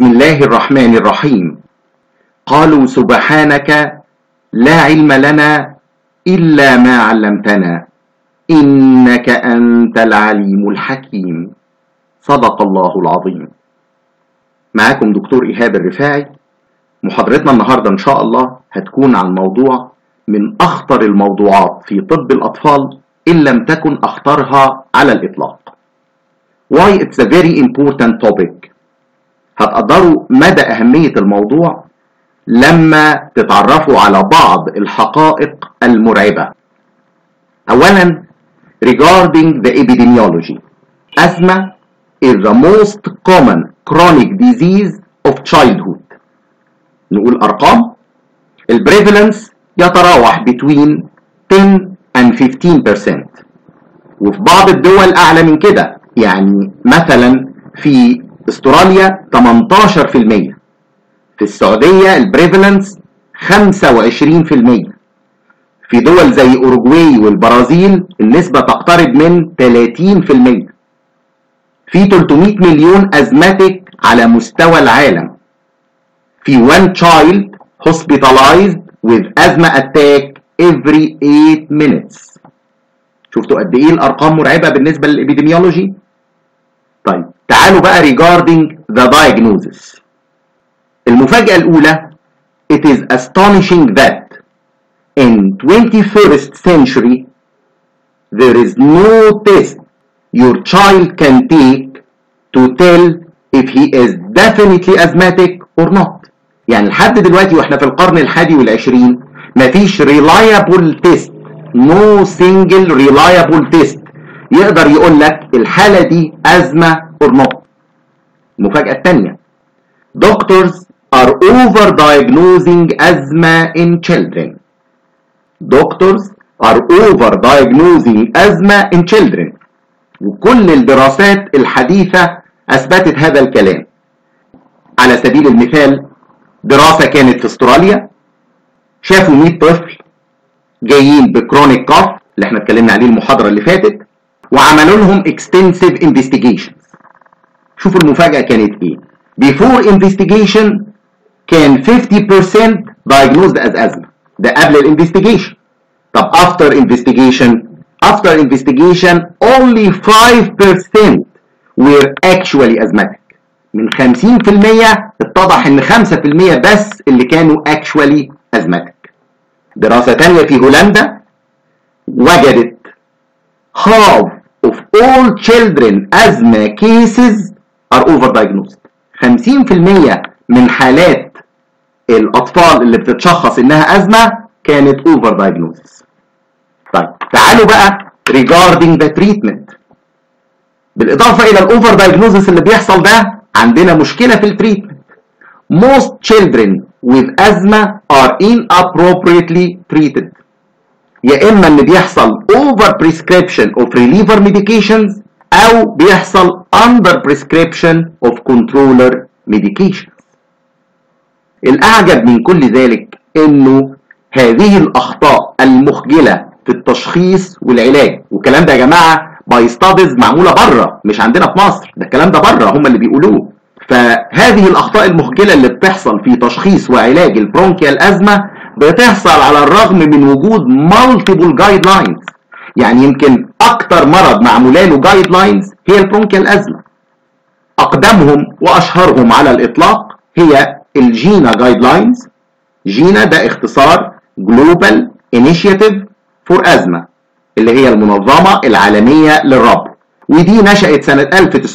الله الرحمن الرحيم قالوا سبحانك لا علم لنا إلا ما علمتنا إنك أنت العليم الحكيم صدق الله العظيم معاكم دكتور إيهاب الرفاعي محاضرتنا النهاردة إن شاء الله هتكون عن موضوع من أخطر الموضوعات في طب الأطفال إن لم تكن أخطرها على الإطلاق Why it's a very important topic هتقدروا مدى أهمية الموضوع لما تتعرفوا على بعض الحقائق المرعبة أولا regarding the epidemiology asthma is the most common chronic disease of childhood نقول أرقام البريفالنس يتراوح between 10 and 15% وفي بعض الدول أعلى من كده يعني مثلا في استراليا 18% في السعودية البريفالنس 25% في دول زي أوروجواي والبرازيل النسبة تقترب من 30% في 300 مليون أزماتيك على مستوى العالم في one child hospitalized with asthma attack every 8 minutes شفتوا قد ايه الارقام مرعبه بالنسبه للابيديميولوجي طيب تعالوا بقى regarding the diagnosis المفاجاه الاولى it is astonishing that in 21st century there is no test your child can take to tell if he is definitely asthmatic or not يعني لحد دلوقتي واحنا في القرن الحادي والعشرين مفيش reliable test no single reliable test يقدر يقول لك الحالة دي أزمة or not المفاجأة الثانية doctors are overdiagnosing asthma in children doctors are overdiagnosing asthma in children وكل الدراسات الحديثة أثبتت هذا الكلام على سبيل المثال دراسة كانت في استراليا شافوا 100 طفل جايين بكرونيك كاف اللي احنا اتكلمنا عليه المحاضرة اللي فاتت وعملوا لهم extensive investigations شوفوا المفاجأة كانت ايه before investigation كان 50% diagnosed as asthma ده قبل الانفستيجيشن طب after investigation after investigation only 5% were actually asthmatic من 50% اتضح ان 5% بس اللي كانوا actually asthmatic دراسة تانية في هولندا وجدت half of all children asthma cases are overdiagnosed 50% من حالات الأطفال اللي بتتشخص إنها أزمة كانت overdiagnosis طيب تعالوا بقى regarding the treatment بالإضافة إلى الأوفر دايجنوزس اللي بيحصل ده عندنا مشكلة في التريتمنت most children with asthma are inappropriately treated يا اما ان بيحصل over prescription of reliever medications او بيحصل under prescription of controller medications الاعجب من كل ذلك انه هذه الاخطاء المخجله في التشخيص والعلاج والكلام ده يا جماعه باي ستاديز معموله بره مش عندنا في مصر ده الكلام ده بره هم اللي بيقولوه فهذه الاخطاء المخجله اللي بتحصل في تشخيص وعلاج البرونكيال ازمه بتحصل على الرغم من وجود مالتيبل جايد لاينز يعني يمكن اكتر مرض معموله له جايد لاينز هي البرونكيال ازمه اقدمهم واشهرهم على الاطلاق هي الجينا جايد لاينز جينا ده اختصار جلوبال انيشيتيف فور ازمه اللي هي المنظمه العالميه للربو ودي نشأت سنه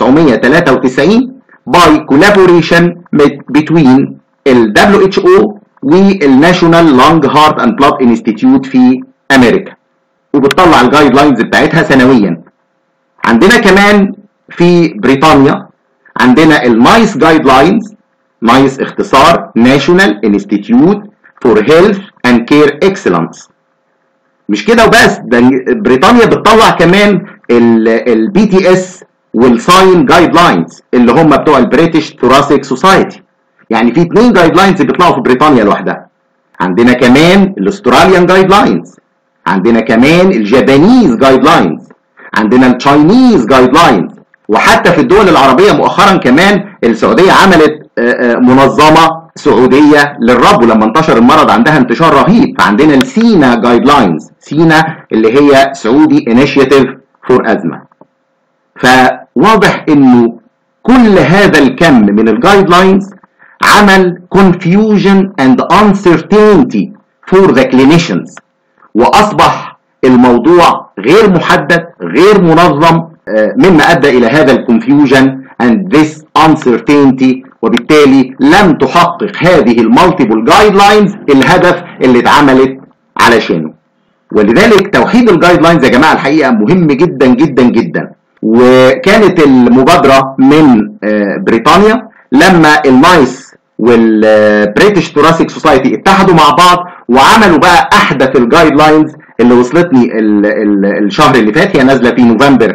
1993 by collaboration between ال WHO والناشونال لونج هارت اند بلاد انستيتيوت في امريكا وبتطلع الجايد لاينز بتاعتها سنويا عندنا كمان في بريطانيا عندنا النايس جايد لاينز نايس اختصار ناشونال انستيتيوت فور هيلث اند كير اكسلنس مش كده وبس ده بريطانيا بتطلع كمان البي تي اس والساين جايد لاينز اللي هم بتوع البريتش ثوراسيك سوسايتي يعني في اثنين جايد لاينز بيطلعوا في بريطانيا لوحدها عندنا كمان الاستراليان جايد لاينز عندنا كمان الجابانيز جايد لاينز عندنا التشاينيز جايد لاينز وحتى في الدول العربيه مؤخرا كمان السعوديه عملت منظمه سعوديه للرب ولما انتشر المرض عندها انتشار رهيب فعندنا السينا جايد لاينز سينا اللي هي سعودي انيشيتيف فور ازمه فواضح انه كل هذا الكم من الجايد لاينز عمل confusion and uncertainty for the clinicians واصبح الموضوع غير محدد غير منظم مما ادى الى هذا الكونفيوجن and this uncertainty وبالتالي لم تحقق هذه المالتيبل جايد لاينز الهدف اللي اتعملت علشانه ولذلك توحيد الجايد لاينز يا جماعه الحقيقه مهم جدا جدا جدا وكانت المبادره من بريطانيا لما النايس والبريتش ثوراسيك سوسايتي اتحدوا مع بعض وعملوا بقى احدث الجايد لاينز اللي وصلتني ال ال الشهر اللي فات هي نازله في نوفمبر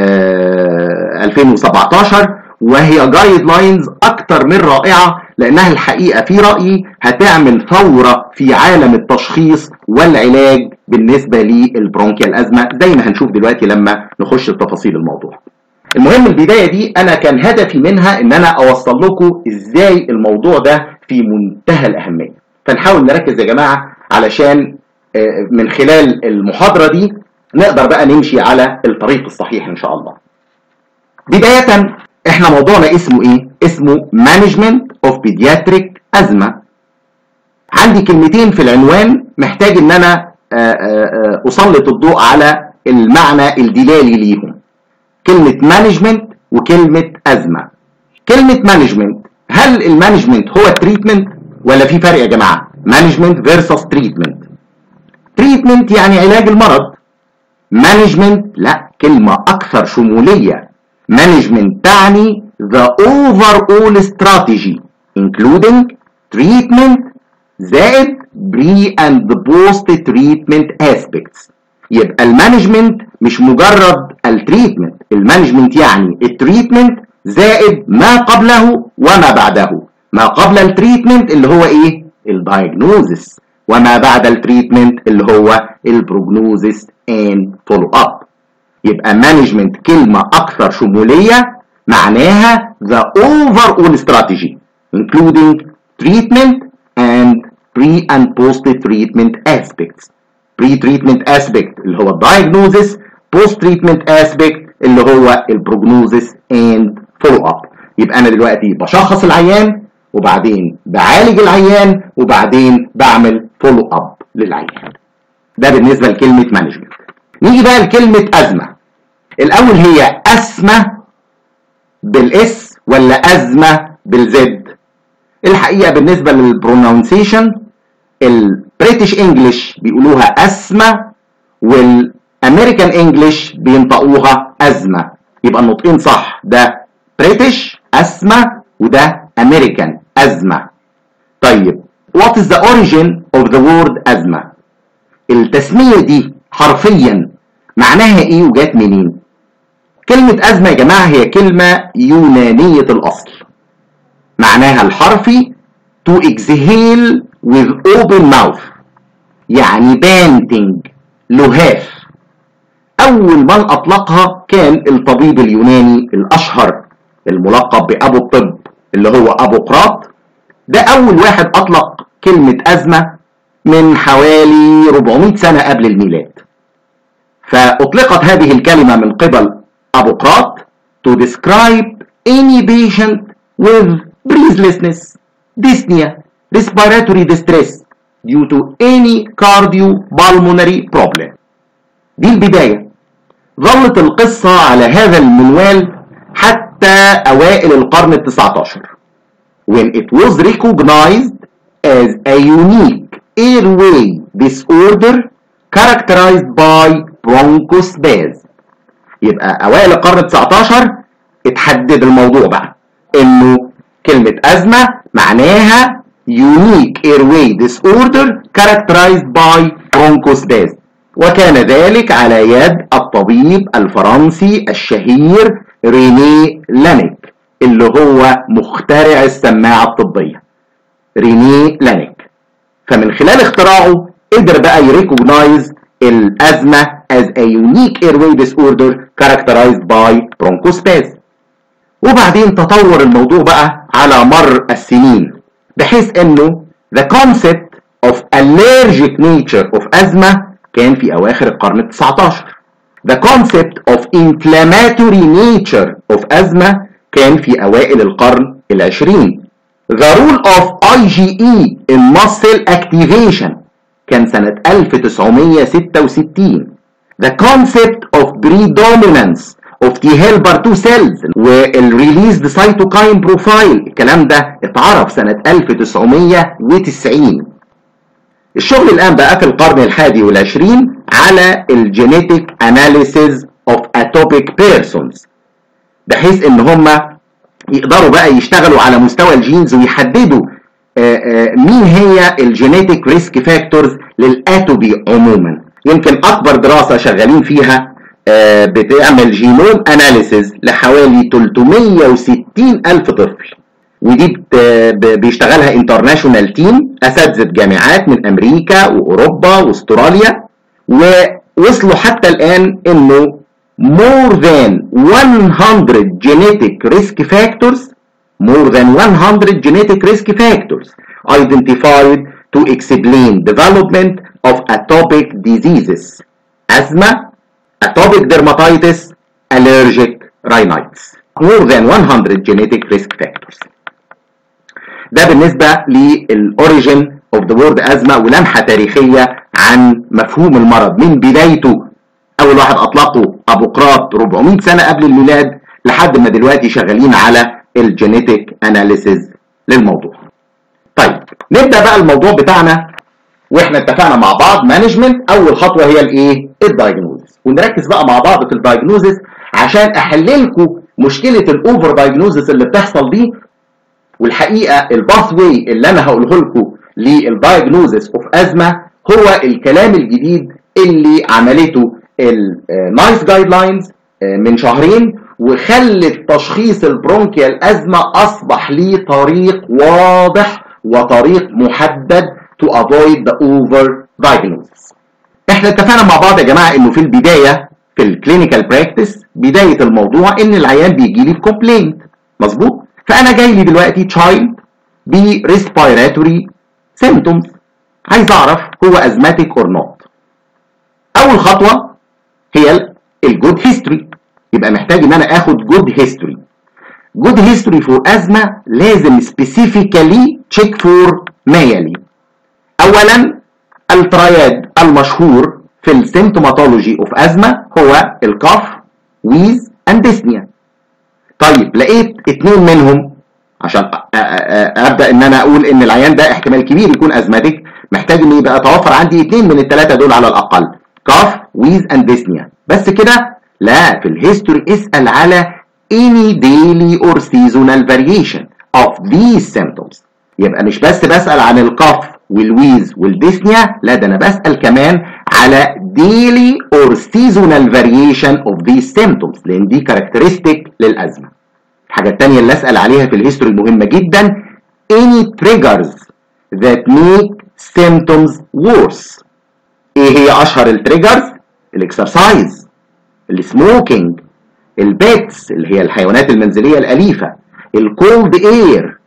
2017 وهي جايد لاينز اكتر من رائعه لانها الحقيقه في رايي هتعمل ثوره في عالم التشخيص والعلاج بالنسبه للبرونكيال ازمه زي ما هنشوف دلوقتي لما نخش في تفاصيل الموضوع. المهم البدايه دي انا كان هدفي منها ان انا اوصل لكم ازاي الموضوع ده في منتهى الاهميه. فنحاول نركز يا جماعه علشان من خلال المحاضره دي نقدر بقى نمشي على الطريق الصحيح ان شاء الله. بدايه احنا موضوعنا اسمه ايه؟ اسمه مانجمنت اوف بيدياتريك ازمه. عندي كلمتين في العنوان محتاج ان انا اسلط الضوء على المعنى الدلالي ليهم. كلمه مانجمنت وكلمه ازمه. كلمه مانجمنت هل المانجمنت هو التريتمنت ولا في فرق يا جماعه؟ مانجمنت فيرسس تريتمنت. تريتمنت يعني علاج المرض. مانجمنت لا كلمه اكثر شموليه Management تعني the overall strategy including treatment زائد pre and post treatment aspects يبقى المانجمنت مش مجرد التريتمنت المانجمنت يعني التريتمنت زائد ما قبله وما بعده ما قبل التريتمنت اللي هو ايه الدايجنوزس وما بعد التريتمنت اللي هو البروجنوزس and follow up يبقى مانجمنت كلمة أكثر شمولية معناها the overall strategy including treatment and pre and post treatment aspects pre treatment aspect اللي هو diagnosis post treatment aspect اللي هو البروجنوزس and follow up يبقى أنا دلوقتي بشخص العيان وبعدين بعالج العيان وبعدين بعمل follow up للعيان ده بالنسبة لكلمة مانجمنت نيجي بقى لكلمة أزمة الأول هي أسمة بالاس ولا أزمة بالزد الحقيقة بالنسبة للبرونونسيشن البريتش انجلش بيقولوها أسمة والأمريكان انجلش بينطقوها أزمة يبقى النطقين صح ده بريتش أسمة وده أمريكان أزمة طيب what is the origin of the word أزمة التسمية دي حرفيا معناها ايه وجات منين كلمة أزمة يا جماعة هي كلمة يونانية الأصل معناها الحرفي to exhale with open mouth يعني بانتنج لهاف أول من أطلقها كان الطبيب اليوناني الأشهر الملقب بأبو الطب اللي هو أبوقراط ده أول واحد أطلق كلمة أزمة من حوالي 400 سنة قبل الميلاد فأطلقت هذه الكلمة من قبل أبوقراط to describe any patient with breathlessness, dyspnea, respiratory distress due to any cardiopulmonary problem. دي البداية. ظلت القصة على هذا المنوال حتى أوائل القرن التسعة عشر when it was recognized as a unique airway disorder characterized by bronchospasm يبقى اوائل القرن 19 اتحدد الموضوع بقى انه كلمة ازمة معناها unique airway disorder characterized by bronchospasm وكان ذلك على يد الطبيب الفرنسي الشهير ريني لانيك اللي هو مخترع السماعة الطبية ريني لانيك فمن خلال اختراعه قدر بقى يريكوجنايز الأزمة as a unique airway disorder characterized by bronchospasm وبعدين تطور الموضوع بقى على مر السنين بحيث انه the concept of allergic nature of asthma كان في اواخر القرن ال 19 the concept of inflammatory nature of asthma كان في اوائل القرن العشرين the role of IgE in muscle activation كان سنة 1966 the concept of predominance of T helper 2 cells والريليزد cytokine بروفايل الكلام ده اتعرف سنة 1990 الشغل الآن بقى في القرن الحادي والعشرين على الجينيتيك اناليسيز اوف اتوبيك بيرسونز بحيث ان هم يقدروا بقى يشتغلوا على مستوى الجينز ويحددوا آآ آآ مين هي الجينيتيك ريسك فاكتورز للاتوبي عموما يمكن اكبر دراسه شغالين فيها بتعمل جينوم اناليسيز لحوالي 360 الف طفل ودي بيشتغلها انترناشونال تيم اساتذه جامعات من امريكا واوروبا واستراليا ووصلوا حتى الان انه more than 100 genetic risk factors more than 100 genetic risk factors identified to explain development of atopic diseases asthma atopic dermatitis allergic rhinitis more than 100 genetic risk factors ده بالنسبة للأوريجين of the word asthma ولمحة تاريخية عن مفهوم المرض من بدايته أول واحد أطلقه أبوقراط 400 سنة قبل الميلاد لحد ما دلوقتي شغالين على الجينيتيك اناليسيز للموضوع. طيب نبدأ بقى الموضوع بتاعنا واحنا اتفقنا مع بعض مانجمنت أول خطوة هي الإيه؟ الدايجنوزس ونركز بقى مع بعض في الدايجنوزس عشان أحل لكم مشكلة الأوفر دايجنوزس اللي بتحصل دي والحقيقه الباث واي اللي انا هقوله لكم للدايجنوزس اوف ازمه هو الكلام الجديد اللي عملته النايس جايد لاينز من شهرين وخلت تشخيص البرونكيال ازمه اصبح ليه طريق واضح وطريق محدد to avoid the over diagnosis. احنا اتفقنا مع بعض يا جماعه انه في البدايه في الكلينيكال براكتس بدايه الموضوع ان العيان بيجي لي بكومبلينت مظبوط؟ فانا جاي لي دلوقتي تشايلد بريسبيراتوري سيمتومز عايز اعرف هو ازماتيك اور نوت اول خطوه هي الجود هيستوري يبقى محتاج ان انا اخد جود هيستوري جود هيستوري فور ازمه لازم سبيسيفيكالي تشيك فور ما يلي اولا الترياد المشهور في السيمتوماتولوجي اوف ازمه هو الكاف ويز اند ديسنيا طيب لقيت اتنين منهم عشان ابدا ان انا اقول ان العيان ده احتمال كبير يكون ازماتيك محتاج ان يبقى توفر عندي اتنين من الثلاثه دول على الاقل كاف ويز اند ديسنيا بس كده لا في الهيستوري اسال على any daily or seasonal variation of these symptoms يبقى مش بس بسال عن الكاف والويز والديسنيا لا ده انا بسال كمان على daily or seasonal variation of these symptoms لان دي كاركترستيك للازمه الحاجه الثانيه اللي اسال عليها في الهيستوري مهمه جدا any triggers that make symptoms worse ايه هي اشهر التريجرز الاكسرسايز السموكينج البيتس اللي هي الحيوانات المنزليه الاليفه الكولد اير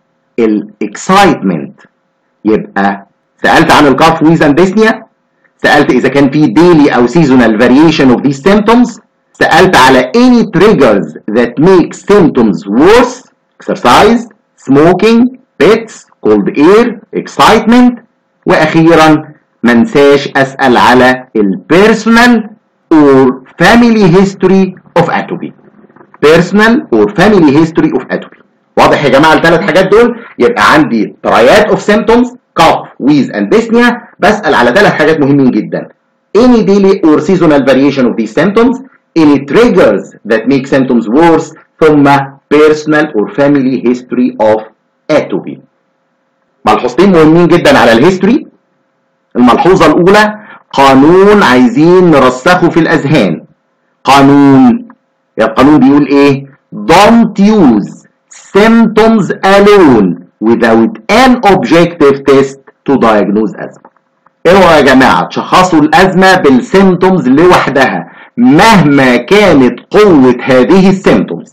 الاكسايتمنت يبقى سالت عن الكاف ويز اند ديسنيا سالت اذا كان في daily او seasonal variation of these symptoms سالت على any triggers that make symptoms worse exercise smoking pets cold air excitement واخيرا منساش اسال على البيرسونال or family history of atopy personal or family history of atopy واضح يا جماعه الثلاث حاجات دول يبقى عندي ترايات اوف symptoms cough wheeze and dyspnea بسال على ثلاث حاجات مهمين جدا any daily or seasonal variation of these symptoms any triggers that make symptoms worse ثم personal or family history of atopy ملحوظتين مهمين جدا على الهيستوري الملحوظة الأولى قانون عايزين نرسخه في الأذهان قانون القانون بيقول إيه don't use symptoms alone without an objective test to diagnose asthma اوعوا يا جماعة تشخصوا الأزمة بالسيمتومز لوحدها مهما كانت قوة هذه السيمتومز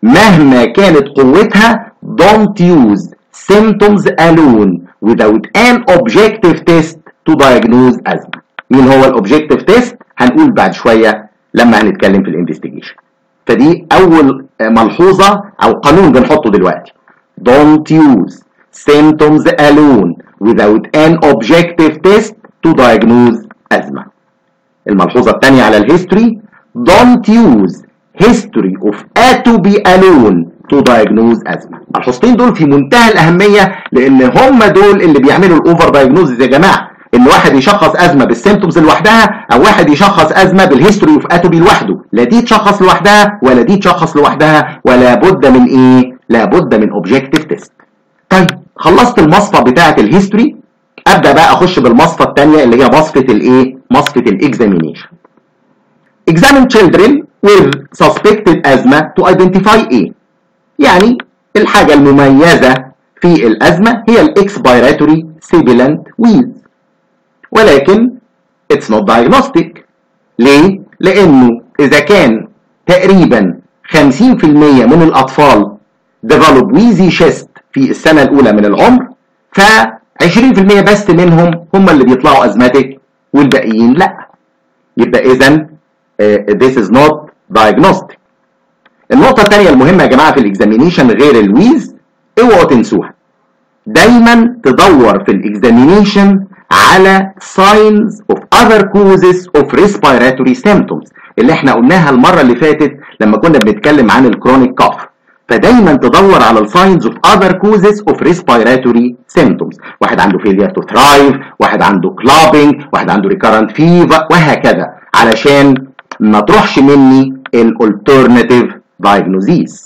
مهما كانت قوتها don't use symptoms alone without an objective test to diagnose asthma مين هو الاوبجكتيف تيست هنقول بعد شويه لما هنتكلم في الانفستيجيشن فدي اول ملحوظه او قانون بنحطه دلوقتي don't use symptoms alone without an objective test to diagnose asthma الملحوظه الثانيه على الهيستوري don't use history of atopy alone to diagnose asthma الملحوظتين دول في منتهى الاهميه لان هم دول اللي بيعملوا الاوفر دايجنوزز يا جماعه ان واحد يشخص ازمه بالسيمتومز لوحدها او واحد يشخص ازمه بالهيستوري اوف اتوبي لوحده لا دي تشخص لوحدها ولا دي تشخص لوحدها ولا بد من ايه لا بد من اوبجكتيف تيست طيب خلصت المصفى بتاعه الهيستوري ابدا بقى اخش بالمصفى الثانيه اللي هي مصفى الايه مصفى الاكزامينيشن examine children with suspected asthma to identify ايه يعني الحاجه المميزه في الازمه هي الاكسبيراتوري sibilant wheeze ولكن it's not diagnostic ليه؟ لأنه إذا كان تقريبا 50% من الأطفال develop wheezy chest في السنة الأولى من العمر ف 20% بس منهم هم اللي بيطلعوا أزماتيك والباقيين لا يبقى إذا uh, this is not diagnostic النقطة الثانية المهمة يا جماعة في الاكزامينيشن غير الويز اوعوا تنسوها دايما تدور في الاكزامينيشن على signs of other causes of respiratory symptoms اللي احنا قلناها المرة اللي فاتت لما كنا بنتكلم عن الكرونيك كاف فدايما تدور على الساينز اوف other causes of respiratory symptoms واحد عنده failure to thrive واحد عنده clubbing واحد عنده recurrent fever وهكذا علشان ما تروحش مني الالترناتيف diagnoses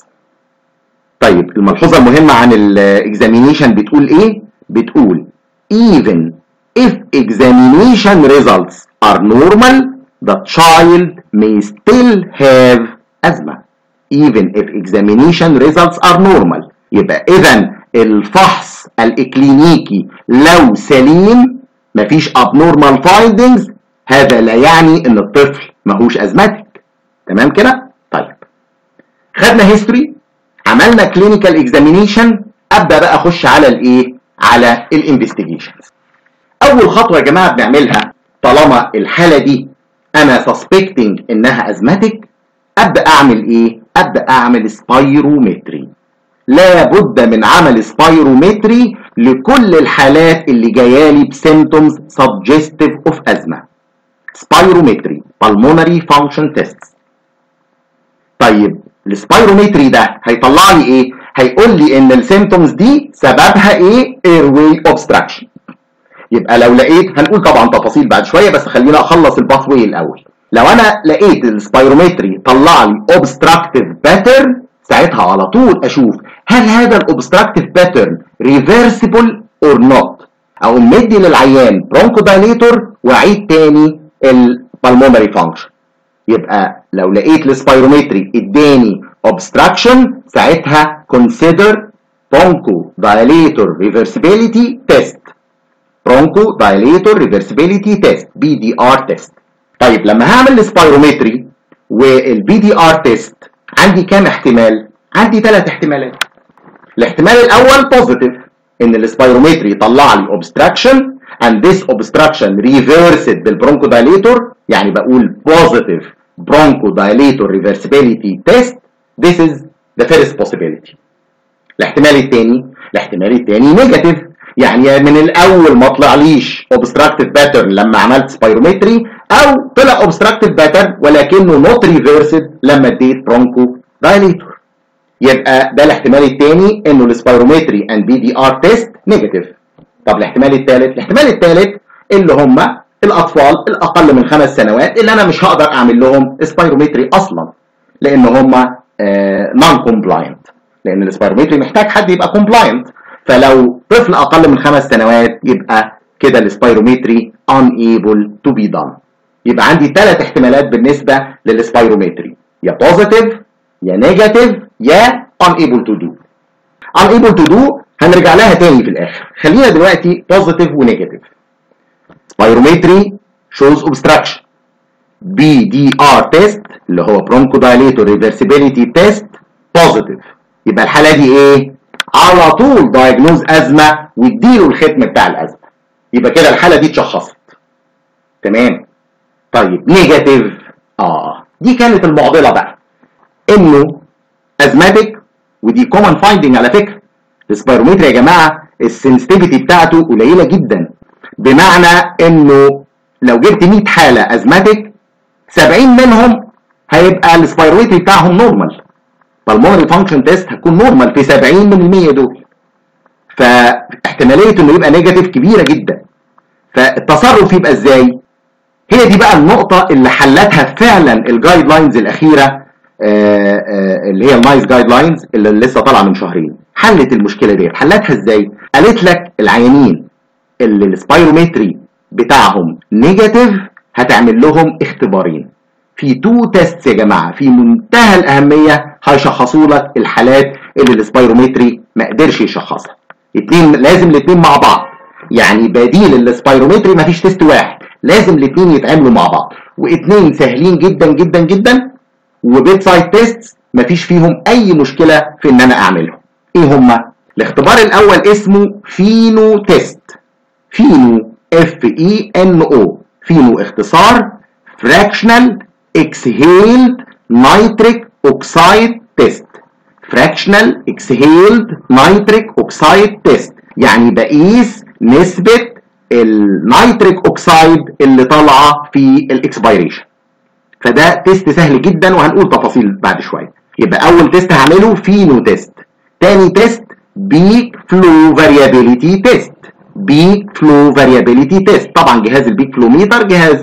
طيب الملحوظة المهمة عن الاكزامينيشن بتقول ايه؟ بتقول even if examination results are normal, the child may still have asthma. Even if examination results are normal. يبقى إذا الفحص الإكلينيكي لو سليم مفيش abnormal findings هذا لا يعني إن الطفل ماهوش أزماتيك. تمام كده؟ طيب. خدنا هيستوري عملنا كلينيكال اكزامينيشن ابدا بقى اخش على الايه؟ على الانفستيجيشنز. اول خطوه يا جماعه بنعملها طالما الحاله دي انا سسبكتنج انها ازماتيك ابدا اعمل ايه ابدا اعمل سبايرومتري لابد من عمل سبايرومتري لكل الحالات اللي جايه لي بسيمتومز سبجستيف اوف ازمه سبايرومتري pulmonary function tests طيب السبايرومتري ده هيطلع لي ايه هيقول لي ان السيمتومز دي سببها ايه airway obstruction يبقى لو لقيت هنقول طبعا تفاصيل بعد شويه بس خلينا اخلص الباث واي الاول لو انا لقيت السبايرومتري طلع لي اوبستراكتيف باترن ساعتها على طول اشوف هل هذا الاوبستراكتيف باترن ريفرسيبل اور نوت او مدي للعيان برونكو دايليتور واعيد تاني البلمونري فانكشن يبقى لو لقيت السبايرومتري اداني اوبستراكشن ساعتها consider برونكو دايليتور ريفرسيبيليتي تيست برونكو دايليتور ريفرسيبيليتي تيست بي دي ار تيست طيب لما هعمل السبايرومتري والبي دي ار تيست عندي كام احتمال عندي ثلاث احتمالات الاحتمال الاول بوزيتيف ان السبايرومتري يطلع لي اوبستراكشن and this obstruction reversed بالبرونكو دايليتور يعني بقول positive bronchodilator reversibility test this is the first possibility الاحتمال الثاني الاحتمال الثاني نيجاتيف يعني من الاول ما طلعليش اوبستراكتيف باترن لما عملت سبايرومتري او طلع اوبستراكتيف باترن ولكنه نوت ريفيرسد لما اديت برونكو دايليتور يبقى ده الاحتمال الثاني انه السبايرومتري اند بي دي ار تيست نيجاتيف طب الاحتمال الثالث الاحتمال الثالث اللي هم الاطفال الاقل من خمس سنوات اللي انا مش هقدر اعمل لهم سبايرومتري اصلا لان هم نون كومبلاينت لان السبايرومتري محتاج حد يبقى كومبلاينت فلو طفل اقل من خمس سنوات يبقى كده السبايرومتري unable to be done يبقى عندي ثلاث احتمالات بالنسبه للسبايرومتري يا بوزيتيف يا نيجاتيف يا unable to do unable to do هنرجع لها تاني في الاخر خلينا دلوقتي بوزيتيف ونيجاتيف سبايرومتري shows obstruction بي دي ار تيست اللي هو برونكودايليتور ريفرسيبيليتي تيست بوزيتيف يبقى الحاله دي ايه على طول دايجنوز ازمه واديله الختم بتاع الازمه يبقى كده الحاله دي اتشخصت تمام طيب نيجاتيف اه دي كانت المعضله بقى انه ازماتيك ودي كومن فايندنج على فكره السبيرومتر يا جماعه السنسيتيفيتي بتاعته قليله جدا بمعنى انه لو جبت 100 حاله ازماتيك 70 منهم هيبقى السبيرومتري بتاعهم نورمال بالمونري فانكشن تيست هتكون نورمال في 70 من ال 100 دول فاحتماليه انه يبقى نيجاتيف كبيره جدا فالتصرف يبقى ازاي هي دي بقى النقطه اللي حلتها فعلا الجايد لاينز الاخيره آآ آآ اللي هي النايس جايد لاينز اللي لسه طالعه من شهرين حلت المشكله دي حلتها ازاي قالت لك العيانين اللي السبايرومتري بتاعهم نيجاتيف هتعمل لهم اختبارين في تو تيست يا جماعه في منتهى الاهميه هيشخصوا لك الحالات اللي السبايرومتري ما قدرش يشخصها اتنين لازم الاتنين مع بعض يعني بديل السبايرومتري ما فيش تيست واحد لازم الاتنين يتعاملوا مع بعض واتنين سهلين جدا جدا جدا وبيت سايد تيست ما فيش فيهم اي مشكله في ان انا اعملهم ايه هما الاختبار الاول اسمه فينو تيست فينو اف اي ان او فينو اختصار فراكشنال اكسهيلد نيتريك اوكسايد تيست فراكشنال اكسهيلد نيتريك اوكسايد تيست يعني بقيس نسبة النيتريك اوكسايد اللي طالعة في الاكسبيريشن فده تيست سهل جدا وهنقول تفاصيل بعد شوية يبقى اول تيست هعمله فينو تيست تاني تيست بيك فلو فاريابيليتي تيست بيك فلو فاريابيليتي تيست طبعا جهاز البيك فلو ميتر جهاز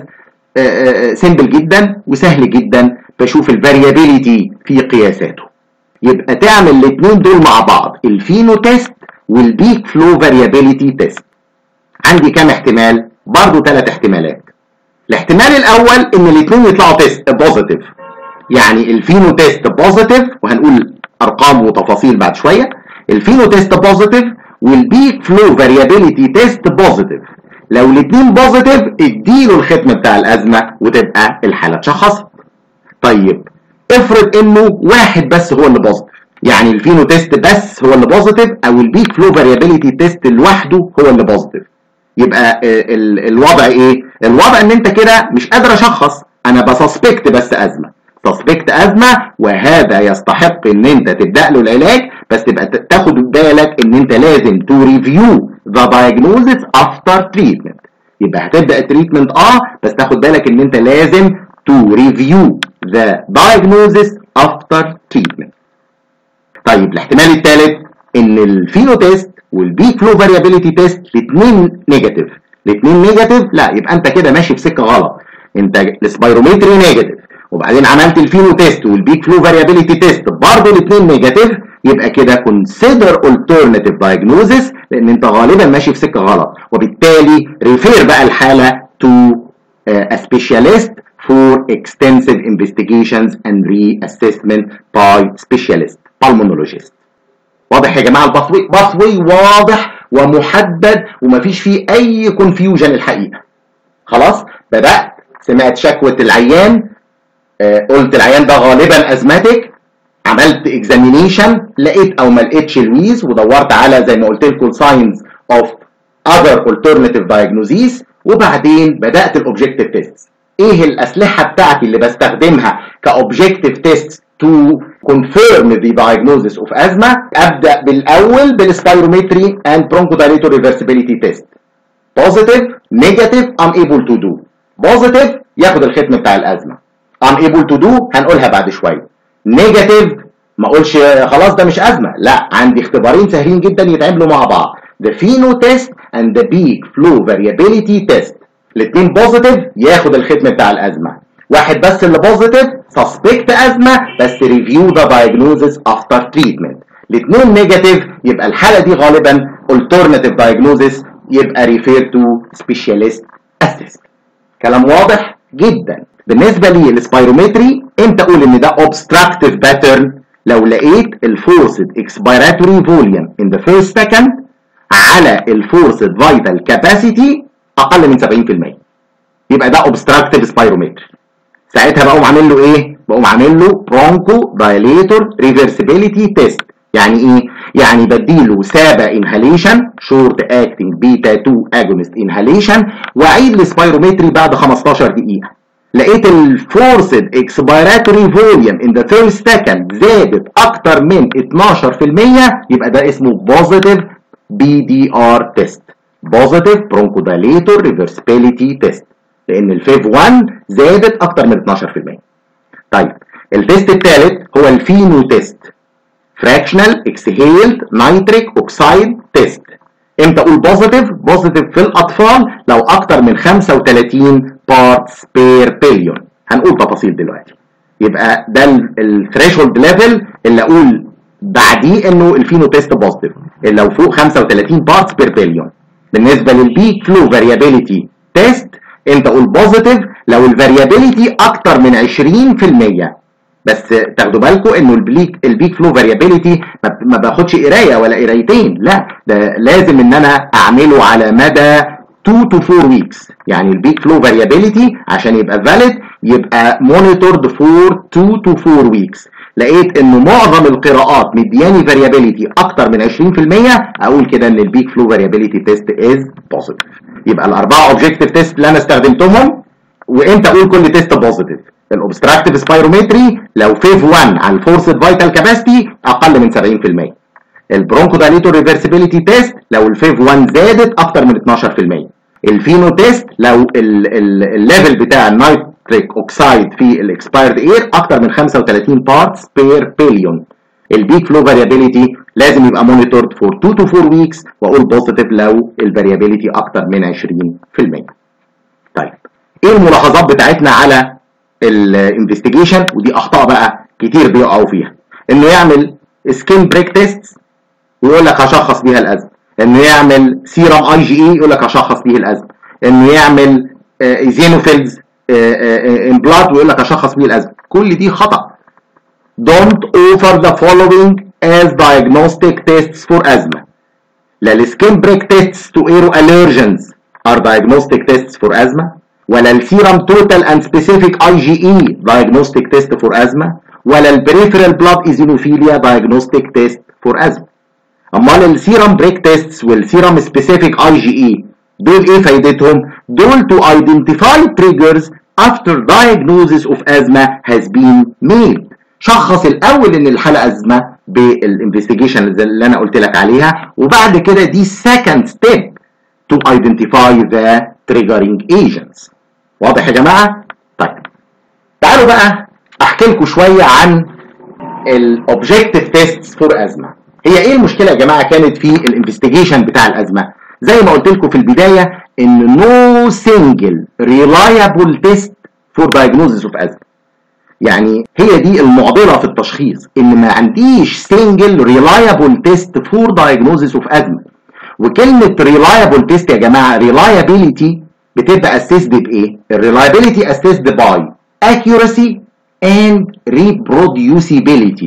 سيمبل جدا وسهل جدا بشوف الفاريابيليتي في قياساته يبقى تعمل الاثنين دول مع بعض الفينو تيست والبيك فلو فاريابيليتي تيست عندي كام احتمال برضو ثلاث احتمالات الاحتمال الاول ان الاثنين يطلعوا تيست بوزيتيف يعني الفينو تيست بوزيتيف وهنقول ارقام وتفاصيل بعد شويه الفينو تيست بوزيتيف والبيك فلو فاريابيليتي تيست بوزيتيف لو الاثنين بوزيتيف اديله الختم بتاع الازمه وتبقى الحاله اتشخصت طيب افرض انه واحد بس هو اللي بوزيتيف يعني الفينو تيست بس هو اللي بوزيتيف او البيك فلو فاريابيليتي تيست لوحده هو اللي بوزيتيف يبقى ال الوضع ايه الوضع ان انت كده مش قادر اشخص انا بسسبكت بس ازمه سسبكت ازمه وهذا يستحق ان انت تبدا له العلاج بس تبقى تاخد بالك ان انت لازم تو ريفيو ذا diagnosis افتر تريتمنت يبقى هتبدا التريتمنت اه بس تاخد بالك ان انت لازم تو ريفيو ذا diagnosis افتر تريتمنت طيب الاحتمال الثالث ان الفينو تيست والبيك فلو فاريابيليتي تيست الاثنين نيجاتيف الاثنين نيجاتيف لا يبقى انت كده ماشي في سكه غلط انت السبيرومتري نيجاتيف وبعدين عملت الفينو تيست والبيك فلو فاريابيليتي تيست برضه الاثنين نيجاتيف يبقى كده كونسيدر alternative diagnosis لان انت غالبا ماشي في سكه غلط وبالتالي ريفير بقى الحاله to uh, a specialist for extensive investigations and reassessment by specialist pulmonologist واضح يا جماعه الباثوي باثوي واضح ومحدد ومفيش فيه اي كونفيوجن الحقيقه خلاص بدات سمعت شكوى العيان آه قلت العيان ده غالبا ازماتيك عملت اكزامينيشن لقيت او ما لقيتش الويز ودورت على زي ما قلت لكم ساينز اوف اذر alternative diagnoses وبعدين بدات الاوبجكتيف تيست ايه الاسلحه بتاعتي اللي بستخدمها كاوبجكتيف تيست to confirm the diagnosis of asthma ابدا بالاول بالسبيرومتري and bronchodilator reversibility test positive negative unable to do positive ياخد الختم بتاع الازمه unable to do هنقولها بعد شويه نيجاتيف ما اقولش خلاص ده مش ازمه لا عندي اختبارين سهلين جدا يتعملوا مع بعض the pheno test and the peak flow variability test الاثنين بوزيتيف ياخد الختم بتاع الازمه واحد بس اللي بوزيتيف سسبكت ازمه بس ريفيو ذا diagnosis افتر تريتمنت الاثنين نيجاتيف يبقى الحاله دي غالبا alternative diagnosis يبقى refer to specialist assessment كلام واضح جدا بالنسبه لي السبيرومتري امتى اقول ان ده obstructive pattern لو لقيت الفورسد expiratory volume in the first second على الفورسد vital capacity اقل من 70% يبقى ده obstructive spirometry ساعتها بقوم عامل له ايه بقوم عامل له برونكو دايليتور ريفرسيبيليتي تيست يعني ايه يعني بديله سابا انهاليشن شورت اكتنج بيتا 2 اجونست انهاليشن واعيد السبيرومتري بعد 15 دقيقه لقيت الفورسد اكسبيراتوري فوليوم ان ذا فيرست سكند زادت اكتر من 12% يبقى ده اسمه بوزيتيف بي دي ار تيست بوزيتيف برونكودايليتور ريفرسبيليتي تيست لان الفيف 1 زادت اكتر من 12% طيب التيست الثالث هو الفينو تيست فراكشنال اكسهيلد نيتريك اوكسايد تيست امتى اقول بوزيتيف بوزيتيف في الاطفال لو اكتر من 35 بارتس بير بليون هنقول تفاصيل دلوقتي يبقى ده الثريشولد ليفل اللي اقول بعديه انه الفينو تيست بوزيتيف اللي لو فوق 35 بارتس بير بليون بالنسبه للبيك فلو فاريابيليتي تيست امتى اقول بوزيتيف لو الفاريابيليتي اكتر من 20% بس تاخدوا بالكم انه البيك البيك فلو فاريابيليتي ما باخدش قرايه ولا قرايتين لا ده لازم ان انا اعمله على مدى 2 to 4 weeks يعني البيك فلو فاريابيليتي عشان يبقى فاليد يبقى مونيتورد فور 2 to 4 weeks لقيت انه معظم القراءات مدياني فاريابيليتي اكتر من 20% اقول كده ان البيك فلو فاريابيليتي تيست از بوزيتيف يبقى الاربعه اوبجكتيف تيست اللي انا استخدمتهم وامتى اقول كل تيست بوزيتيف الاوبستراكتيف سبايرومتري لو فيف 1 على الفورسد فايتال كاباسيتي اقل من 70% البرونكو دايليتور ريفرسيبيليتي تيست لو الفيف 1 زادت اكتر من 12% الفينو تيست لو الليفل بتاع النيتريك اوكسايد في الاكسبايرد اير اكتر من 35 بارتس بير بليون البيك فلو فاريابيليتي لازم يبقى مونيتورد فور 2 تو 4 ويكس واقول بوزيتيف لو الفاريابيليتي اكتر من 20% طيب ايه الملاحظات بتاعتنا على الانفستيجيشن ودي اخطاء بقى كتير بيقعوا فيها انه يعمل سكين بريك تيست ويقول لك هشخص بيها الازمه انه يعمل سيرم اي جي اي يقول لك هشخص بيه الازمه انه يعمل ايزينوفيلز ان بلاد ويقول لك هشخص بيه الازمه كل دي خطا don't offer the following as diagnostic tests for asthma لا السكين بريك تيستس تو ايرو allergens are diagnostic tests for asthma ولا السيرم توتال اند سبيسيفيك اي جي اي diagnostic test for asthma ولا البريفرال بلاد ايزينوفيليا diagnostic test for asthma امال السيرم بريك تيستس والسيرم سبيسيفيك اي جي اي دول ايه فايدتهم دول تو ايدنتيفاي تريجرز after diagnosis of asthma has been made شخص الاول ان الحاله ازمه بالانفستيجيشن اللي انا قلت لك عليها وبعد كده دي second step to identify the triggering agents واضح يا جماعه طيب تعالوا بقى احكي لكم شويه عن الاوبجكتيف تيستس فور ازمه هي ايه المشكله يا جماعه كانت في الانفستيجيشن بتاع الازمه زي ما قلت لكم في البدايه ان نو سنجل ريلايبل تيست فور diagnosis اوف ازمه يعني هي دي المعضله في التشخيص ان ما عنديش سنجل ريلايبل تيست فور diagnosis اوف ازمه وكلمه ريلايبل تيست يا جماعه ريلايبيليتي بتبقى اسيسد بايه الريلايبيليتي اسيسد باي accuracy and reproducibility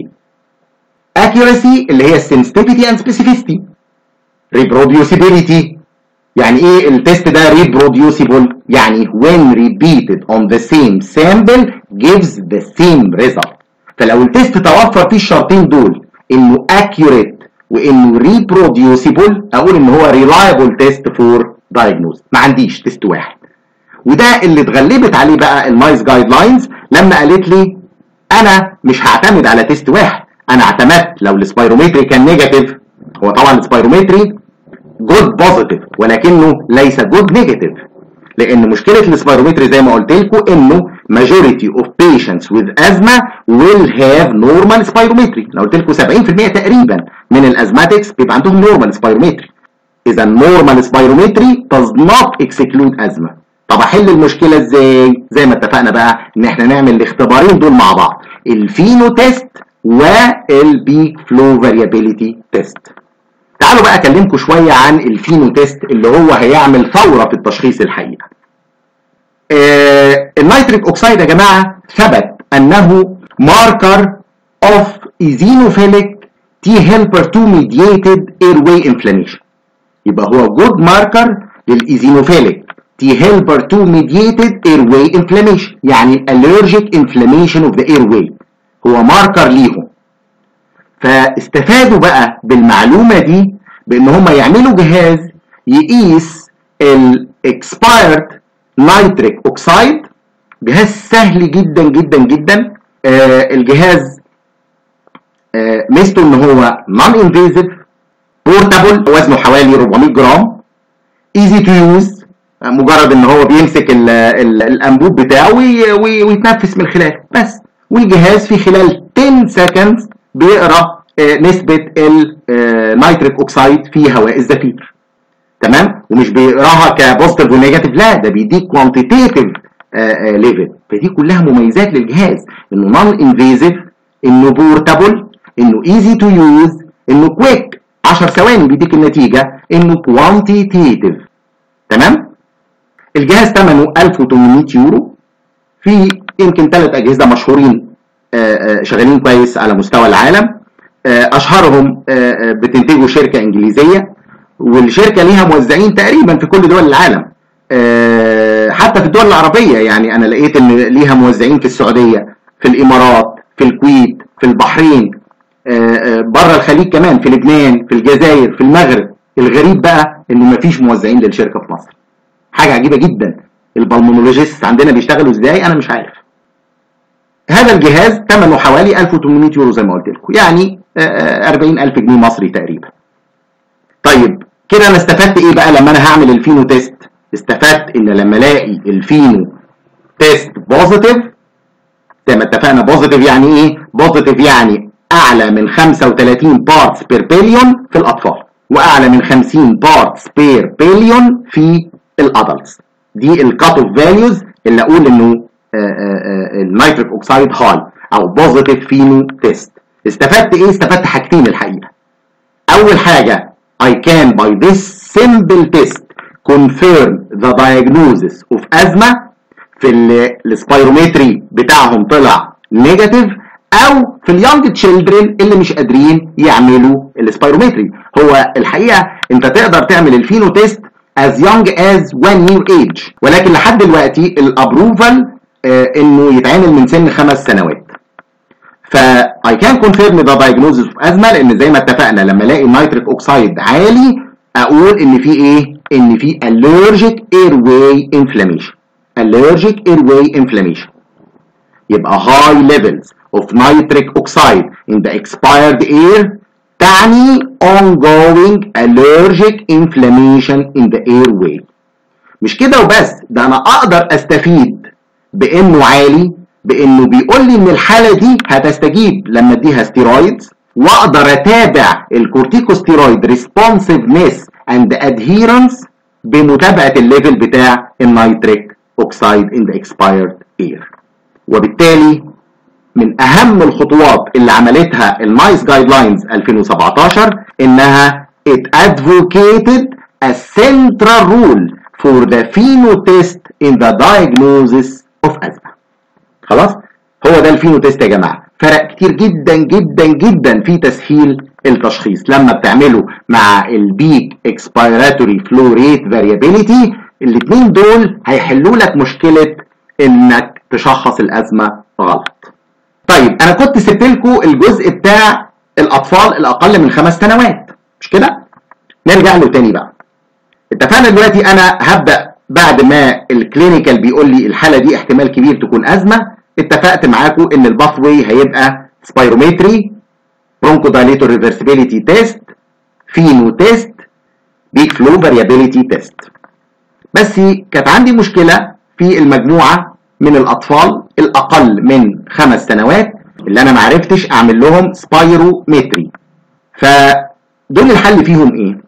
accuracy اللي هي sensitivity and specificity reproducibility يعني ايه التست ده reproducible يعني when repeated on the same sample gives the same result فلو التست توفر فيه الشرطين دول انه accurate وانه reproducible اقول ان هو reliable test for diagnosis ما عنديش تست واحد وده اللي اتغلبت عليه بقى النايس جايد لاينز لما قالت لي انا مش هعتمد على تيست واحد انا اعتمدت لو السبيرومتري كان نيجاتيف هو طبعا السبيرومتري جود بوزيتيف ولكنه ليس جود نيجاتيف لان مشكله السبيرومتري زي ما قلت لكم انه majority of patients with asthma will have normal spirometry انا قلت لكم 70% تقريبا من الازماتكس بيبقى عندهم normal spirometry اذا normal spirometry does not exclude asthma طب احل المشكله ازاي زي ما اتفقنا بقى ان احنا نعمل الاختبارين دول مع بعض الفينو تيست والبيك فلو فاريابيليتي تيست تعالوا بقى اكلمكم شويه عن الفينو تيست اللي هو هيعمل ثوره في التشخيص الحقيقه آه النيتريك اوكسيد يا جماعه ثبت انه ماركر اوف ايزينوفيليك تي هيلبر 2 ميدييتد اير واي انفلاميشن يبقى هو جود ماركر للايزينوفيليك T helper 2 mediated airway inflammation يعني allergic inflammation of the airway هو ماركر ليهم فاستفادوا بقى بالمعلومة دي بان هم يعملوا جهاز يقيس ال expired nitric oxide جهاز سهل جدا جدا جدا آه الجهاز آه ميزته ان هو non invasive portable وزنه حوالي 400 جرام easy to use مجرد ان هو بيمسك ال ال الانبوب بتاعه وي وي ويتنفس من خلاله بس والجهاز في خلال 10 seconds بيقرا آه نسبة النيتريك اوكسايد في هواء الزفير تمام ومش بيقراها كبوزيتيف ونيجاتيف لا ده بيديك كوانتيتيف ليفل فدي كلها مميزات للجهاز انه نون انفيزيف انه بورتابل انه ايزي تو يوز انه كويك 10 ثواني بيديك النتيجه انه كوانتيتيف تمام الجهاز ثمنه 1800 يورو في يمكن ثلاث اجهزه مشهورين شغالين كويس على مستوى العالم اشهرهم بتنتجه شركه انجليزيه والشركه ليها موزعين تقريبا في كل دول العالم حتى في الدول العربيه يعني انا لقيت ان ليها موزعين في السعوديه في الامارات في الكويت في البحرين بره الخليج كمان في لبنان في الجزائر في المغرب الغريب بقى انه مفيش موزعين للشركه في مصر حاجه عجيبه جدا البلمونولوجيست عندنا بيشتغلوا ازاي انا مش عارف هذا الجهاز ثمنه حوالي 1800 يورو زي ما قلت لكم يعني 40000 جنيه مصري تقريبا طيب كده انا استفدت ايه بقى لما انا هعمل الفينو تيست استفدت ان لما الاقي الفينو تيست بوزيتيف زي ما اتفقنا بوزيتيف يعني ايه بوزيتيف يعني اعلى من 35 بارتس بير بليون في الاطفال واعلى من 50 بارتس بير بليون في الادلتس دي الكات اوف فاليوز اللي اقول انه النيتريك اوكسايد هاي او بوزيتيف فينو تيست استفدت ايه استفدت حاجتين الحقيقه اول حاجه I can by this simple test confirm the diagnosis of asthma في السبيرومتري بتاعهم طلع نيجاتيف او في اليونج تشيلدرن اللي مش قادرين يعملوا السبيرومتري هو الحقيقه انت تقدر تعمل الفينو تيست as young as one year age ولكن لحد دلوقتي الابروفال آه انه يتعمل من سن خمس سنوات ف I can confirm the diagnosis of asthma لان زي ما اتفقنا لما الاقي النيتريك اوكسايد عالي اقول ان في ايه ان في allergic airway inflammation allergic airway inflammation يبقى high levels of nitric oxide in the expired air تعني ongoing allergic inflammation in the airway مش كده وبس ده انا اقدر استفيد بانه عالي بانه بيقول لي ان الحاله دي هتستجيب لما اديها ستيرويدز واقدر اتابع الكورتيكوستيرويد ريسبونسيفنس اند ادهيرنس بمتابعه الليفل بتاع النيتريك اوكسايد ان ذا اكسبايرد اير وبالتالي من اهم الخطوات اللي عملتها النايس جايد لاينز 2017 انها it advocated a central rule for the phenotyst in the diagnosis of asthma خلاص هو ده الفينو تيست يا جماعه فرق كتير جدا جدا جدا في تسهيل التشخيص لما بتعمله مع البيك اكسبيراتوري فلو ريت فاريابيليتي الاثنين دول هيحلوا لك مشكله انك تشخص الازمه غلط طيب انا كنت سبت لكم الجزء بتاع الاطفال الاقل من خمس سنوات مش كده نرجع له تاني بقى اتفقنا دلوقتي انا هبدا بعد ما الكلينيكال بيقول لي الحاله دي احتمال كبير تكون ازمه اتفقت معاكم ان الباث واي هيبقى سبايرومتري برونكو دايليتور ريفرسبيليتي تيست فينو تيست بيك فلو فاريابيليتي تيست بس كانت عندي مشكله في المجموعه من الاطفال الاقل من خمس سنوات اللي انا معرفتش اعمل لهم سبايرومتري فدول الحل فيهم ايه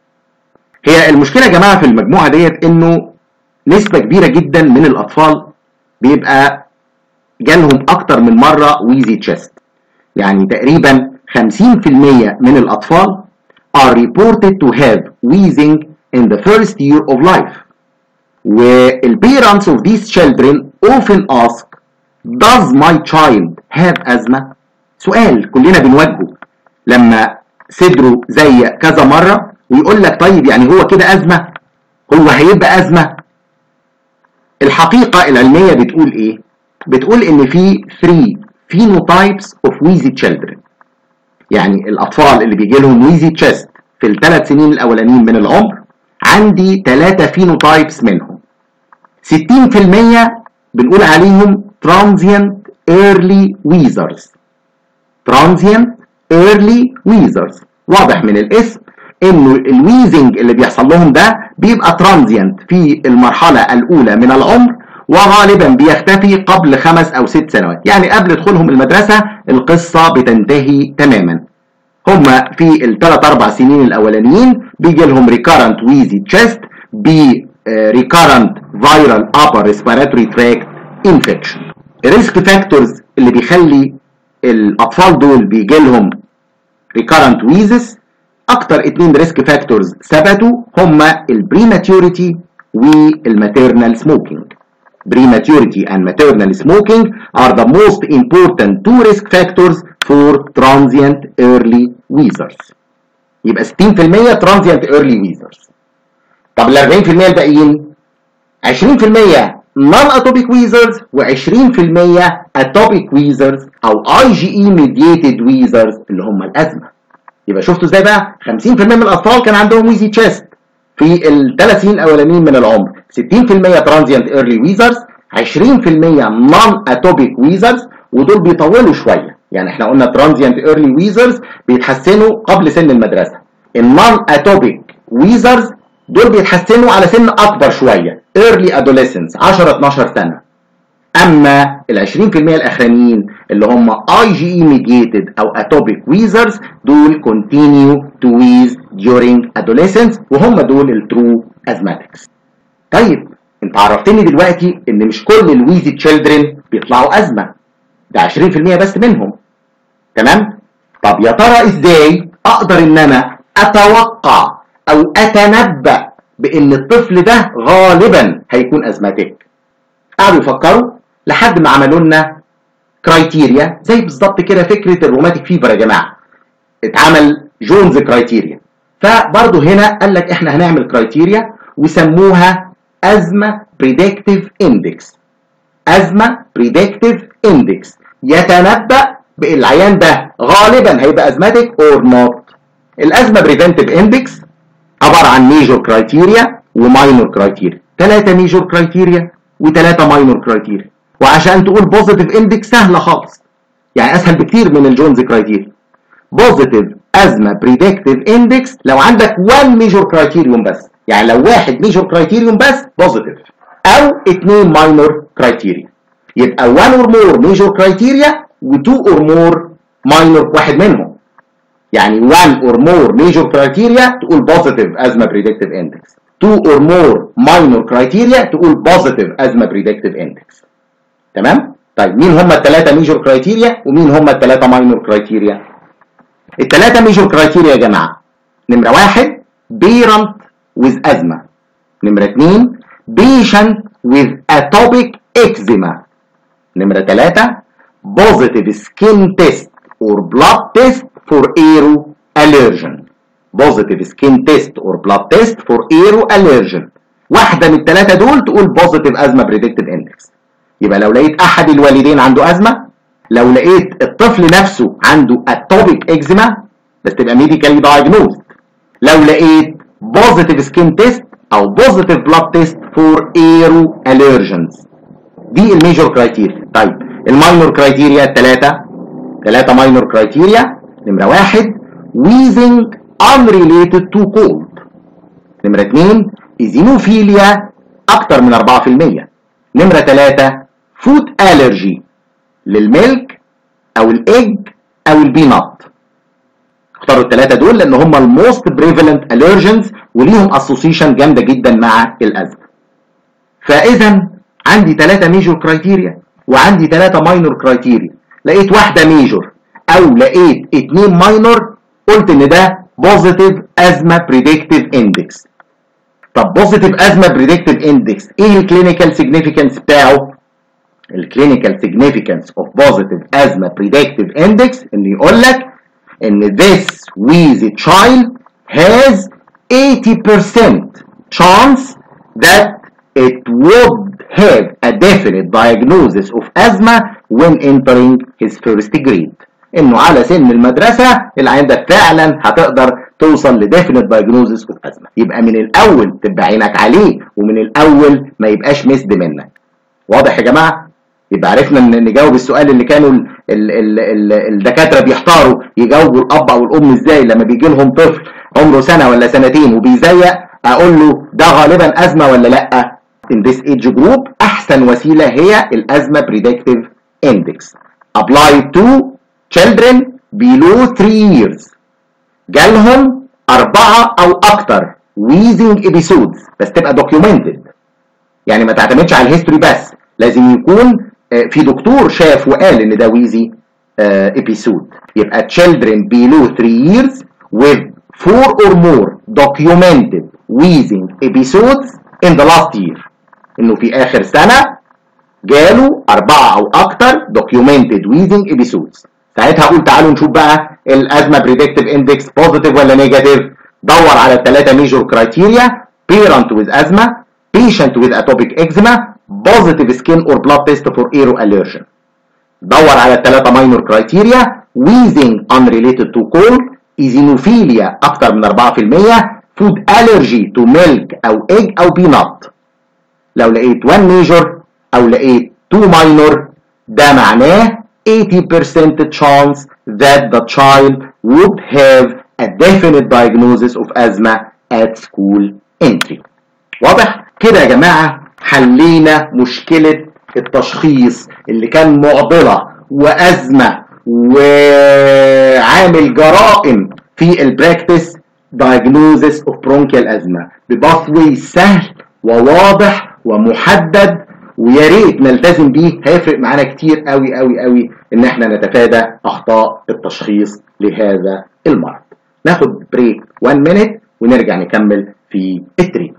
هي المشكله يا جماعه في المجموعه ديت انه نسبه كبيره جدا من الاطفال بيبقى جالهم اكتر من مره ويزي تشيست يعني تقريبا 50% من الاطفال are reported to have wheezing in the first year of life والparents of these children often ask does my child have asthma سؤال كلنا بنواجهه لما صدره زي كذا مره ويقول لك طيب يعني هو كده ازمه هو هيبقى ازمه الحقيقة العلمية بتقول ايه؟ بتقول ان في 3 phenotypes of wheezy children يعني الاطفال اللي بيجي لهم wheezy chest في الثلاث سنين الاولانيين من العمر عندي ثلاثة phenotypes منهم 60% بنقول عليهم transient early wheezers transient early wheezers واضح من الاسم انه الويزنج اللي بيحصل لهم ده بيبقى ترانزيانت في المرحله الاولى من العمر وغالبا بيختفي قبل خمس او ست سنوات يعني قبل دخولهم المدرسه القصه بتنتهي تماما هما في الثلاث اربع سنين الاولانيين بيجي لهم ريكارنت ويزي تشيست ب ريكارنت فيرال upper respiratory tract infection الريسك فاكتورز اللي بيخلي الاطفال دول بيجي لهم ريكارنت ويزس اكتر اتنين ريسك فاكتورز ثبتوا هما البريماتوريتي والماتيرنال سموكينج prematurity and maternal smoking are the most important two risk factors for transient early wheezers يبقى 60% transient early wheezers طب ال 40% الباقيين 20% non atopic wheezers و20% atopic wheezers او IgE mediated wheezers اللي هم الازمه يبقى شفتوا ازاي بقى 50% من الاطفال كان عندهم ويزي تشيست في الثلاث سنين الاولانيين من العمر 60% ترانزيانت ايرلي ويزرز 20% نون اتوبيك ويزرز ودول بيطولوا شويه يعني احنا قلنا ترانزيانت ايرلي ويزرز بيتحسنوا قبل سن المدرسه النون اتوبيك ويزرز دول بيتحسنوا على سن اكبر شويه ايرلي ادوليسنس 10 12 سنه اما ال 20% الاخرانيين اللي هم اي جي اي ميديتد او اتوبيك ويزرز دول continue to wheeze during adolescence وهم دول الترو ازماتكس طيب انت عرفتني دلوقتي ان مش كل الويزي تشيلدرن بيطلعوا ازمه ده 20% بس منهم تمام طب يا ترى ازاي اقدر ان انا اتوقع او اتنبأ بان الطفل ده غالبا هيكون ازماتيك قعدوا يفكروا لحد ما عملوا لنا كرايتيريا زي بالظبط كده فكره الروماتيك فيفر يا جماعه اتعمل جونز كرايتيريا فبرضه هنا قال لك احنا هنعمل كرايتيريا وسموها ازمه بريدكتيف اندكس ازمه بريدكتيف اندكس يتنبأ بان العيان ده غالبا هيبقى ازماتيك اور نوت الازمه بريفنتيف اندكس عباره عن ميجور كرايتيريا وماينور كرايتيريا ثلاثه ميجور كرايتيريا وثلاثه ماينور كرايتيريا وعشان تقول بوزيتيف اندكس سهله خالص يعني اسهل بكتير من الجونز كرايتيريا بوزيتيف ازمه بريدكتيف اندكس لو عندك 1 ميجور كرايتيريوم بس يعني لو واحد ميجور كرايتيريوم بس بوزيتيف او اثنين ماينور كرايتيريا يبقى 1 اور مور ميجور كرايتيريا و2 اور مور ماينور واحد منهم يعني 1 اور مور ميجور كرايتيريا تقول بوزيتيف ازمه بريدكتيف اندكس 2 اور مور ماينور كرايتيريا تقول بوزيتيف ازمه بريدكتيف اندكس تمام طيب مين هم الثلاثه ميجور كرايتيريا ومين هم الثلاثه ماينور كرايتيريا الثلاثه ميجور كرايتيريا يا جماعه نمره واحد بيرنت with ازمه نمره اثنين patient with atopic eczema نمره ثلاثه positive skin test or blood test for aero allergen positive skin test or blood test for aero allergen واحده من الثلاثه دول تقول positive ازمه predicted index يبقى لو لقيت احد الوالدين عنده ازمه لو لقيت الطفل نفسه عنده اتوبيك اكزيما بس تبقى ميديكالي دايجنوزد لو لقيت بوزيتيف سكين تيست او بوزيتيف بلاد تيست فور ايرو اليرجنز دي الميجور كرايتيريا طيب الماينور كرايتيريا الثلاثه ثلاثه ماينور كرايتيريا نمره واحد wheezing unrelated to cold نمره اثنين ايزينوفيليا اكتر من 4% نمره ثلاثه فود الرجي للميلك او الايج او البينات اختاروا الثلاثه دول لان هم الموست بريفالنت الرجنز وليهم اسوسيشن جامده جدا مع الازمه فاذا عندي ثلاثه ميجور كرايتيريا وعندي ثلاثه ماينور كرايتيريا لقيت واحده ميجور او لقيت اتنين ماينور قلت ان ده بوزيتيف ازمه بريدكتيف اندكس طب بوزيتيف ازمه بريدكتيف اندكس ايه الكلينيكال سيجنيفيكانس بتاعه الكلينيكال سيجنيفيكانس اوف بوزيتيف ازمه بريدكتيف اندكس ان يقول لك ان this wheezy child has 80% chance that it would have a definite diagnosis of asthma when entering his first grade انه على سن المدرسة العيان ده فعلا هتقدر توصل لديفينيت دايجنوزس اوف ازمه يبقى من الاول تبقى عينك عليه ومن الاول ما يبقاش مسد منك واضح يا جماعه يبقى عرفنا ان نجاوب السؤال اللي كانوا ال ال ال ال الدكاتره بيحتاروا يجاوبوا الاب او الام ازاي لما بيجي لهم طفل عمره سنه ولا سنتين وبيزيق اقول له ده غالبا ازمه ولا لا in this age group احسن وسيله هي الازمه predictive index applied to children below 3 years جالهم أربعة أو أكتر wheezing episodes بس تبقى documented يعني ما تعتمدش على الهيستوري بس لازم يكون في دكتور شاف وقال إن ده wheezy episode يبقى children below 3 years with 4 or more documented wheezing episodes in the last year إنه في آخر سنة جاله أربعة أو أكتر documented wheezing episodes ساعتها اقول تعالوا نشوف بقى الازمه بريدكتيف اندكس بوزيتيف ولا نيجاتيف دور على الثلاثه ميجور كرايتيريا بيرنت ويز ازمه بيشنت ويز اتوبيك اكزيما بوزيتيف سكين اور بلاد تيست فور ايرو اليرجن دور على الثلاثه ماينور كرايتيريا ويزنج unrelated تو كول ايزينوفيليا اكتر من 4% فود الرجي تو ميلك او ايج او بينات لو لقيت 1 ميجور او لقيت 2 ماينور ده معناه 80% chance that the child would have a definite diagnosis of asthma at school entry. واضح؟ كده يا جماعة حلينا مشكلة التشخيص اللي كان معضلة وأزمة وعامل جرائم في البراكتس diagnosis of bronchial asthma بباثوي سهل وواضح ومحدد ويا ريت نلتزم بيه هيفرق معانا كتير قوي قوي قوي ان احنا نتفادى اخطاء التشخيص لهذا المرض ناخد بريك 1 مينت ونرجع نكمل في التريد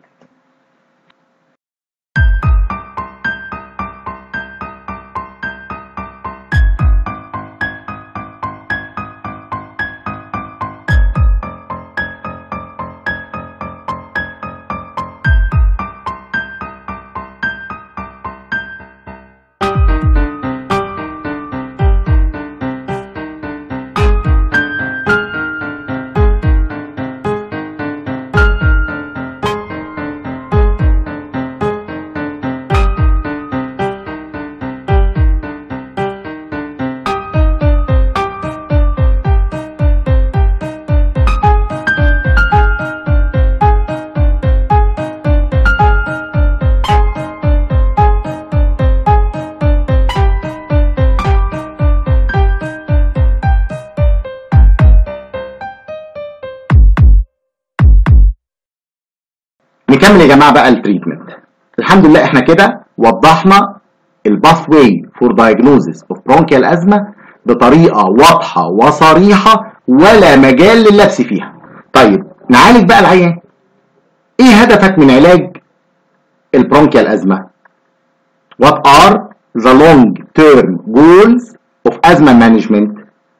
نكمل يا جماعه بقى التريتمنت الحمد لله احنا كده وضحنا الباث واي فور دايجنوزيس اوف برونكيال ازمه بطريقه واضحه وصريحه ولا مجال للبس فيها طيب نعالج بقى العيان ايه هدفك من علاج البرونكيال ازمه what are the long term goals of asthma management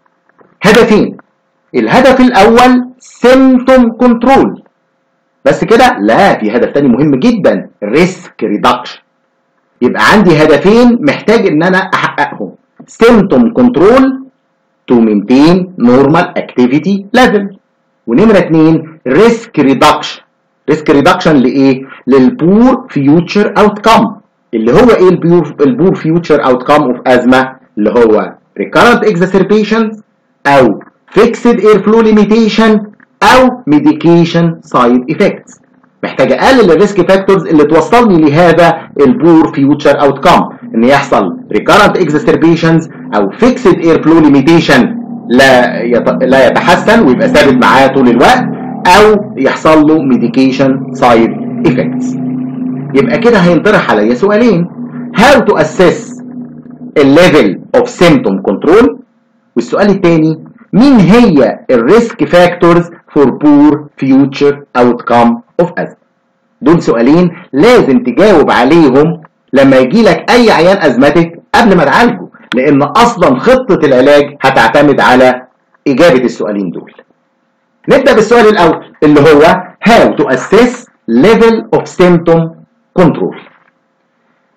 هدفين الهدف الاول symptom control بس كده لا في هدف تاني مهم جدا ريسك ريدكشن يبقى عندي هدفين محتاج ان انا احققهم symptom control to maintain normal activity level ونمرة اتنين ريسك ريدكشن ريسك ريدكشن لايه؟ للبور فيوتشر اوتكم اللي هو ايه البور البور فيوتشر اوتكم اوف ازمه اللي هو recurrent exacerbations او fixed airflow limitation او ميديكيشن سايد افكتس محتاج اقلل الريسك فاكتورز اللي توصلني لهذا البور فيوتشر اوتكم ان يحصل ريكارنت اكزاسربيشنز او فيكسد اير فلو ليميتيشن لا يت... لا يتحسن ويبقى ثابت معاه طول الوقت او يحصل له ميديكيشن سايد افكتس يبقى كده هينطرح عليا سؤالين how to assess الليفل اوف symptom كنترول والسؤال الثاني مين هي الريسك فاكتورز فور بور فيوتشر اوتكم اوف ازمه دول سؤالين لازم تجاوب عليهم لما يجي لك اي عيان ازمتك قبل ما تعالجه لان اصلا خطه العلاج هتعتمد على اجابه السؤالين دول نبدا بالسؤال الاول اللي هو how to assess level of symptom control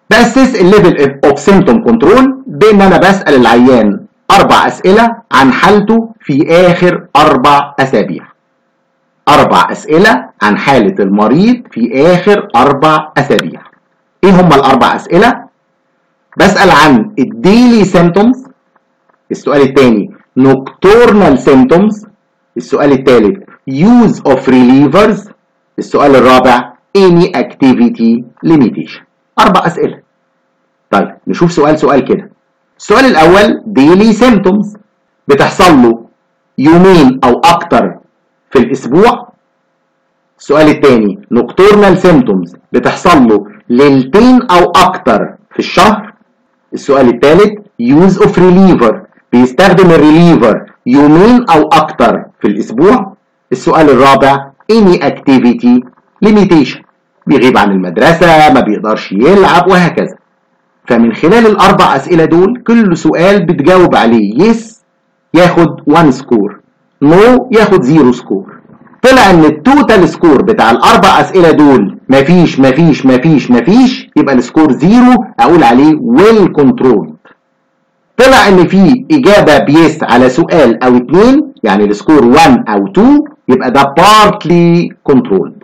باسس الليفل اوف سيمتوم كنترول بان انا بسال العيان اربع اسئله عن حالته في اخر اربع اسابيع اربع اسئله عن حاله المريض في اخر اربع اسابيع ايه هم الاربع اسئله بسال عن الديلي سيمتومز السؤال الثاني نوكتورنال سيمتومز السؤال الثالث use of relievers السؤال الرابع any activity limitation اربع اسئله طيب نشوف سؤال سؤال كده السؤال الاول daily symptoms بتحصل له يومين او اكتر في الاسبوع السؤال الثاني nocturnal symptoms بتحصل له ليلتين او اكتر في الشهر السؤال الثالث use of reliever بيستخدم الريليفر يومين او اكتر في الاسبوع السؤال الرابع any activity limitation بيغيب عن المدرسة ما بيقدرش يلعب وهكذا فمن خلال الأربع أسئلة دول كل سؤال بتجاوب عليه يس ياخد 1 سكور نو ياخد 0 سكور طلع ان التوتال سكور بتاع الاربع اسئله دول مفيش مفيش مفيش مفيش يبقى السكور زيرو اقول عليه ويل كنترول طلع ان في اجابه بيس على سؤال او اتنين يعني السكور 1 او 2 يبقى ده partly controlled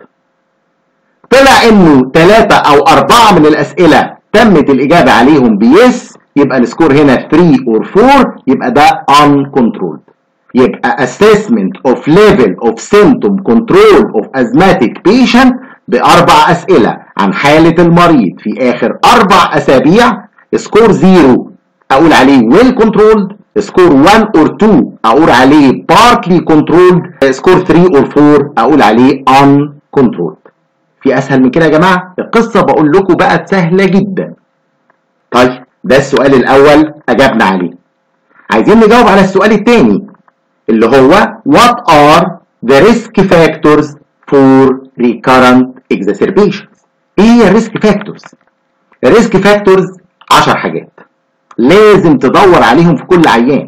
طلع انه ثلاثة او اربعة من الاسئلة تمت الاجابة عليهم بيس يبقى السكور هنا 3 or 4 يبقى ده uncontrolled يبقى assessment of level of symptom control of asthmatic patient باربع اسئلة عن حالة المريض في اخر اربع اسابيع سكور 0 اقول عليه well controlled سكور 1 or 2 اقول عليه partly controlled سكور 3 or 4 اقول عليه uncontrolled في اسهل من كده يا جماعه القصه بقول لكم بقت سهله جدا طيب ده السؤال الاول اجبنا عليه عايزين نجاوب على السؤال الثاني اللي هو what are the risk factors for recurrent exacerbations ايه هي الريسك فاكتورز الريسك فاكتورز 10 حاجات لازم تدور عليهم في كل عيان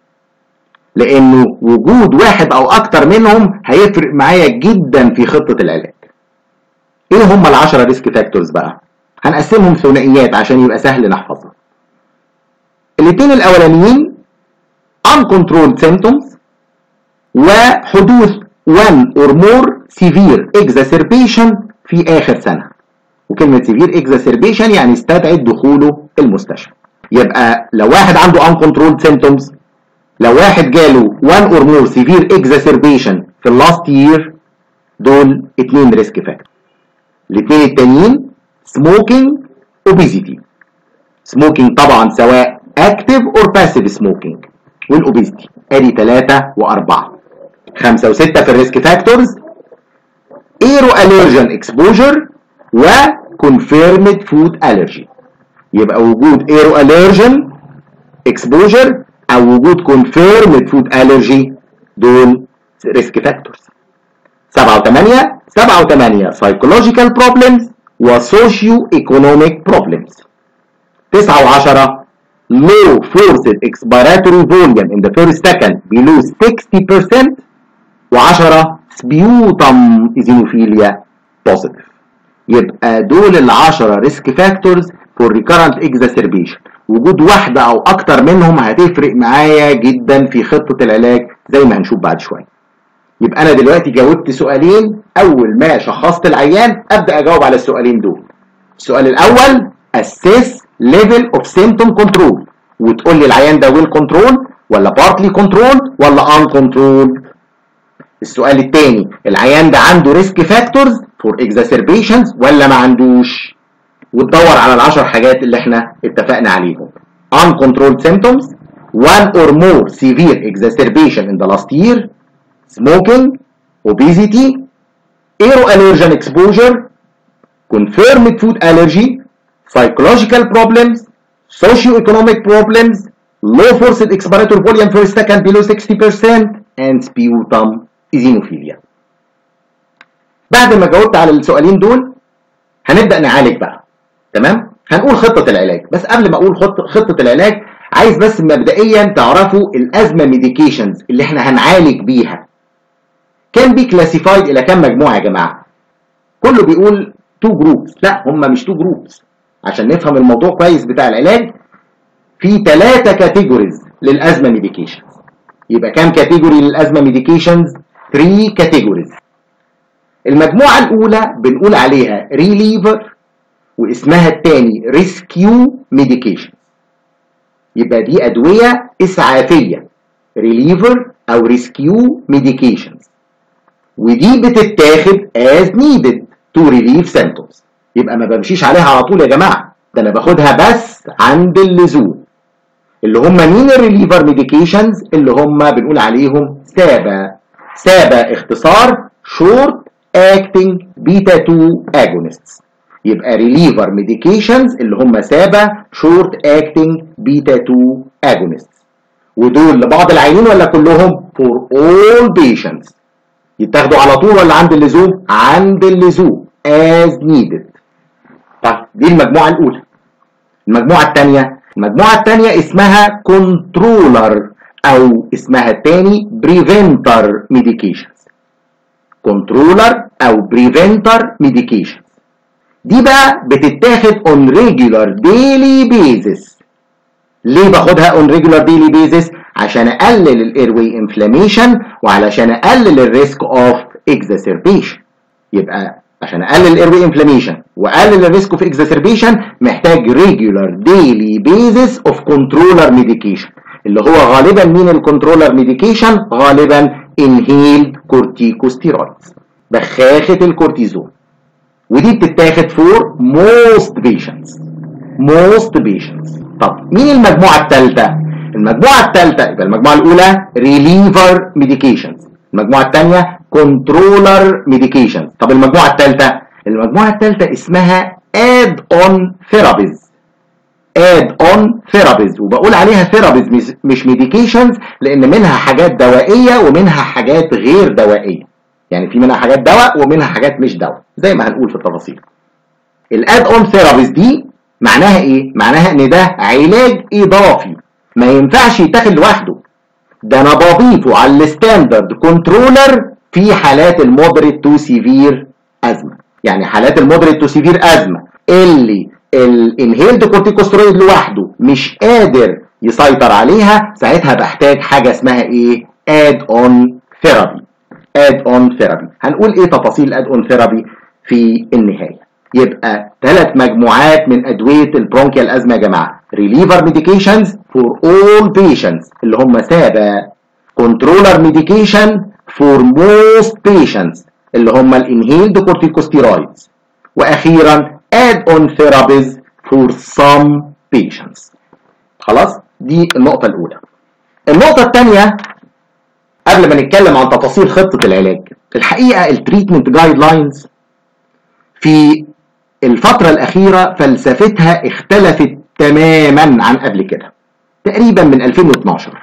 لانه وجود واحد او اكتر منهم هيفرق معايا جدا في خطه العلاج ايه هم العشرة ريسك فاكتورز بقى هنقسمهم ثنائيات عشان يبقى سهل نحفظها الاثنين الاولانيين uncontrolled symptoms وحدوث one or more severe exacerbation في اخر سنه وكلمه severe exacerbation يعني استدعت دخوله المستشفى يبقى لو واحد عنده uncontrolled symptoms لو واحد جاله one or more severe exacerbation في اللاست year دول اتنين ريسك فاكتور الاثنين التانيين سموكينج اوبيزيتي سموكينج طبعا سواء اكتف اور باسيف سموكينج والاوبيزيتي ادي ثلاثة وأربعة خمسة وستة في الريسك فاكتورز ايرو الرجن اكسبوجر وكونفيرمد فود الرجي يبقى وجود ايرو الرجن اكسبوجر او وجود كونفيرمد فود الرجي دول ريسك فاكتورز سبعة وثمانية سبعة وثمانية psychological problems و socio-economic problems تسعة وعشرة low forced expiratory volume in the first second below 60% وعشرة sputum eosinophilia positive يبقى دول العشرة ريسك فاكتورز for recurrent exacerbation وجود واحدة أو أكتر منهم هتفرق معايا جدا في خطة العلاج زي ما هنشوف بعد شوية يبقى انا دلوقتي جاوبت سؤالين اول ما شخصت العيان ابدا اجاوب على السؤالين دول السؤال الاول assess level of symptom control وتقول لي العيان ده ويل كنترول ولا partly controlled ولا uncontrolled السؤال الثاني العيان ده عنده ريسك فاكتورز فور exacerbations ولا ما عندوش وتدور على العشر حاجات اللي احنا اتفقنا عليهم uncontrolled symptoms one or more severe exacerbation in the last year smoking, obesity, aeroallergen exposure, confirmed food allergy, psychological problems, socioeconomic problems, low forced expiratory volume first second below 60%, and sputum eosinophilia. بعد ما جاوبت على السؤالين دول هنبدأ نعالج بقى تمام؟ هنقول خطة العلاج بس قبل ما أقول خطة, خطة العلاج عايز بس مبدئيا تعرفوا الأزمة ميديكيشنز اللي احنا هنعالج بيها كان بي كلاسيفايد الى كام مجموعه يا جماعه كله بيقول تو جروبس لا هم مش تو جروبس عشان نفهم الموضوع كويس بتاع العلاج في ثلاثة كاتيجوريز للأزمة ميديكيشنز يبقى كام كاتيجوري للأزمة ميديكيشنز 3 كاتيجوريز المجموعة الأولى بنقول عليها ريليفر واسمها الثاني ريسكيو ميديكيشن يبقى دي أدوية إسعافية ريليفر أو ريسكيو ميديكيشنز ودي بتتاخد as needed to relieve symptoms يبقى ما بمشيش عليها على طول يا جماعة ده أنا باخدها بس عند اللزوم اللي هم مين الريليفر ميديكيشنز اللي هم بنقول عليهم سابا سابا اختصار شورت اكتنج بيتا 2 اجونستس يبقى ريليفر ميديكيشنز اللي هم سابا شورت اكتنج بيتا 2 اجونستس ودول لبعض العيانين ولا كلهم فور اول بيشنتس يتاخدوا على طول ولا عند اللزوم عند اللزوم as needed طيب دي المجموعه الاولى المجموعه الثانيه المجموعه الثانيه اسمها كنترولر او اسمها الثاني بريفنتر ميديكيشنز كنترولر او بريفنتر ميديكيشنز دي بقى بتتاخد on regular daily basis ليه باخدها on regular daily basis عشان اقلل الايروي انفلاميشن وعلشان اقلل الريسك اوف exacerbation يبقى عشان اقلل الايروي انفلاميشن واقلل الريسك اوف exacerbation محتاج regular daily basis of controller medication اللي هو غالبا مين الكنترولر ميديكيشن غالبا inhaled corticosteroids بخاخة الكورتيزون ودي بتتاخد فور most patients most patients طب مين المجموعة الثالثة المجموعة الثالثة يبقى المجموعة الأولى reliever medications المجموعة الثانية controller medications طب المجموعة الثالثة المجموعة الثالثة اسمها add-on therapies add-on therapies وبقول عليها therapies مش, مش medications لأن منها حاجات دوائية ومنها حاجات غير دوائية يعني في منها حاجات دواء ومنها حاجات مش دواء زي ما هنقول في التفاصيل الاد اون ثيرابيز دي معناها ايه معناها ان ده علاج اضافي ما ينفعش يتاخد لوحده ده انا بضيفه على الستاندرد كنترولر في حالات المودريت تو سيفير ازمه يعني حالات المودريت تو سيفير ازمه اللي الانهيلد كورتيكوسترويد لوحده مش قادر يسيطر عليها ساعتها بحتاج حاجه اسمها ايه اد اون ثيرابي اد اون ثيرابي هنقول ايه تفاصيل اد اون ثيرابي في النهايه يبقى ثلاث مجموعات من ادويه البرونكيال ازمه يا جماعه ريليفر ميديكيشنز فور اول بيشنتس اللي هم سابا كنترولر ميديكيشن فور موست بيشنتس اللي هم الانهيلد كورتيكوستيرويدز واخيرا اد اون ثيرابيز فور سم بيشنتس خلاص دي النقطه الاولى النقطه الثانيه قبل ما نتكلم عن تفاصيل خطة العلاج الحقيقة التريتمنت جايد لاينز في الفترة الأخيرة فلسفتها اختلفت تماما عن قبل كده تقريبا من 2012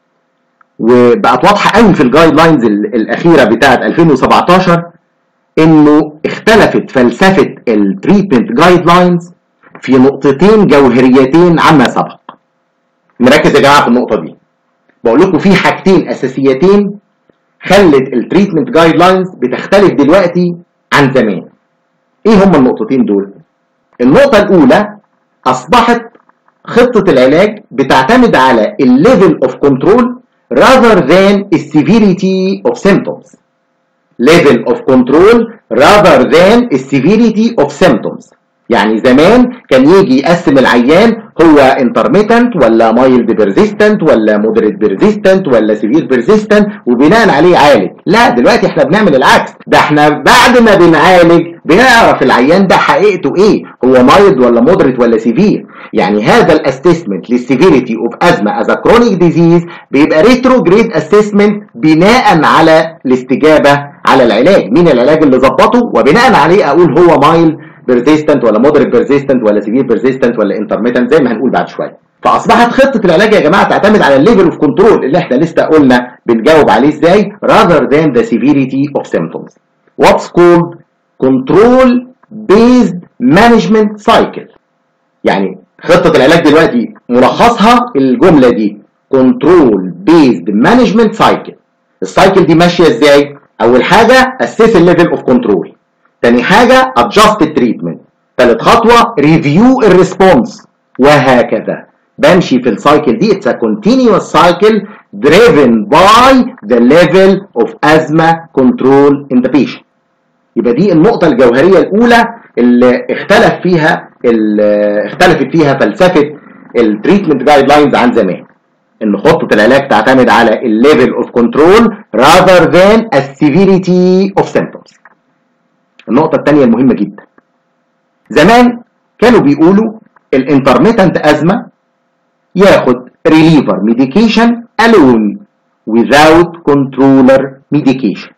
وبقت واضحة قوي في الجايد لاينز الأخيرة بتاعة 2017 إنه اختلفت فلسفة التريتمنت جايد لاينز في نقطتين جوهريتين عما سبق نركز يا جماعة في النقطة دي بقول لكم في حاجتين اساسيتين خلت التريتمنت جايد لاينز بتختلف دلوقتي عن زمان ايه هما النقطتين دول النقطة الاولى اصبحت خطة العلاج بتعتمد على الليفل اوف كنترول rather than السيفيريتي اوف symptoms level of control rather than السيفيريتي اوف symptoms يعني زمان كان يجي يقسم العيان هو انترميتنت ولا مايلد بيرزيستنت ولا مودريت بيرزيستنت ولا سيفير بيرزيستنت وبناء عليه يعالج لا دلوقتي احنا بنعمل العكس ده احنا بعد ما بنعالج بنعرف العيان ده حقيقته ايه هو مايلد ولا مودريت ولا سيفير يعني هذا الاسسمنت للسيفيريتي اوف ازمه از كرونيك ديزيز بيبقى ريتروجريد اسسمنت بناء على الاستجابه على العلاج مين العلاج اللي ظبطه وبناء عليه اقول هو مايلد بيرزيستنت ولا مودريت بيرزيستنت ولا سيفير بيرزيستنت ولا انترميتنت زي ما هنقول بعد شويه فاصبحت خطه العلاج يا جماعه تعتمد على الليفل اوف كنترول اللي احنا لسه قلنا بنجاوب عليه ازاي rather than the severity of symptoms what's called control based management cycle يعني خطه العلاج دلوقتي ملخصها الجمله دي control based management cycle السايكل دي ماشيه ازاي اول حاجه اسس الليفل اوف كنترول تاني حاجة adjust التريتمنت ثالث خطوه ريفيو الريسبونس وهكذا بمشي في السايكل دي it's a continuous cycle driven by the level of asthma control in the patient يبقى دي النقطة الجوهرية الأولى اللي اختلف فيها اللي اختلفت فيها فلسفة التريتمنت جايد لاينز عن زمان ان خطة العلاج تعتمد على الليفل اوف كنترول rather than السيفيريتي اوف symptoms النقطة الثانية المهمة جدا زمان كانوا بيقولوا الانترميتنت ازمة ياخد reliever medication alone without controller medication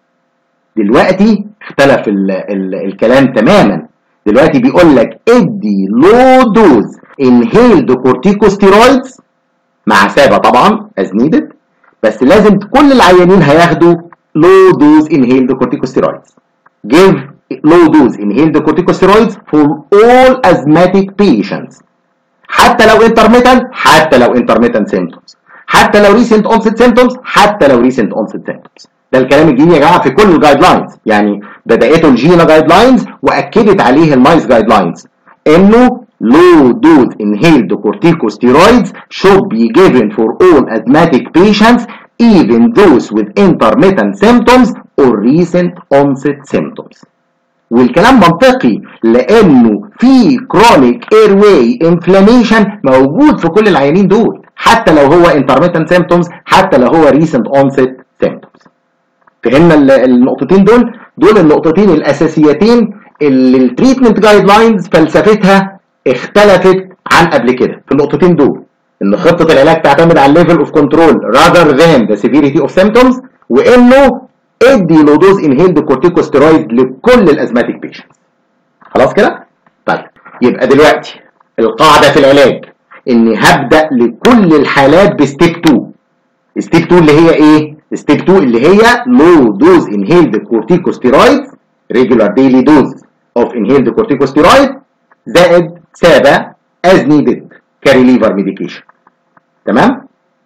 دلوقتي اختلف ال ال الكلام تماما دلوقتي بيقول لك ادي لو دوز انهيلد كورتيكوستيرويدز مع سابا طبعا از نيدد بس لازم كل العيانين هياخدوا لو دوز انهيلد كورتيكوستيرويدز give low dose inhaled corticosteroids for all asthmatic patients حتى لو intermittent حتى لو intermittent symptoms حتى لو recent onset symptoms حتى لو recent onset symptoms ده الكلام الجديد يا جماعه في كل الجايد لاينز يعني بدايته الجينا جايد لاينز واكدت عليه المايس جايد لاينز انه low dose inhaled corticosteroids should be given for all asthmatic patients even those with intermittent symptoms or recent onset symptoms والكلام منطقي لانه في chronic airway inflammation موجود في كل العيانين دول حتى لو هو intermittent symptoms حتى لو هو recent onset symptoms فهمنا النقطتين دول دول النقطتين الاساسيتين اللي التريتمنت جايد لاينز فلسفتها اختلفت عن قبل كده في النقطتين دول ان خطه العلاج تعتمد على الليفل اوف كنترول rather than the severity of symptoms وانه ادي لو دوز انهيلد كورتيكوستيرويد لكل الازماتيك بيشنتس خلاص كده طيب يبقى دلوقتي القاعده في العلاج اني هبدا لكل الحالات بستيب 2 ستيب 2 اللي هي ايه ستيب 2 اللي هي لو دوز انهيلد كورتيكوستيرويد ريجولار ديلي دوز اوف انهيلد كورتيكوستيرويد زائد سابا از نيدد كريليفر ميديكيشن تمام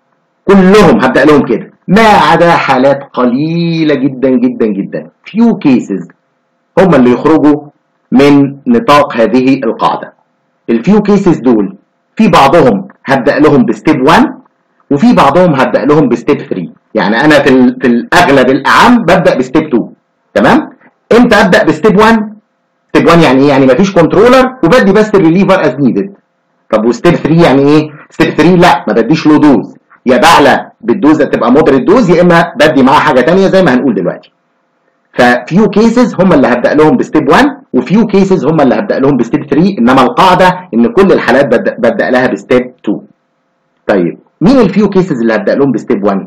كلهم هبدا لهم كده ما عدا حالات قليله جدا جدا جدا few cases هم اللي يخرجوا من نطاق هذه القاعده الفيو كيسز دول في بعضهم هبدا لهم بستيب 1 وفي بعضهم هبدا لهم بستيب 3 يعني انا في ال- في الاغلب الاعم ببدا بستيب 2 تمام امتى ابدا بستيب 1 ستيب 1 يعني ايه يعني مفيش كنترولر وبدي بس الريليفر از نيدد طب وستيب 3 يعني ايه ستيب 3 لا ما بديش له دوز يا بعلى بالدوز تبقى مودريت دوز يا اما بدي معاه حاجه ثانيه زي ما هنقول دلوقتي ففيو كيسز هم اللي هبدا لهم بستيب 1 وفيو كيسز هم اللي هبدا لهم بستيب 3 انما القاعده ان كل الحالات ببدا, ببدأ لها بستيب 2 طيب مين الفيو كيسز اللي هبدا لهم بستيب 1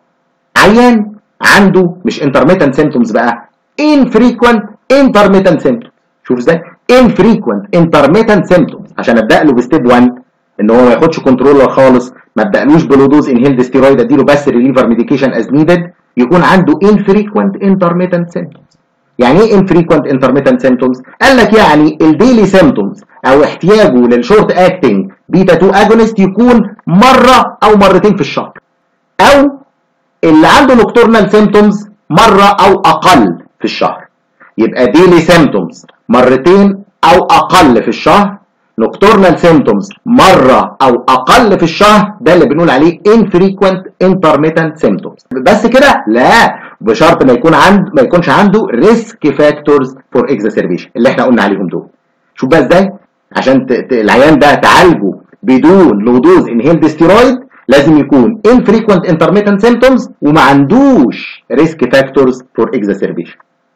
عيان عنده مش intermittent symptoms بقى infrequent intermittent symptoms شوف ازاي infrequent intermittent symptoms عشان ابدا له بستيب 1 ان هو ما ياخدش كنترولر خالص ما ابدالوش بلودوز انهيلد ستيرويد اديله بس ريليفر ميديكيشن از نيدد يكون عنده infrequent intermittent symptoms يعني ايه infrequent intermittent symptoms قال لك يعني الديلي symptoms او احتياجه للشورت اكتنج بيتا 2 اجونست يكون مره او مرتين في الشهر او اللي عنده نوكتورنال سيمتومز مرة أو أقل في الشهر يبقى ديلي سيمتومز مرتين أو أقل في الشهر نوكتورنال سيمتومز مرة أو أقل في الشهر ده اللي بنقول عليه infrequent intermittent symptoms بس كده لا بشرط ما يكون عند ما يكونش عنده risk factors for exacerbation اللي احنا قلنا عليهم دول شوف بقى ازاي عشان ت... ت... العيان ده تعالجه بدون لودوز انهيلد ستيرويد لازم يكون infrequent intermittent symptoms وما عندوش risk factors for exacerbation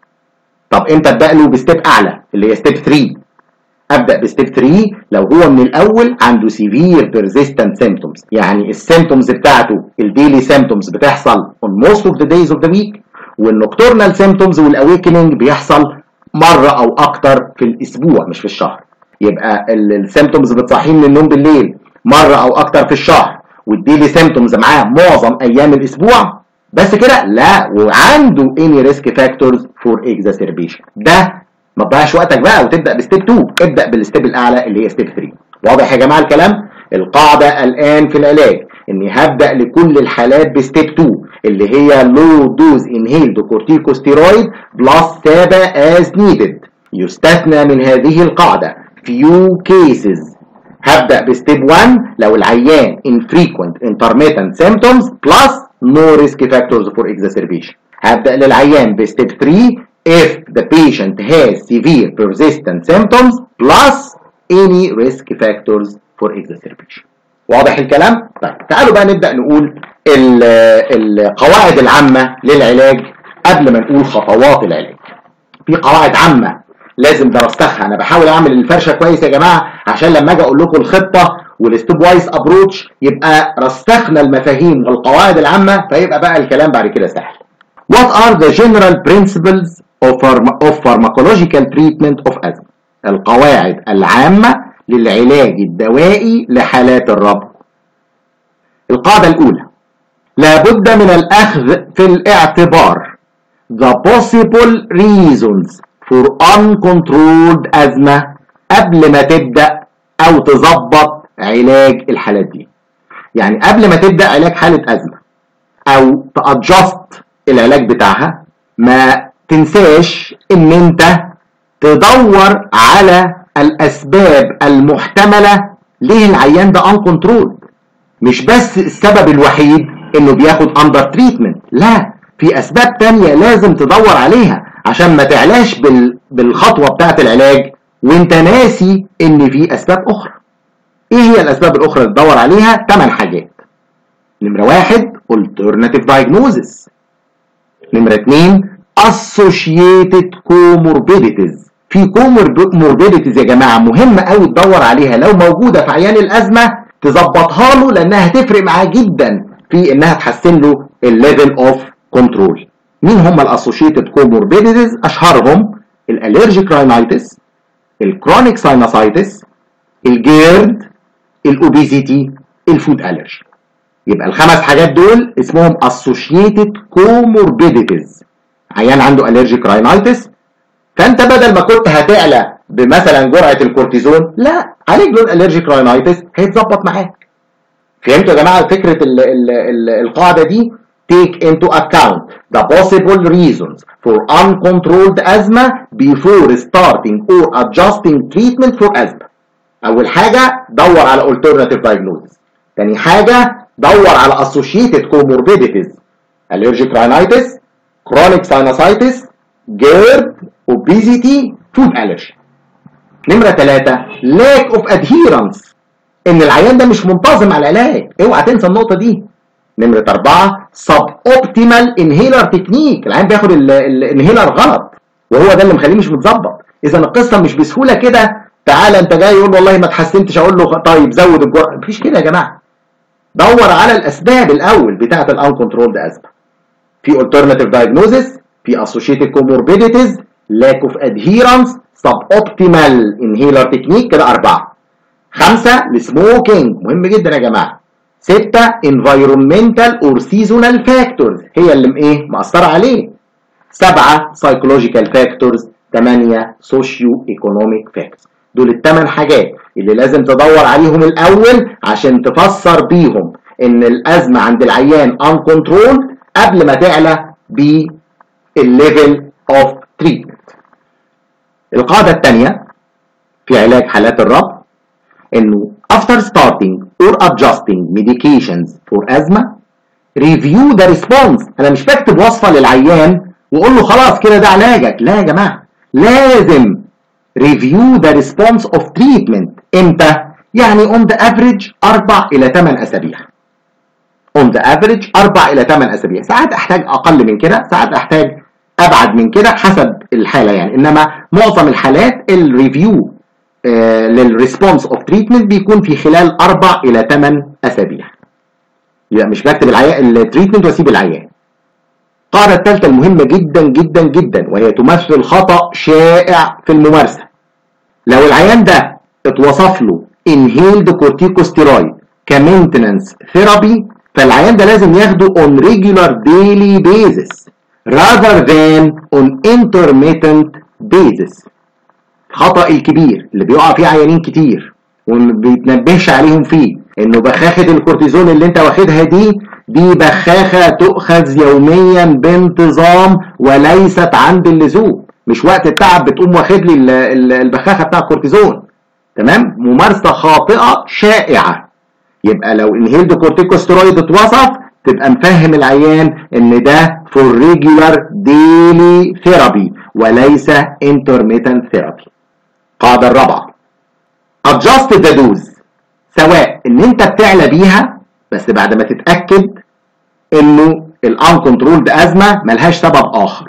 طب امتى ابدا له بستيب اعلى اللي هي ستيب 3 ابدا بستيب 3 لو هو من الاول عنده severe persistent symptoms يعني السيمتومز بتاعته الديلي symptoms بتحصل on most of the days of the week والنوكتورنال symptoms والاويكننج بيحصل مره او اكتر في الاسبوع مش في الشهر يبقى السيمتومز بتصحيه من النوم بالليل مره او اكتر في الشهر والديلي سيمتومز معاه معظم ايام الاسبوع بس كده لا وعنده اني ريسك فاكتورز فور exacerbation ده ما تضيعش وقتك بقى وتبدا بستيب 2 ابدا بالستيب الاعلى اللي هي ستيب 3 واضح يا جماعه الكلام القاعده الان في العلاج اني هبدا لكل الحالات بستيب 2 اللي هي لو دوز انهيلد كورتيكوستيرويد بلس سابا از نيدد يستثنى من هذه القاعدة few cases هبدأ بستيب 1 لو العيان infrequent intermittent symptoms plus no risk factors for exacerbation هبدأ للعيان بستيب 3 if the patient has severe persistent symptoms plus any risk factors for exacerbation واضح الكلام؟ طيب تعالوا بقى نبدأ نقول القواعد العامة للعلاج قبل ما نقول خطوات العلاج في قواعد عامة لازم درستها انا بحاول اعمل الفرشه كويس يا جماعه عشان لما اجي اقول لكم الخطه والستيب وايز ابروتش يبقى رسخنا المفاهيم والقواعد العامه فيبقى بقى الكلام بعد كده سهل. What are the general principles of, pharma of pharmacological treatment of asthma؟ القواعد العامه للعلاج الدوائي لحالات الربو. القاعده الاولى لابد من الاخذ في الاعتبار the possible reasons for uncontrolled asthma قبل ما تبدأ أو تظبط علاج الحالات دي يعني قبل ما تبدأ علاج حالة أزمة أو تأدجست العلاج بتاعها ما تنساش إن أنت تدور على الأسباب المحتملة ليه العيان ده uncontrolled مش بس السبب الوحيد إنه بياخد أندر تريتمنت لا في أسباب تانية لازم تدور عليها عشان ما تعلاش بال... بالخطوه بتاعه العلاج وانت ناسي ان في اسباب اخرى ايه هي الاسباب الاخرى اللي تدور عليها 8 حاجات نمره واحد alternative diagnosis نمره اتنين associated comorbidities في comorbidities يا جماعه مهمه قوي تدور عليها لو موجوده في عيان الازمه تظبطها له لانها هتفرق معاه جدا في انها تحسن له الليفل اوف كنترول مين هم الاسوشيتد كوموربيديتيز اشهرهم الالرجيك راينايتس الكرونيك ساينوسايتس الجيرد الاوبيزيتي الفود الرجي يبقى الخمس حاجات دول اسمهم اسوشيتد كوموربيديتيز عيان عنده الرجيك راينايتس فانت بدل ما كنت هتعلى بمثلا جرعه الكورتيزون لا عليك له الالرجيك راينايتس هيتظبط معاك فهمتوا يا جماعه فكره ال ال ال القاعده دي take into account the possible reasons for uncontrolled asthma before starting or adjusting treatment for asthma. أول حاجة دور على alternative diagnosis. تاني حاجة دور على associated comorbidities allergic rhinitis, chronic sinusitis, GERD, obesity, food allergy. نمرة ثلاثة lack of adherence إن العيان ده مش منتظم على العلاج، اوعى تنسى النقطة دي. نمرة أربعة سب اوبتيمال انهيلر تكنيك العيان بياخد الانهيلر غلط وهو ده اللي مخليه مش متظبط إذا القصة مش بسهولة كده تعالى أنت جاي يقول والله ما اتحسنتش أقول له طيب زود الجرعة مفيش كده يا جماعة دور على الأسباب الأول بتاعة الأن كنترولد أزمة في alternative diagnosis في associated comorbidities lack of adherence suboptimal inhaler technique كده أربعة خمسة السموكينج مهم جدا يا جماعة ستة environmental or seasonal factors هي اللي ايه مأثرة عليه سبعة psychological factors ثمانية socio economic factors دول الثمان حاجات اللي لازم تدور عليهم الأول عشان تفسر بيهم إن الأزمة عند العيان uncontrolled قبل ما تعلى بالليفل of treatment القاعدة الثانية في علاج حالات الربط إنه after starting or adjusting medications for asthma review the response انا مش بكتب وصفه للعيان واقول له خلاص كده ده علاجك لا يا جماعه لازم review the response of treatment امتى يعني on the average 4 الى 8 اسابيع on the average 4 الى 8 اسابيع ساعات احتاج اقل من كده ساعات احتاج ابعد من كده حسب الحاله يعني انما معظم الحالات الريفيو للريسبونس اوف تريتمنت بيكون في خلال اربع الى ثمان اسابيع. يبقى مش بكتب العيان التريتمنت واسيب العيان. القاعده الثالثه المهمه جدا جدا جدا وهي تمثل خطا شائع في الممارسه. لو العيان ده اتوصف له انهيلد كورتيكوستيرويد كمينتننس ثيرابي فالعيان ده لازم ياخده on regular daily basis rather than on intermittent basis. الخطأ الكبير اللي بيقع فيه عيانين كتير وما بيتنبهش عليهم فيه انه بخاخة الكورتيزون اللي انت واخدها دي دي بخاخة تؤخذ يوميا بانتظام وليست عند اللزوم مش وقت التعب بتقوم واخد لي ال- ال- البخاخه بتاع الكورتيزون تمام ممارسه خاطئه شائعه يبقى لو انهيلد كورتيكوستيرويد اتوصف تبقى مفهم العيان ان ده فور ريجولار ديلي ثيرابي وليس انترميتنت ثيرابي القاعده الرابعه adjust the dose سواء ان انت بتعلى بيها بس بعد ما تتاكد انه الان كنترولد ازمه ملهاش سبب اخر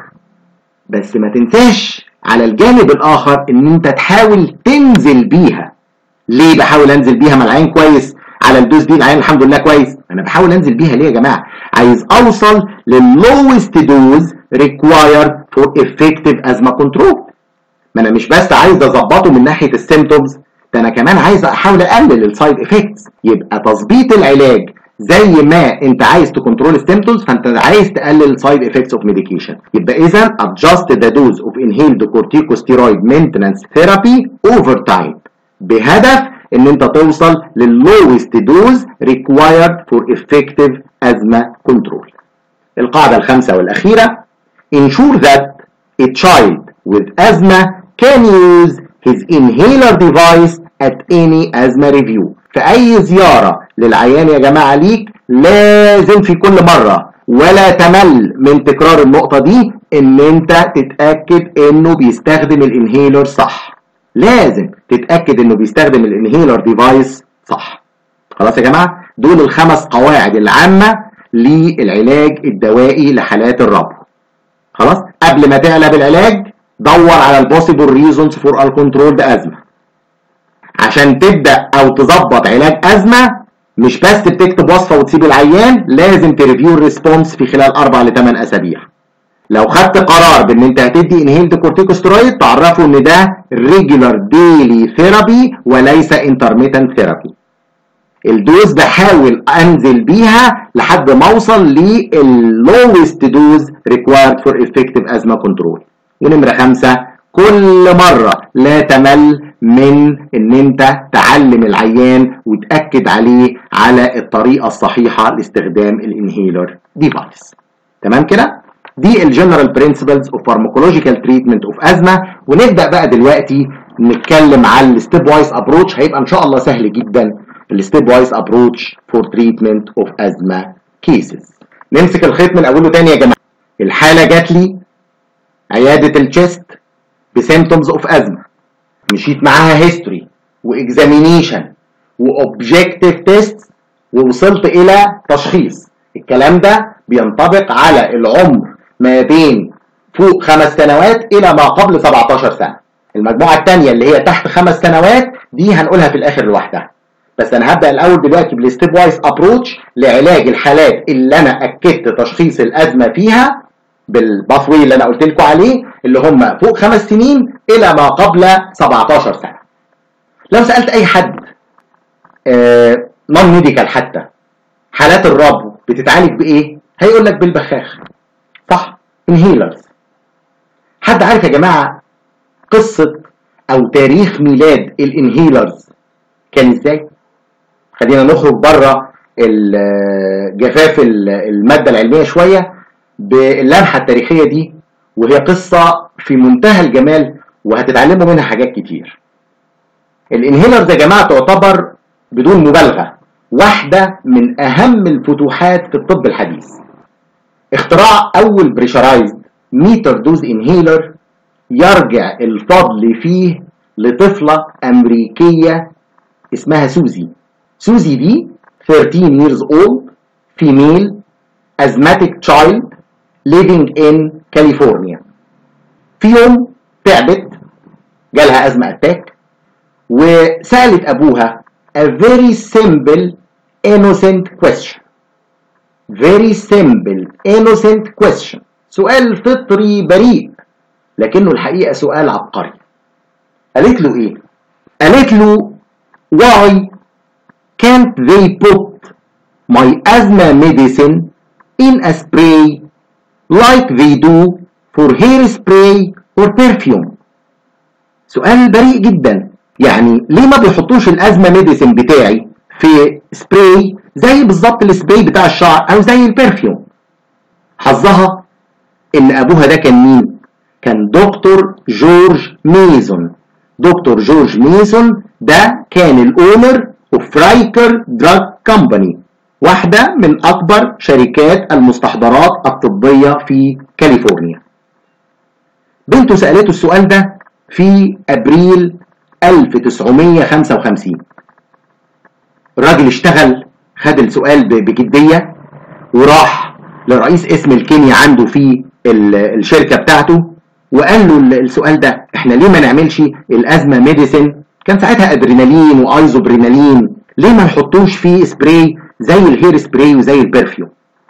بس ما تنساش على الجانب الاخر ان انت تحاول تنزل بيها ليه بحاول انزل بيها ما العين كويس على الدوز دي العين الحمد لله كويس انا بحاول انزل بيها ليه يا جماعه عايز اوصل لللوست دوز ريكوايرد فور افكتيف ازمه كنترول ما انا مش بس عايز اظبطه من ناحيه السيمتومز ده انا كمان عايز احاول اقلل السايد افكتس يبقى تظبيط العلاج زي ما انت عايز تكنترول السيمتومز فانت عايز تقلل السايد افكتس اوف ميديكيشن يبقى اذا adjust the dose of inhaled corticosteroid maintenance therapy over time بهدف ان انت توصل لللوست دوز required for effective asthma control القاعدة الخامسة والأخيرة ensure that a child with asthma can use his inhaler device at any asthma review في أي زيارة للعيان يا جماعة ليك لازم في كل مرة ولا تمل من تكرار النقطة دي ان انت تتأكد انه بيستخدم الانهيلر صح لازم تتأكد انه بيستخدم الانهيلر ديفايس صح خلاص يا جماعة دول الخمس قواعد العامة للعلاج الدوائي لحالات الربو خلاص قبل ما تعلى بالعلاج دور على البوسيبل ريزونز فور الكنترول ازمه عشان تبدا او تظبط علاج ازمه مش بس بتكتب وصفه وتسيب العيان لازم تريفيو الريسبونس في خلال اربع لثمان اسابيع لو خدت قرار بان انت هتدي انهيلد كورتيكوسترويد تعرفوا ان ده ريجولار ديلي ثيرابي وليس انترميتنت ثيرابي الدوز بحاول انزل بيها لحد ما اوصل لللوست دوز ريكوايرد فور افكتيف ازما كنترول ونمره خمسه كل مره لا تمل من ان انت تعلم العيان وتاكد عليه على الطريقه الصحيحه لاستخدام الانهيلر ديفايس تمام كده دي الجنرال برنسبلز اوف فارماكولوجيكال تريتمنت اوف ازمه ونبدا بقى دلوقتي نتكلم على الستيب وايز ابروتش هيبقى ان شاء الله سهل جدا الستيب وايز ابروتش فور تريتمنت اوف ازمه كيسز نمسك الخيط من اوله تاني يا جماعه الحاله جات لي عياده الشيست بسيمتومز اوف ازمه مشيت معاها هيستوري واكزامينيشن واوبجكتيف تيست ووصلت الى تشخيص الكلام ده بينطبق على العمر ما بين فوق خمس سنوات الى ما قبل 17 سنه المجموعه الثانيه اللي هي تحت خمس سنوات دي هنقولها في الاخر لوحدها بس انا هبدا الاول دلوقتي بالستيب وايز ابروتش لعلاج الحالات اللي انا اكدت تشخيص الازمه فيها بالباثوي اللي انا قلت لكم عليه اللي هم فوق خمس سنين الى ما قبل 17 سنه لو سالت اي حد نون ميديكال حتى حالات الربو بتتعالج بايه هيقول لك بالبخاخ صح انهيلرز حد عارف يا جماعه قصه او تاريخ ميلاد الانهيلرز كان ازاي خلينا نخرج بره جفاف الماده العلميه شويه باللمحه التاريخيه دي وهي قصه في منتهى الجمال وهتتعلموا منها حاجات كتير الانهيلرز يا جماعه تعتبر بدون مبالغه واحده من اهم الفتوحات في الطب الحديث اختراع اول بريشرايزد ميتر دوز انهيلر يرجع الفضل فيه لطفله امريكيه اسمها سوزي سوزي دي 13 years old female asthmatic child living in كاليفورنيا في يوم تعبت جالها أزمة أتاك وسألت أبوها a very simple innocent question very simple innocent question سؤال فطري بريء لكنه الحقيقة سؤال عبقري قالت له ايه قالت له why can't they put my asthma medicine in a spray like they do for hairspray or perfume سؤال بريء جدا يعني ليه ما بيحطوش الازمه ميديسن بتاعي في سبراي زي بالظبط السبراي بتاع الشعر او زي البرفيوم حظها ان ابوها ده كان مين كان دكتور جورج ميزون دكتور جورج ميزون ده كان الاونر اوف رايكر دراج كومباني واحدة من أكبر شركات المستحضرات الطبية في كاليفورنيا بنته سألته السؤال ده في أبريل 1955 الراجل اشتغل خد السؤال بجدية وراح لرئيس اسم الكيمياء عنده في الشركة بتاعته وقال له السؤال ده احنا ليه ما نعملش الأزمة ميديسين كان ساعتها ادرينالين وايزوبرينالين ليه ما نحطوش فيه سبراي زي الهير سبراي وزي البرفيوم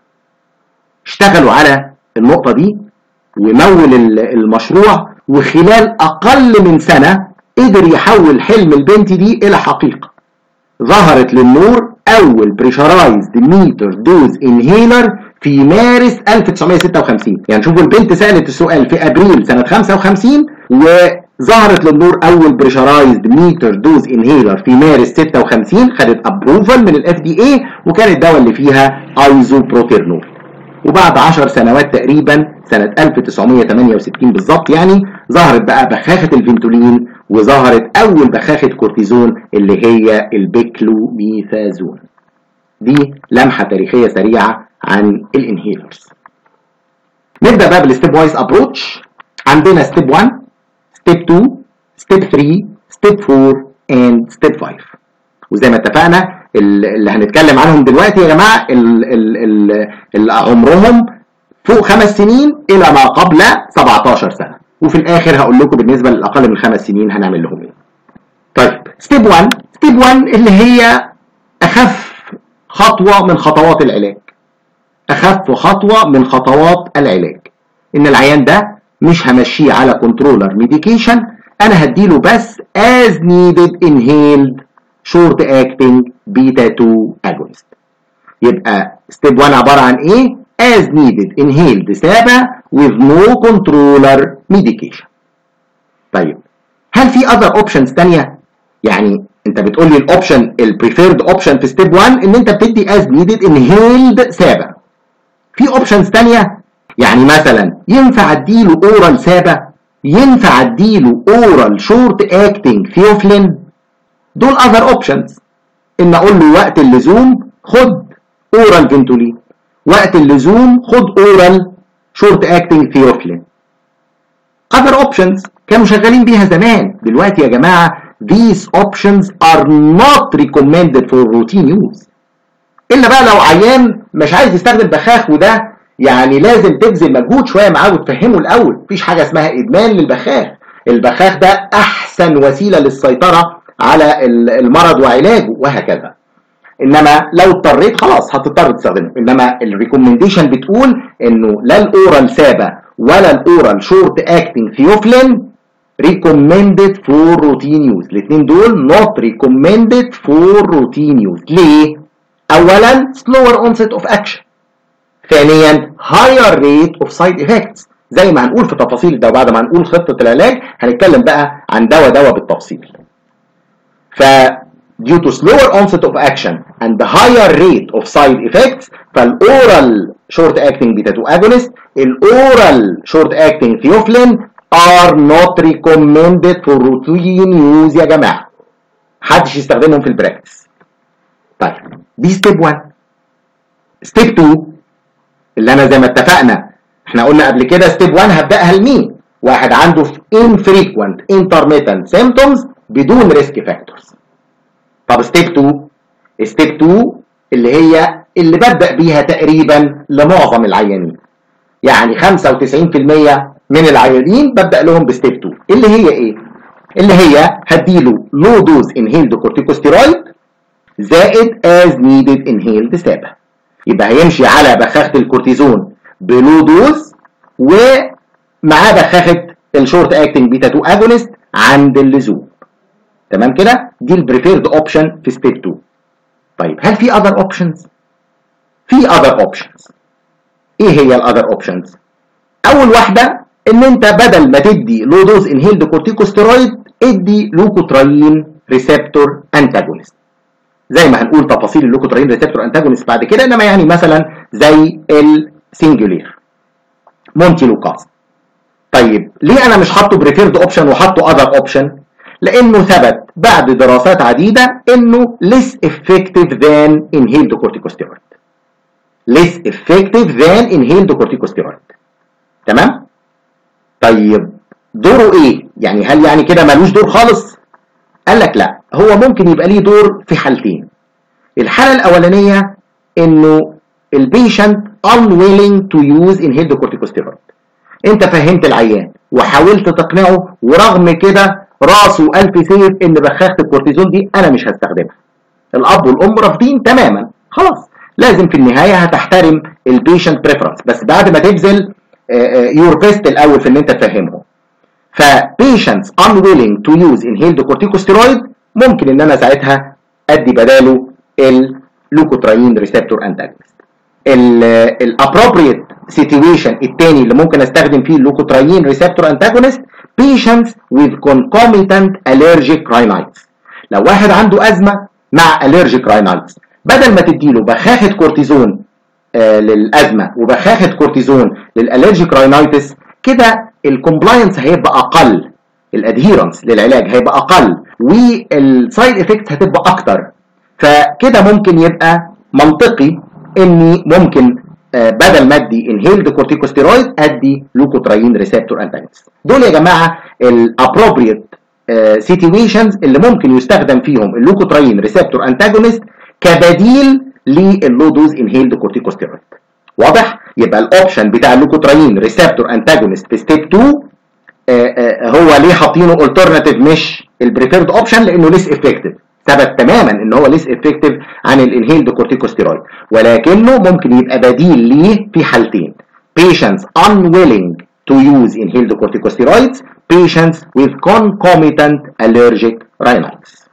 اشتغلوا على النقطة دي ومول المشروع وخلال أقل من سنة قدر يحول حلم البنت دي إلى حقيقة ظهرت للنور أول بريشرايزد ميتر دوز انهيلر في مارس 1956 يعني شوفوا البنت سألت السؤال في أبريل سنة 55 وظهرت للنور أول بريشرايزد ميتر دوز انهيلر في مارس 56 خدت ابروفال من الاف دي اي وكان الدواء اللي فيها ايزوبروتيرنول وبعد 10 سنوات تقريبا سنة 1968 بالظبط يعني ظهرت بقى بخاخة الفنتولين وظهرت أول بخاخة كورتيزون اللي هي البيكلوميثازون دي لمحة تاريخية سريعة عن الانهيلرز نبدأ بقى بالستيب وايز ابروتش عندنا ستيب 1 ستيب 2 ستيب 3 ستيب 4 and ستيب 5 وزي ما اتفقنا اللي هنتكلم عنهم دلوقتي يا جماعه اللي عمرهم فوق خمس سنين الى ما قبل 17 سنه وفي الاخر هقول لكم بالنسبه للاقل من خمس سنين هنعمل لهم ايه. طيب ستيب 1 ستيب 1 اللي هي اخف خطوه من خطوات العلاج. اخف خطوه من خطوات العلاج. ان العيان ده مش همشيه على كنترولر ميديكيشن انا هديله بس as needed inhaled short acting beta 2 agonist يبقى ستيب 1 عباره عن ايه as needed inhaled سابع with no controller medication طيب هل في other options تانية يعني انت بتقول لي الاوبشن البريفيرد اوبشن في ستيب 1 ان انت بتدي as needed inhaled سابع في اوبشنز تانية يعني مثلا ينفع اديله اورال سابع ينفع اديله اورال شورت اكتنج ثيوفلين دول اذر اوبشنز ان اقول له وقت اللزوم خد اورال فينتولين وقت اللزوم خد اورال شورت اكتنج ثيوفلين اذر اوبشنز كانوا شغالين بيها زمان دلوقتي يا جماعه these options are not recommended for routine use الا بقى لو عيان مش عايز يستخدم بخاخ وده يعني لازم تبذل مجهود شويه معاه وتفهمه الاول مفيش حاجه اسمها ادمان للبخاخ البخاخ ده احسن وسيله للسيطره على المرض وعلاجه وهكذا انما لو اضطريت خلاص هتضطر تستخدمه انما الريكومنديشن بتقول انه لا الاورال سابا ولا الاورال شورت اكتنج ثيوفلين recommended for routine use الاثنين دول not recommended for routine use ليه اولا slower onset of action ثانيا higher rate of side effects زي ما هنقول في تفاصيل ده وبعد ما هنقول خطة العلاج هنتكلم بقى عن دواء دواء بالتفصيل ف due to slower onset of action and the higher rate of side effects فالاورال short acting beta 2 agonist الاورال short acting theophylline are not recommended for routine use يا جماعه محدش يستخدمهم في البراكتس طيب دي ستيب 1 ستيب 2 اللي انا زي ما اتفقنا احنا قلنا قبل كده ستيب 1 هبداها لمين واحد عنده infrequent intermittent symptoms بدون ريسك فاكتورز طب ستيب 2 ستيب 2 اللي هي اللي ببدا بيها تقريبا لمعظم العيانين يعني 95% من العيانين ببدا لهم بستيب 2 اللي هي ايه اللي هي هديله لو دوز انهيلد كورتيكوستيرويد زائد از نيدد انهيلد سابا يبقى هيمشي على بخاخه الكورتيزون بلو دوز ومعاه بخاخه الشورت اكتنج بيتا 2 اجونست عند اللزوم تمام كده دي البريفيرد اوبشن في ستيب 2 طيب هل في اذر اوبشنز في اذر اوبشنز ايه هي الاذر اوبشنز اول واحده ان انت بدل ما تدي لو دوز انهيلد كورتيكوستيرويد ادي لوكوتراين ريسبتور انتاجونست زي ما هنقول تفاصيل اللوكوتراين ريسبتور انتاجونست بعد كده انما يعني مثلا زي السنجولير مونتي لوكاس طيب ليه انا مش حاطه بريفيرد اوبشن وحاطه اذر اوبشن لانه ثبت بعد دراسات عديده انه less effective than inhaled corticosteroid less effective than inhaled corticosteroid تمام طيب دوره ايه يعني هل يعني كده ملوش دور خالص قال لك لا هو ممكن يبقى ليه دور في حالتين الحاله الاولانيه انه البيشنت unwilling to use inhaled corticosteroid انت فهمت العيان وحاولت تقنعه ورغم كده راسه ألف سيف ان بخاخة الكورتيزون دي انا مش هستخدمها الاب والام رافضين تماما خلاص لازم في النهايه هتحترم البيشنت بريفرنس بس بعد ما تبذل يور بيست الاول في ان انت تفهمهم فبيشنتس unwilling to use inhaled corticosteroid ممكن ان انا ساعتها ادي بداله اللوكوتراين ريسبتور انتاجونست الابروبريت سيتويشن الثاني اللي ممكن استخدم فيه اللوكوتراين ريسبتور انتاجونست patients with concomitant allergic rhinitis لو واحد عنده ازمه مع allergic rhinitis بدل ما تديله بخاخه كورتيزون آه للازمه وبخاخه كورتيزون للالرجيك راينايتس كده الكومبلاينس هيبقى اقل الادهيرنس للعلاج هيبقى اقل والسايد افكتس هتبقى اكتر فكده ممكن يبقى منطقي اني ممكن آه بدل ما ادي انهيلد كورتيكوستيرويد ادي لوكوتراين ريسبتور انتاجونست دول يا جماعه الابروبريت سيتويشنز اللي ممكن يستخدم فيهم اللوكوتراين ريسبتور انتاجونست كبديل لللو دوز انهيلد كورتيكوستيرويد واضح يبقى الاوبشن بتاع اللوكوتراين ريسبتور انتاجونست في ستيب 2 آآ آآ هو ليه حاطينه الترناتيف مش البريفيرد اوبشن لانه ليس افكتيف ثبت تماما ان هو ليس افكتيف عن الانهيلد كورتيكوستيرويد ولكنه ممكن يبقى بديل ليه في حالتين patients unwilling to use inhaled corticosteroids patients with concomitant allergic rhinitis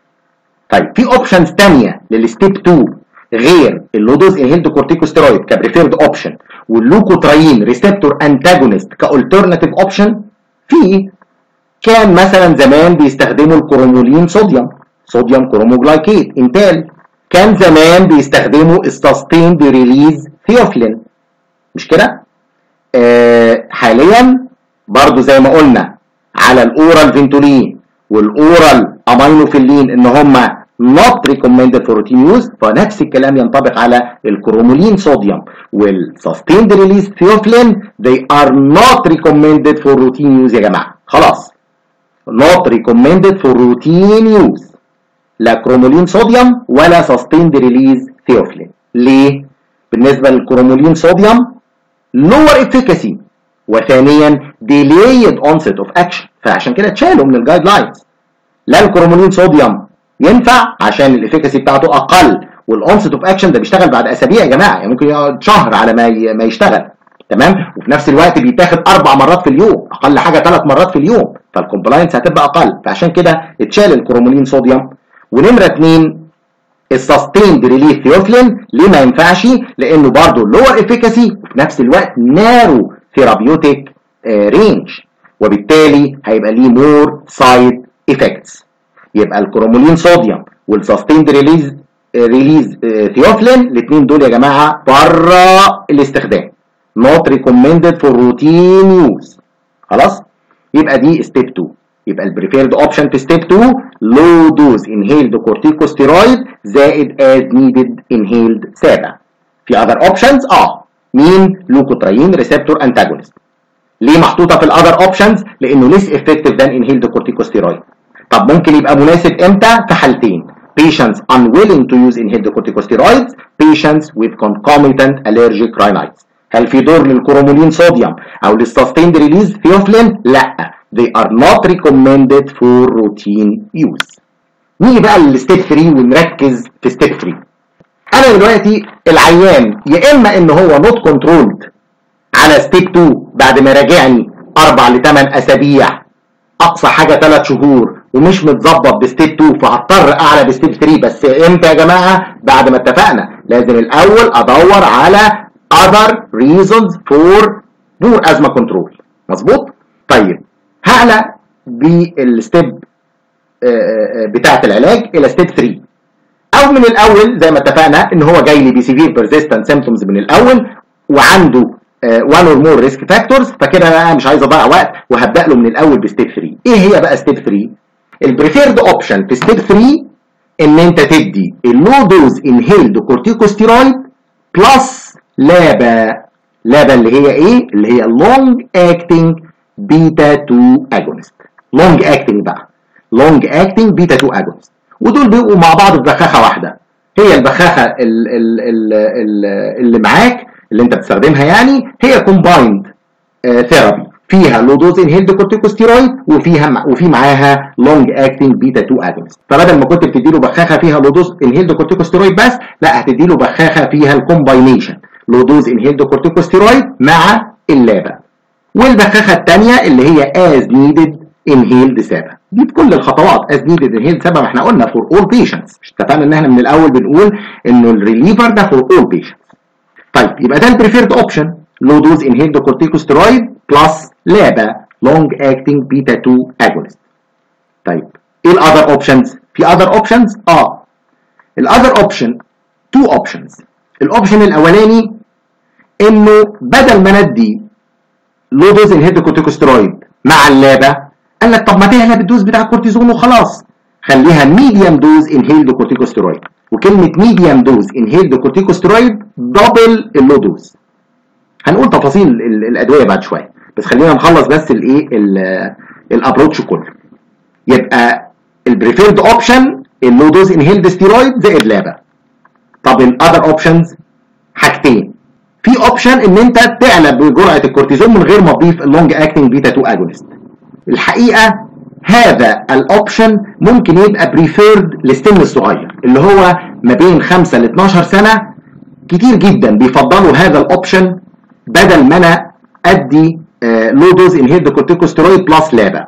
طيب في اوبشنز ثانيه للستيب 2 غير اللودوز انهيلد كورتيكوستيرويد كبريفيرد اوبشن واللوكوتراين ريسبتور انتاجونست كالترناتيف اوبشن في كان مثلا زمان بيستخدموا الكرومولين صوديوم صوديوم كروموجلايكيت انتال كان زمان بيستخدموا السستيند ريليز ثيوفلين مش كده آه حاليا برضو زي ما قلنا على الاورال فينتولين والاورال امينوفيلين ان هم not recommended for routine use فنفس الكلام ينطبق على الكرومولين صوديوم والسستيند ريليز ثيوفلين they are not recommended for routine use يا جماعه خلاص not recommended for routine use لا كرومولين صوديوم ولا سستيند ريليز ثيوفلين ليه بالنسبه للكرومولين صوديوم lower efficacy وثانيا delayed onset of action فعشان كده اتشالوا من الجايد لاينز لا الكرومولين صوديوم ينفع عشان الافيكاسي بتاعته اقل والانست اوف اكشن ده بيشتغل بعد اسابيع يا جماعه يعني ممكن يقعد شهر على ما ما يشتغل تمام وفي نفس الوقت بيتاخد اربع مرات في اليوم اقل حاجه ثلاث مرات في اليوم فالكومبلاينس هتبقى اقل فعشان كده اتشال الكرومولين صوديوم ونمره اثنين السستيند ريليف ثيوفلين ليه ما ينفعش لانه برضه لور افيكاسي وفي نفس الوقت نارو ثيرابيوتيك رينج وبالتالي هيبقى ليه مور سايد افكتس يبقى الكرومولين صوديوم والسستيند ريليز ريليز ثيوفلين الاثنين دول يا جماعه بره الاستخدام not recommended for routine use خلاص يبقى دي ستيب 2 يبقى البريفيرد اوبشن في ستيب 2 لو دوز انهيلد كورتيكوستيرويد زائد as needed inhaled سابع في other options اه مين لوكوتراين ريسبتور انتاجونست ليه محطوطه في الاذر اوبشنز لانه ليس افكتيف ذان انهيلد كورتيكوستيرويد طب ممكن يبقى مناسب امتى في حالتين patients unwilling to use inhaled corticosteroids patients with concomitant allergic rhinitis هل في دور للكرومولين صوديوم او للسستيند ريليز ثيوفلين لا they are not recommended for routine use نيجي بقى للستيب 3 ونركز في ستيب 3 انا دلوقتي العيان يا اما ان هو نوت كنترولد على ستيب 2 بعد ما راجعني اربع لثمان اسابيع اقصى حاجه ثلاث شهور ومش متظبط بستيب 2 فهضطر اعلى بستيب 3 بس امتى يا جماعه بعد ما اتفقنا لازم الاول ادور على other reasons for poor asthma control مظبوط طيب هعلى بالستيب بتاعه العلاج الى ستيب 3 او من الاول زي ما اتفقنا ان هو جاي لي بسيفير بيرزيستنت سيمبتومز من الاول وعنده وان اور مور ريسك فاكتورز فكده بقى مش عايز اضيع وقت وهبدا له من الاول بستيب 3 ايه هي بقى ستيب 3 البريفيرد اوبشن في ستيب 3 ان انت تدي اللو دوز انهيلد كورتيكوستيرويد بلس لابا لابا اللي هي ايه اللي هي لونج اكتنج بيتا 2 اجونست لونج اكتنج بقى لونج اكتنج بيتا 2 اجونست ودول بيبقوا مع بعض في بخاخه واحده هي البخاخه ال ال ال ال اللي معاك اللي انت بتستخدمها يعني هي كومبايند ثيرابي فيها لو دوز انهيلد كورتيكوستيرويد وفيها وفي معاها لونج اكتنج بيتا 2 اجونست فبدل ما كنت بتدي له بخاخه فيها لو دوز انهيلد كورتيكوستيرويد بس لا هتدي له بخاخه فيها الكومباينيشن لو دوز انهيلد كورتيكوستيرويد مع اللابا والبخاخه الثانيه اللي هي از نيدد انهيلد سابا دي بكل الخطوات از نيدد انهيلد سابا ما احنا قلنا فور اول بيشنتس مش اتفقنا ان احنا من الاول بنقول انه الريليفر ده فور اول بيشنتس طيب يبقى ده البريفيرد اوبشن لو دوز انهيلد كورتيكوستيرويد بلس لابا لونج اكتنج بيتا 2 اجونست طيب ايه الاذر اوبشنز في اذر اوبشنز اه الاذر اوبشن تو اوبشنز الاوبشن الاولاني انه بدل ما ندي لو دوز انهيلد كورتيكوستيرويد مع اللابا قال لك طب ما تعلى بالدوز بتاع الكورتيزون وخلاص خليها ميديوم دوز انهيلد كورتيكوستيرويد وكلمه ميديوم دوز انهيلد كورتيكوستيرويد دبل اللو دوز هنقول تفاصيل الادويه بعد شويه بس خلينا نخلص بس الايه الابروتش كله يبقى البريفيرد اوبشن اللو دوز انهيلد ستيرويد زائد لابا طب الاذر اوبشنز حاجتين في اوبشن ان انت تعلى بجرعه الكورتيزون من غير ما تضيف اللونج اكتنج بيتا 2 اجونست الحقيقه هذا الاوبشن ممكن يبقى بريفيرد للسن الصغير اللي هو ما بين 5 ل 12 سنه كتير جدا بيفضلوا هذا الاوبشن بدل ما انا ادي لو دوز انهيلد كورتيكوستيرويد بلس لابا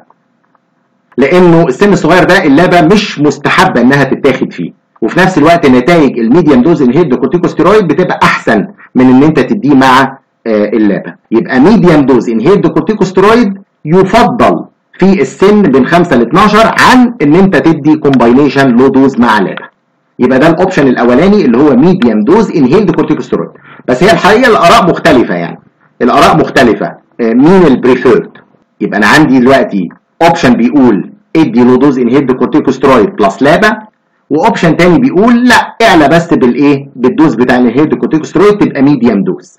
لانه السن الصغير ده اللابا مش مستحبه انها تتاخد فيه وفي نفس الوقت نتائج الميديم دوز انهيلد كورتيكوستيرويد بتبقى احسن من ان انت تديه مع اللابا يبقى ميديم دوز انهيلد كورتيكوستيرويد يفضل في السن بين 5 ل 12 عن ان انت تدي كومباينيشن لو دوز مع لابا يبقى ده الاوبشن الاولاني اللي هو ميديم دوز انهيلد كورتيكوستيرويد بس هي الحقيقه الاراء مختلفه يعني الاراء مختلفه مين البريفيرد يبقى انا عندي دلوقتي اوبشن بيقول ادي لو دوز انهيلد كورتيكوستيرويد بلس لابا واوبشن تاني بيقول لا اعلى بس بالايه بالدوز بتاع الانهيلد كورتيكوستيرويد تبقى ميديم دوز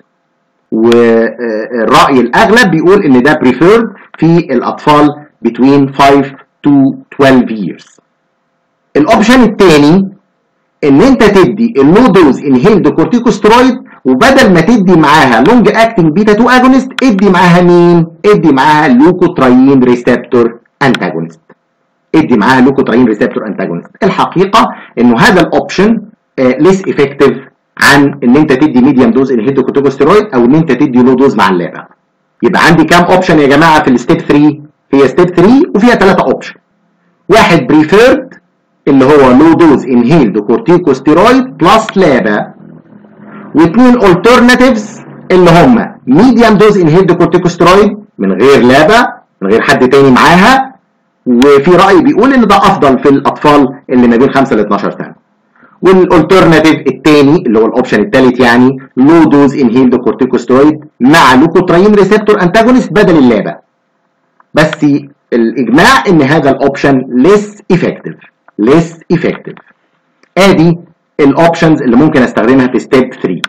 والراي الاغلب بيقول ان ده بريفيرد في الاطفال between 5 to 12 years الاوبشن الثاني ان انت تدي اللو دوز انهيلد كورتيكوستيرويد وبدل ما تدي معاها لونج اكتنج بيتا 2 اجونست ادي معاها مين ادي معاها لوكوتراين ريسبتور انتاجونست ادي معاها لوكوتراين ريسبتور انتاجونست الحقيقه انه هذا الاوبشن ليس افكتيف عن ان انت تدي ميديم دوز انهيلد كورتيكوستيرويد او ان انت تدي لو دوز مع اللابا يبقى عندي كام اوبشن يا جماعه في الستيب 3 هي ستيب 3 وفيها ثلاثه اوبشن واحد بريفيرد اللي هو لو دوز انهيلد كورتيكوستيرويد بلس لابا واثنين alternatives اللي هم ميديم دوز انهيلد كورتيكوستيرويد من غير لابا من غير حد تاني معاها وفي راي بيقول ان ده افضل في الاطفال اللي ما بين 5 ل 12 سنه والالترناتيف الثاني اللي هو الاوبشن الثالث يعني لو دوز انهيلد كورتيكوستيرويد مع لوكوتراين ريسبتور انتاجونست بدل اللابا بس الاجماع ان هذا الاوبشن ليس افكتيف ليس افكتيف ادي الاوبشنز اللي ممكن استخدمها في ستيب 3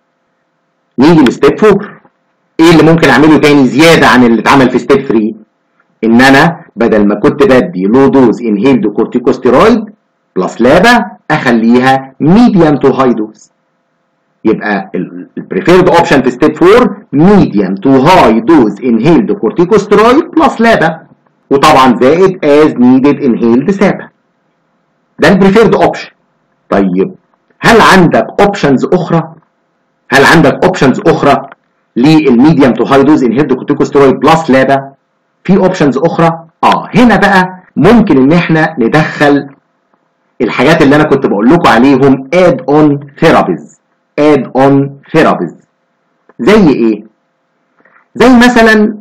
نيجي لستيب 4 ايه اللي ممكن اعمله تاني زياده عن اللي اتعمل في ستيب 3 ان انا بدل ما كنت بدي لو دوز انهيلد كورتيكوستيرويد بلس لابا اخليها ميديوم تو هاي دوز يبقى البريفيرد اوبشن في ستيب 4 ميديوم تو هاي دوز انهيلد كورتيكوستيرويد بلس لابا وطبعا زائد از نيدد انهيلد سابا ده البريفيرد اوبشن طيب هل عندك اوبشنز اخرى هل عندك اوبشنز اخرى للميديوم تو هاي دوز انهيلد كورتيكوستيرويد بلس لابا في اوبشنز اخرى اه هنا بقى ممكن ان احنا ندخل الحاجات اللي انا كنت بقول لكم عليهم اد اون ثيرابيز اد اون ثيرابيز زي ايه زي مثلا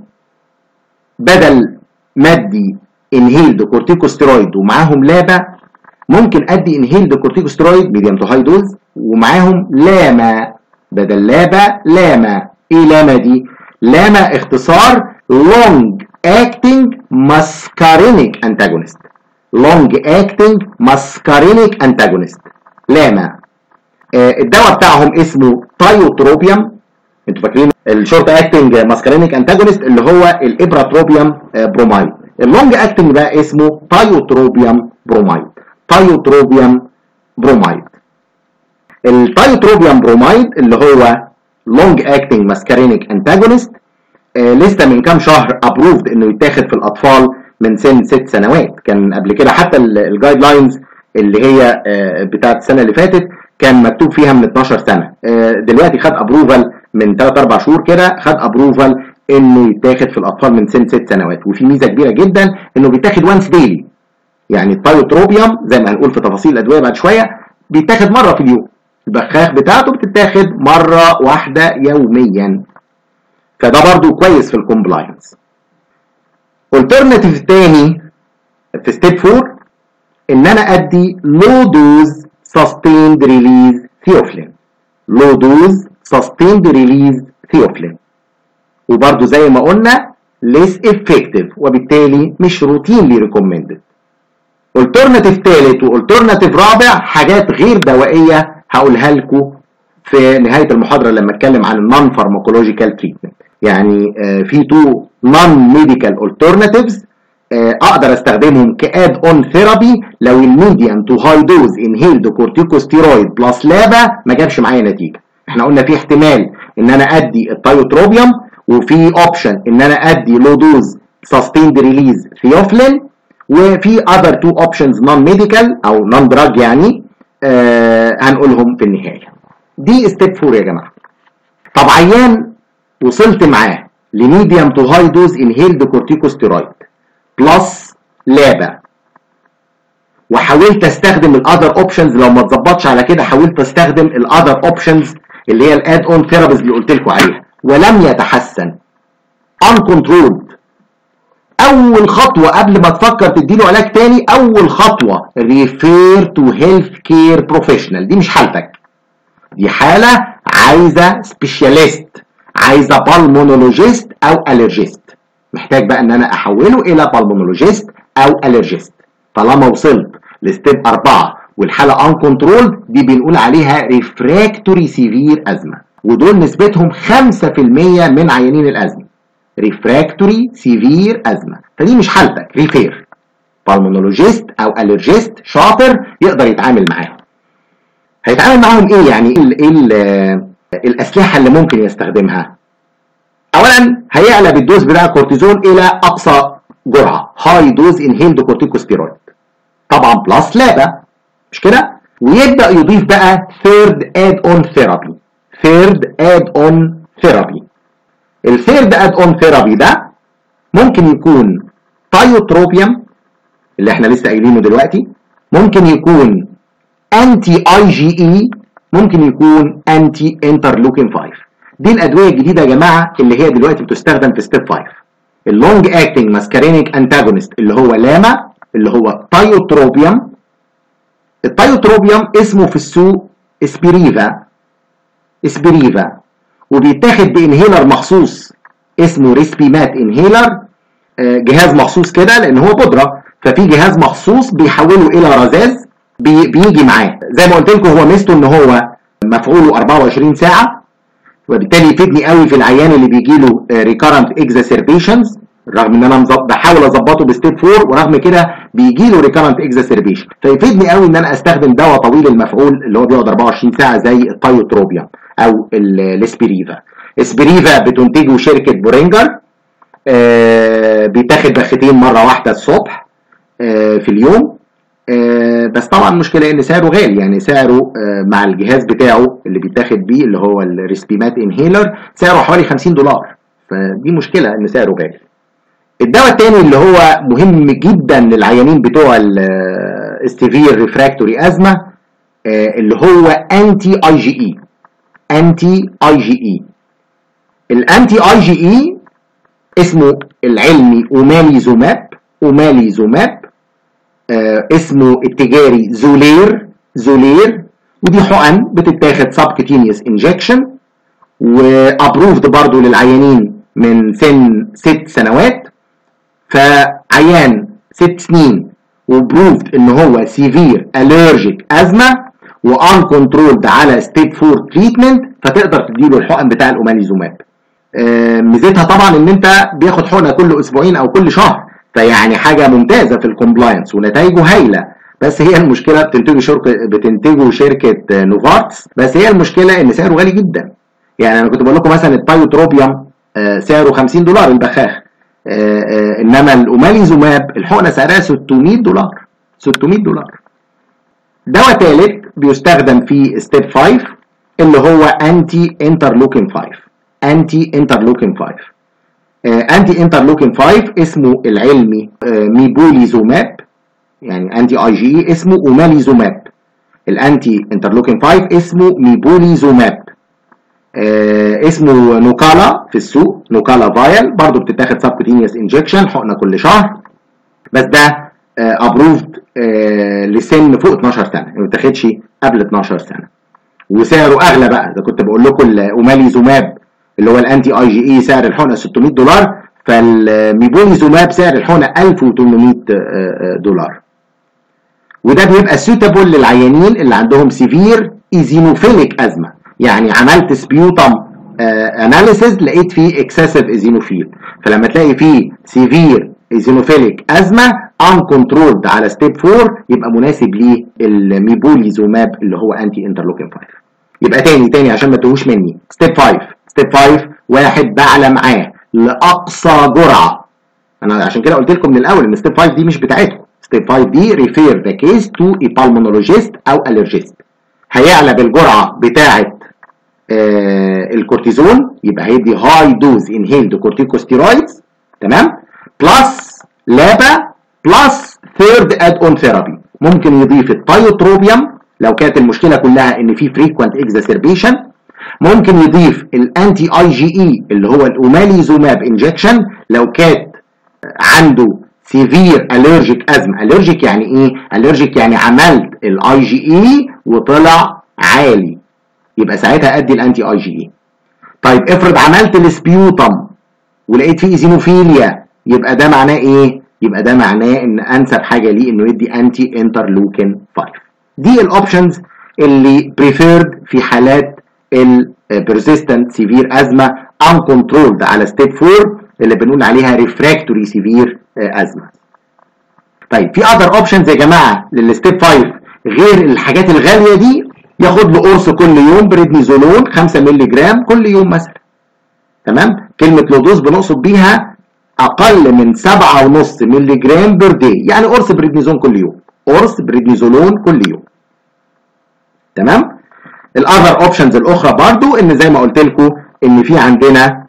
بدل ما ادي انهيلد كورتيكوستيرويد ومعاهم لابا ممكن ادي انهيلد كورتيكوستيرويد ميديوم تو هاي دوز ومعاهم لاما بدل لابا لاما ايه لاما دي لاما اختصار long acting muscarinic antagonist long acting muscarinic antagonist لاما آه الدواء بتاعهم اسمه تايوتروبيوم انتوا فاكرين الشورت اكتنج ماسكارينيك انتاجونست اللي هو الابراتروبيوم برومايد اللونج اكتنج بقى اسمه تايوتروبيوم برومايد تايوتروبيوم برومايد التايوتروبيوم برومايد اللي هو لونج اكتنج ماسكارينيك انتاجونست لسه من كام شهر ابروفد انه يتاخد في الاطفال من سن ست سنوات كان قبل كده حتى الجايد لاينز اللي هي آه بتاعت السنه اللي فاتت كان مكتوب فيها من 12 سنه آه دلوقتي خد ابروفال من 3 4 شهور كده خد ابروفال انه يتاخد في الاطفال من سن 6 سنوات وفي ميزه كبيره جدا انه بيتاخد وانس ديلي يعني التايوتروبيوم زي ما هنقول في تفاصيل الادويه بعد شويه بيتاخد مره في اليوم البخاخ بتاعته بتتاخد مره واحده يوميا فده برضو كويس في الكومبلاينس الترناتيف تاني في ستيب 4 ان انا ادي لو دوز sustained release ثيوفلين low dose sustained release ثيوفلين وبرضو زي ما قلنا less effective وبالتالي مش روتينلي recommended alternative تالت والترناتيف رابع حاجات غير دوائية هقولها لكم في نهاية المحاضرة لما اتكلم عن النون فارماكولوجيكال تريتمنت يعني في تو نون ميديكال alternatives اقدر استخدمهم كاد اون ثيرابي لو الميديان تو هاي دوز انهيلد كورتيكوستيرويد بلس لابا ما جابش معايا نتيجه احنا قلنا في احتمال ان انا ادي التايوتروبيوم وفي اوبشن ان انا ادي لو دوز سستيند ريليز ثيوفلين وفي اذر تو اوبشنز نون ميديكال او نون دراج يعني آه هنقولهم في النهايه دي ستيب 4 يا جماعه طب عيان وصلت معاه لميديوم تو هاي دوز انهيلد كورتيكوستيرويد بلس لابا وحاولت استخدم الاذر اوبشنز لو ما اتظبطش على كده حاولت استخدم الاذر اوبشنز اللي هي الاد اون ثيرابيز اللي قلت لكم عليها ولم يتحسن uncontrolled اول خطوه قبل ما تفكر تديله علاج تاني اول خطوه refer to health care professional دي مش حالتك دي حاله عايزه سبيشاليست عايزه بالمونولوجيست او الرجيست محتاج بقى ان انا احوله الى بالمونولوجيست او الرجيست طالما وصلت لستيب 4 والحاله ان كنترول دي بنقول عليها ريفراكتوري سيفير ازمه ودول نسبتهم 5% من عيانين الازمه ريفراكتوري سيفير ازمه فدي مش حالتك ريفير بالمونولوجيست او الرجيست شاطر يقدر يتعامل معاهم هيتعامل معاهم ايه يعني ايه ال ال الاسلحه اللي ممكن يستخدمها اولا هيعلى بالدوز بتاع الكورتيزون الى اقصى جرعه هاي دوز انهيلد كورتيكوستيرويد طبعا بلس لابا مش كده ويبدا يضيف بقى ثيرد اد اون ثيرابي ثيرد اد اون ثيرابي الثيرد اد اون ثيرابي ده ممكن يكون تايوتروبيوم اللي احنا لسه قايلينه دلوقتي ممكن يكون انتي اي جي اي ممكن يكون انتي انترلوكين 5 دي الادويه الجديده يا جماعه اللي هي دلوقتي بتستخدم في ستيب 5 اللونج اكتنج ماسكارينيك انتاجونست اللي هو لاما اللي هو تايوتروبيوم التايوتروبيوم اسمه في السوق اسبريفا اسبريفا وبيتاخد بانهيلر مخصوص اسمه ريسبيمات انهيلر جهاز مخصوص كده لان هو بودره ففي جهاز مخصوص بيحوله الى رذاذ بي بيجي معاه زي ما قلت لكم هو ميزته ان هو مفعوله 24 ساعه وبالتالي يفيدني قوي في العيان اللي بيجي له ريكارنت اكزاسربيشنز رغم ان انا بحاول اظبطه بستيب 4 ورغم كده بيجي له ريكارنت اكزاسربيشن فيفيدني قوي ان انا استخدم دواء طويل المفعول اللي هو بيقعد 24 ساعه زي التايوتروبيوم او الاسبريفا اسبريفا بتنتجه شركه بورينجر آه بيتاخد بختين مره واحده الصبح آه في اليوم آه بس طبعا المشكله ان سعره غالي يعني سعره مع الجهاز بتاعه اللي بيتاخد بيه اللي هو الريسبيمات انهيلر سعره حوالي 50 دولار فدي مشكله ان سعره غالي الدواء الثاني اللي هو مهم جدا للعيانين بتوع السيفير ريفراكتوري ازمه اللي هو انتي اي جي اي انتي اي جي اي الانتي اي جي اي اسمه العلمي اوماليزوماب اوماليزوماب آه اسمه التجاري زولير زولير ودي حقن بتتاخد سبكتينيوس انجكشن وابروفد برضو للعيانين من سن ست سنوات فعيان ست سنين وبروفد ان هو سيفير الرجيك ازمه وان كنترولد على ستيب 4 تريتمنت فتقدر تديله الحقن بتاع الاوماليزوماب آه، ميزتها طبعا ان انت بياخد حقنه كل اسبوعين او كل شهر فيعني حاجه ممتازه في الكومبلاينس ونتائجه هايله بس هي المشكله بتنتجه شركه بتنتجه شركه آه، نوفارتس بس هي المشكله ان سعره غالي جدا يعني انا كنت بقول لكم مثلا التايوتروبيوم آه، سعره 50 دولار البخاخ آه، آه، انما الاوماليزوماب الحقنه سعرها 600 دولار 600 دولار دواء ثالث بيستخدم في ستيب 5 اللي هو انتي انترلوكين 5 انتي انترلوكين 5 انتي انترلوكين 5 اسمه العلمي آه، ميبوليزوماب يعني انتي اي جي اسمه اوماليزوماب الانتي انترلوكين 5 اسمه ميبوليزوماب آه اسمه نوكالا في السوق نوكالا فايل برضو بتتاخد سبكوتينيوس انجكشن حقنه كل شهر بس ده ابروفد آه لسن فوق 12 سنه ما بتاخدش قبل 12 سنه وسعره اغلى بقى ده كنت بقول لكم الاوماليزوماب اللي هو الانتي اي جي اي سعر الحقنه 600 دولار فالميبوليزوماب سعر الحقنه 1800 دولار وده بيبقى سوتابل للعيانين اللي عندهم سيفير ايزينوفيليك ازمه يعني عملت سبيوتم اناليسيز لقيت فيه اكسسيف ايزينوفيل فلما تلاقي فيه سيفير ايزينوفيليك ازمه ان كنترولد على ستيب 4 يبقى مناسب ليه الميبوليزوماب اللي هو انتي انترلوكين 5 يبقى تاني تاني عشان ما تهوش مني ستيب 5 ستيب 5 واحد بعلى معاه لاقصى جرعه انا عشان كده قلت لكم من الاول ان ستيب 5 دي مش بتاعتكم ستيب 5 دي ريفير ذا كيس تو اي بالمونولوجيست او الرجيست هيعلى بالجرعه بتاعه آه الكورتيزون يبقى هيدي هاي دوز انهيلد كورتيكوستيرويدز تمام بلس لابا بلس ثيرد اد اون ثيرابي ممكن يضيف التايوتروبيوم لو كانت المشكله كلها ان في فريكوينت اكزاسربيشن ممكن يضيف الانتي اي جي اي اللي هو الاوماليزوماب انجكشن لو كانت عنده سيفير الرجيك ازمه الرجيك يعني ايه الرجيك يعني عملت الاي جي اي وطلع عالي يبقى ساعتها ادي الانتي اي جي اي طيب افرض عملت السبيوتم ولقيت فيه ايزينوفيليا يبقى ده معناه ايه يبقى ده معناه ان انسب حاجه ليه انه يدي انتي انترلوكين 5 دي الاوبشنز اللي بريفيرد في حالات البرزيستنت سيفير ازمه uncontrolled على ستيب 4 اللي بنقول عليها ريفراكتوري سيفير ازمه طيب في اذر اوبشنز يا جماعه للستيب 5 غير الحاجات الغاليه دي ياخد له قرص كل يوم بريدنيزولون 5 مللي جرام كل يوم مثلا تمام كلمه لو دوز بنقصد بيها اقل من 7.5 مللي جرام بير داي يعني قرص بريدنيزون كل يوم قرص بريدنيزولون كل يوم تمام الاذر اوبشنز الاخرى برضو ان زي ما قلت لكم ان في عندنا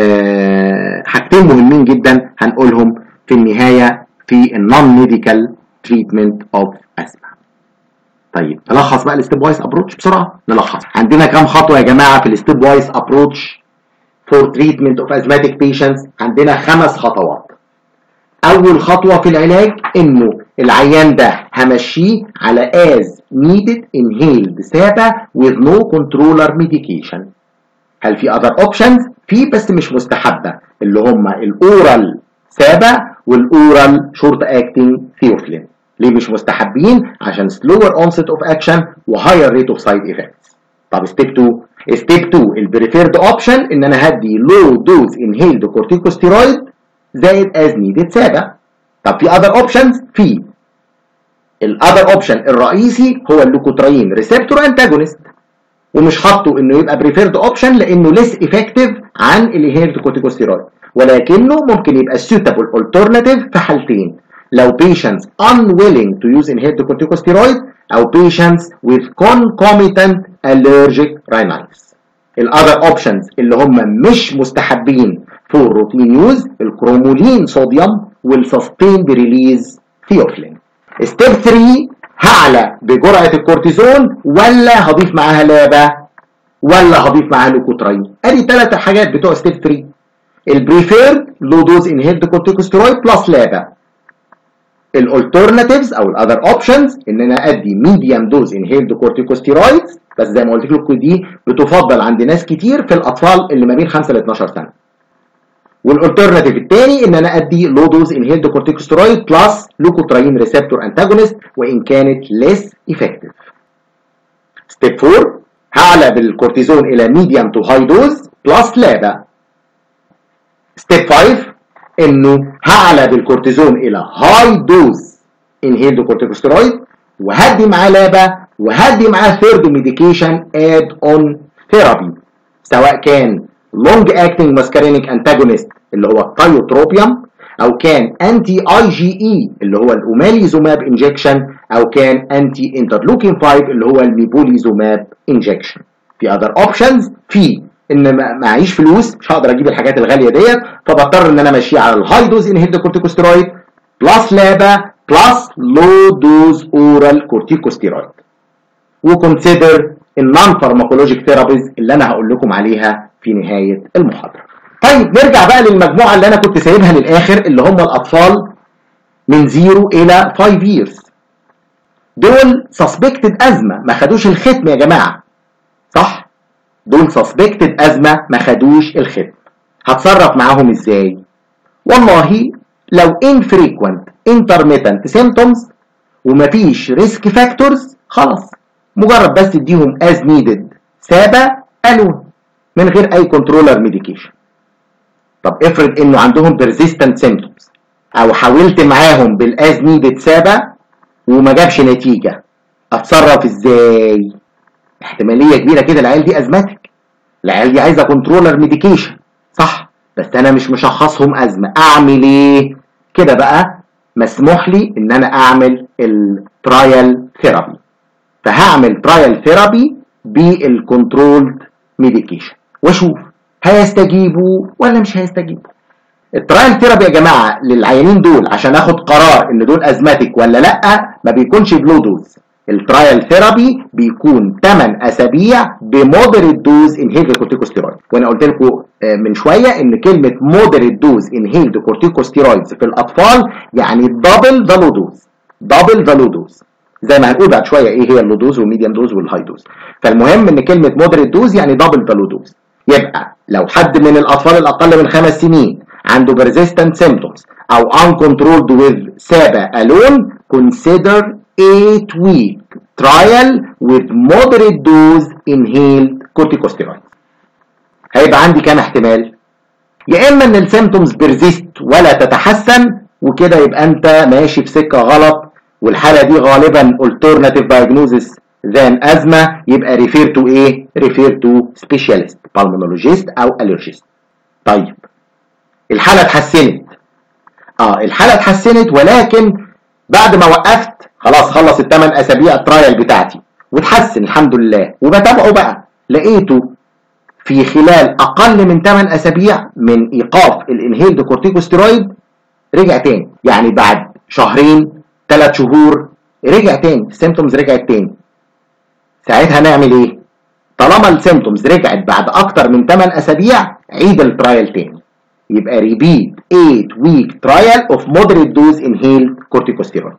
آه حاجتين مهمين جدا هنقولهم في النهايه في النون ميديكال تريتمنت اوف اسما طيب نلخص بقى الستيب وايز ابروتش بسرعه نلخص عندنا كام خطوه يا جماعه في الستيب وايز ابروتش فور تريتمنت اوف ازماتيك بيشنتس عندنا خمس خطوات اول خطوه في العلاج انه العيان ده همشيه على as needed inhaled سابا with no controller medication هل في other options في بس مش مستحبه اللي هم الاورال سابا والاورال شورت اكتنج ثيوفلين ليه مش مستحبين عشان slower onset of action وهاير rate of side effects طب ستيب 2 ستيب 2 البريفيرد اوبشن ان انا هدي لو دوز انهيلد كورتيكوستيرويد زائد از نيدد سابا طب في اذر اوبشنز في الاذر اوبشن الرئيسي هو اللوكوتراين ريسبتور انتاجونست ومش حاطه انه يبقى بريفيرد اوبشن لانه ليس افكتيف عن الانهيلد كورتيكوستيرويد ولكنه ممكن يبقى suitable alternative في حالتين لو patients unwilling to use inhaled corticosteroid او patients with concomitant allergic rhinitis الاذر اوبشنز اللي هم مش مستحبين فور روتين يوز الكرومولين صوديوم والسستيند ريليز ثيوفلين ستيب 3 هعلى بجرعه الكورتيزون ولا هضيف معاها لابا ولا هضيف معاها لوكوتراين ادي ثلاث حاجات بتوع ستيب 3 البريفيرد لو دوز انهيلد كورتيكوستيرويد بلس لابا الالترناتيفز او الاذر اوبشنز ان انا ادي ميديم دوز انهيلد كورتيكوستيرويدز بس زي ما قلت لكم دي بتفضل عند ناس كتير في الاطفال اللي ما بين 5 ل 12 سنه والالترناتيف الثاني ان انا ادي لو دوز انهيلد كورتيكوستيرويد بلس لوكوتراين ريسبتور انتاجونست وان كانت ليس افكتيف ستيب 4 هعلى بالكورتيزون الى ميديوم تو هاي دوز بلس لابا ستيب 5 انه هعلى بالكورتيزون الى هاي دوز انهيلد كورتيكوستيرويد وهدي معاه لابا وهدي معاه ثيرد ميديكيشن اد اون ثيرابي سواء كان لونج اكتنج ماسكارينيك انتاجونست اللي هو التايوتروبيوم او كان انتي اي جي اي اللي هو الاوماليزوماب انجكشن او كان انتي انترلوكين 5 اللي هو الميبوليزوماب انجكشن في اذر اوبشنز في ان معيش فلوس مش هقدر اجيب الحاجات الغاليه ديت فبضطر ان انا ماشي على الهاي دوز انهيد كورتيكوستيرويد بلس لابا بلس لو دوز اورال كورتيكوستيرويد وكونسيدر النون فارماكولوجيك ثيرابيز اللي انا هقول لكم عليها في نهايه المحاضره. طيب نرجع بقى للمجموعه اللي انا كنت سايبها للاخر اللي هم الاطفال من 0 الى 5 years. دول سسبكتد ازمه ما خدوش الختم يا جماعه. صح؟ دول سسبكتد ازمه ما خدوش الختم. هتصرف معاهم ازاي؟ والله لو infrequent intermittent symptoms ومفيش ريسك فاكتورز خلاص مجرد بس تديهم از نيدد سابا الون من غير اي كنترولر ميديكيشن طب افرض انه عندهم persistent symptoms او حاولت معاهم بالاز نيدد سابا وما جابش نتيجه اتصرف ازاي احتماليه كبيره كده العيال دي ازمتك العيال دي عايزه كنترولر ميديكيشن صح بس انا مش مشخصهم ازمه اعمل ايه كده بقى مسموح لي ان انا اعمل الترايل ثيرابي فهعمل ترايل ثيرابي بالكنترولد ميديكيشن واشوف هيستجيبوا ولا مش هيستجيبوا الترايل ثيرابي يا جماعه للعيانين دول عشان اخد قرار ان دول ازماتيك ولا لا ما بيكونش بلو دوز الترايل ثيرابي بيكون 8 اسابيع بمودريت دوز انهيلد كورتيكوستيرويد وانا قلت لكم من شويه ان كلمه مودريت دوز انهيلد كورتيكوستيرويدز في الاطفال يعني دبل ذا لو دوز دبل ذا لو دوز زي ما هنقول بعد شويه ايه هي اللو دوز والميديم دوز والهاي دوز فالمهم ان كلمه مودريت دوز يعني دبل ذا لو دوز يبقى لو حد من الاطفال الاقل من خمس سنين عنده persistent symptoms او uncontrolled with SABA alone consider 8 week trial with moderate dose inhaled corticosteroids هيبقى عندي كام احتمال يا اما ان السيمتومز بيرزيست ولا تتحسن وكده يبقى انت ماشي في سكه غلط والحاله دي غالبا alternative diagnosis than ازمه يبقى refer to ايه refer to specialist pulmonologist او allergist طيب الحاله اتحسنت اه الحاله اتحسنت ولكن بعد ما وقفت خلاص خلص الثمان اسابيع الترايل بتاعتي وتحسن الحمد لله وبتابعه بقى لقيته في خلال اقل من 8 اسابيع من ايقاف الانهيلد كورتيكوستيرويد رجع تاني يعني بعد شهرين ثلاث شهور رجع تاني السيمتومز رجعت تاني ساعتها نعمل ايه طالما السيمتومز رجعت بعد اكتر من 8 اسابيع عيد الترايل تاني يبقى ريبيت 8 ويك ترايل اوف مودريت دوز انهيلد كورتيكوستيرويد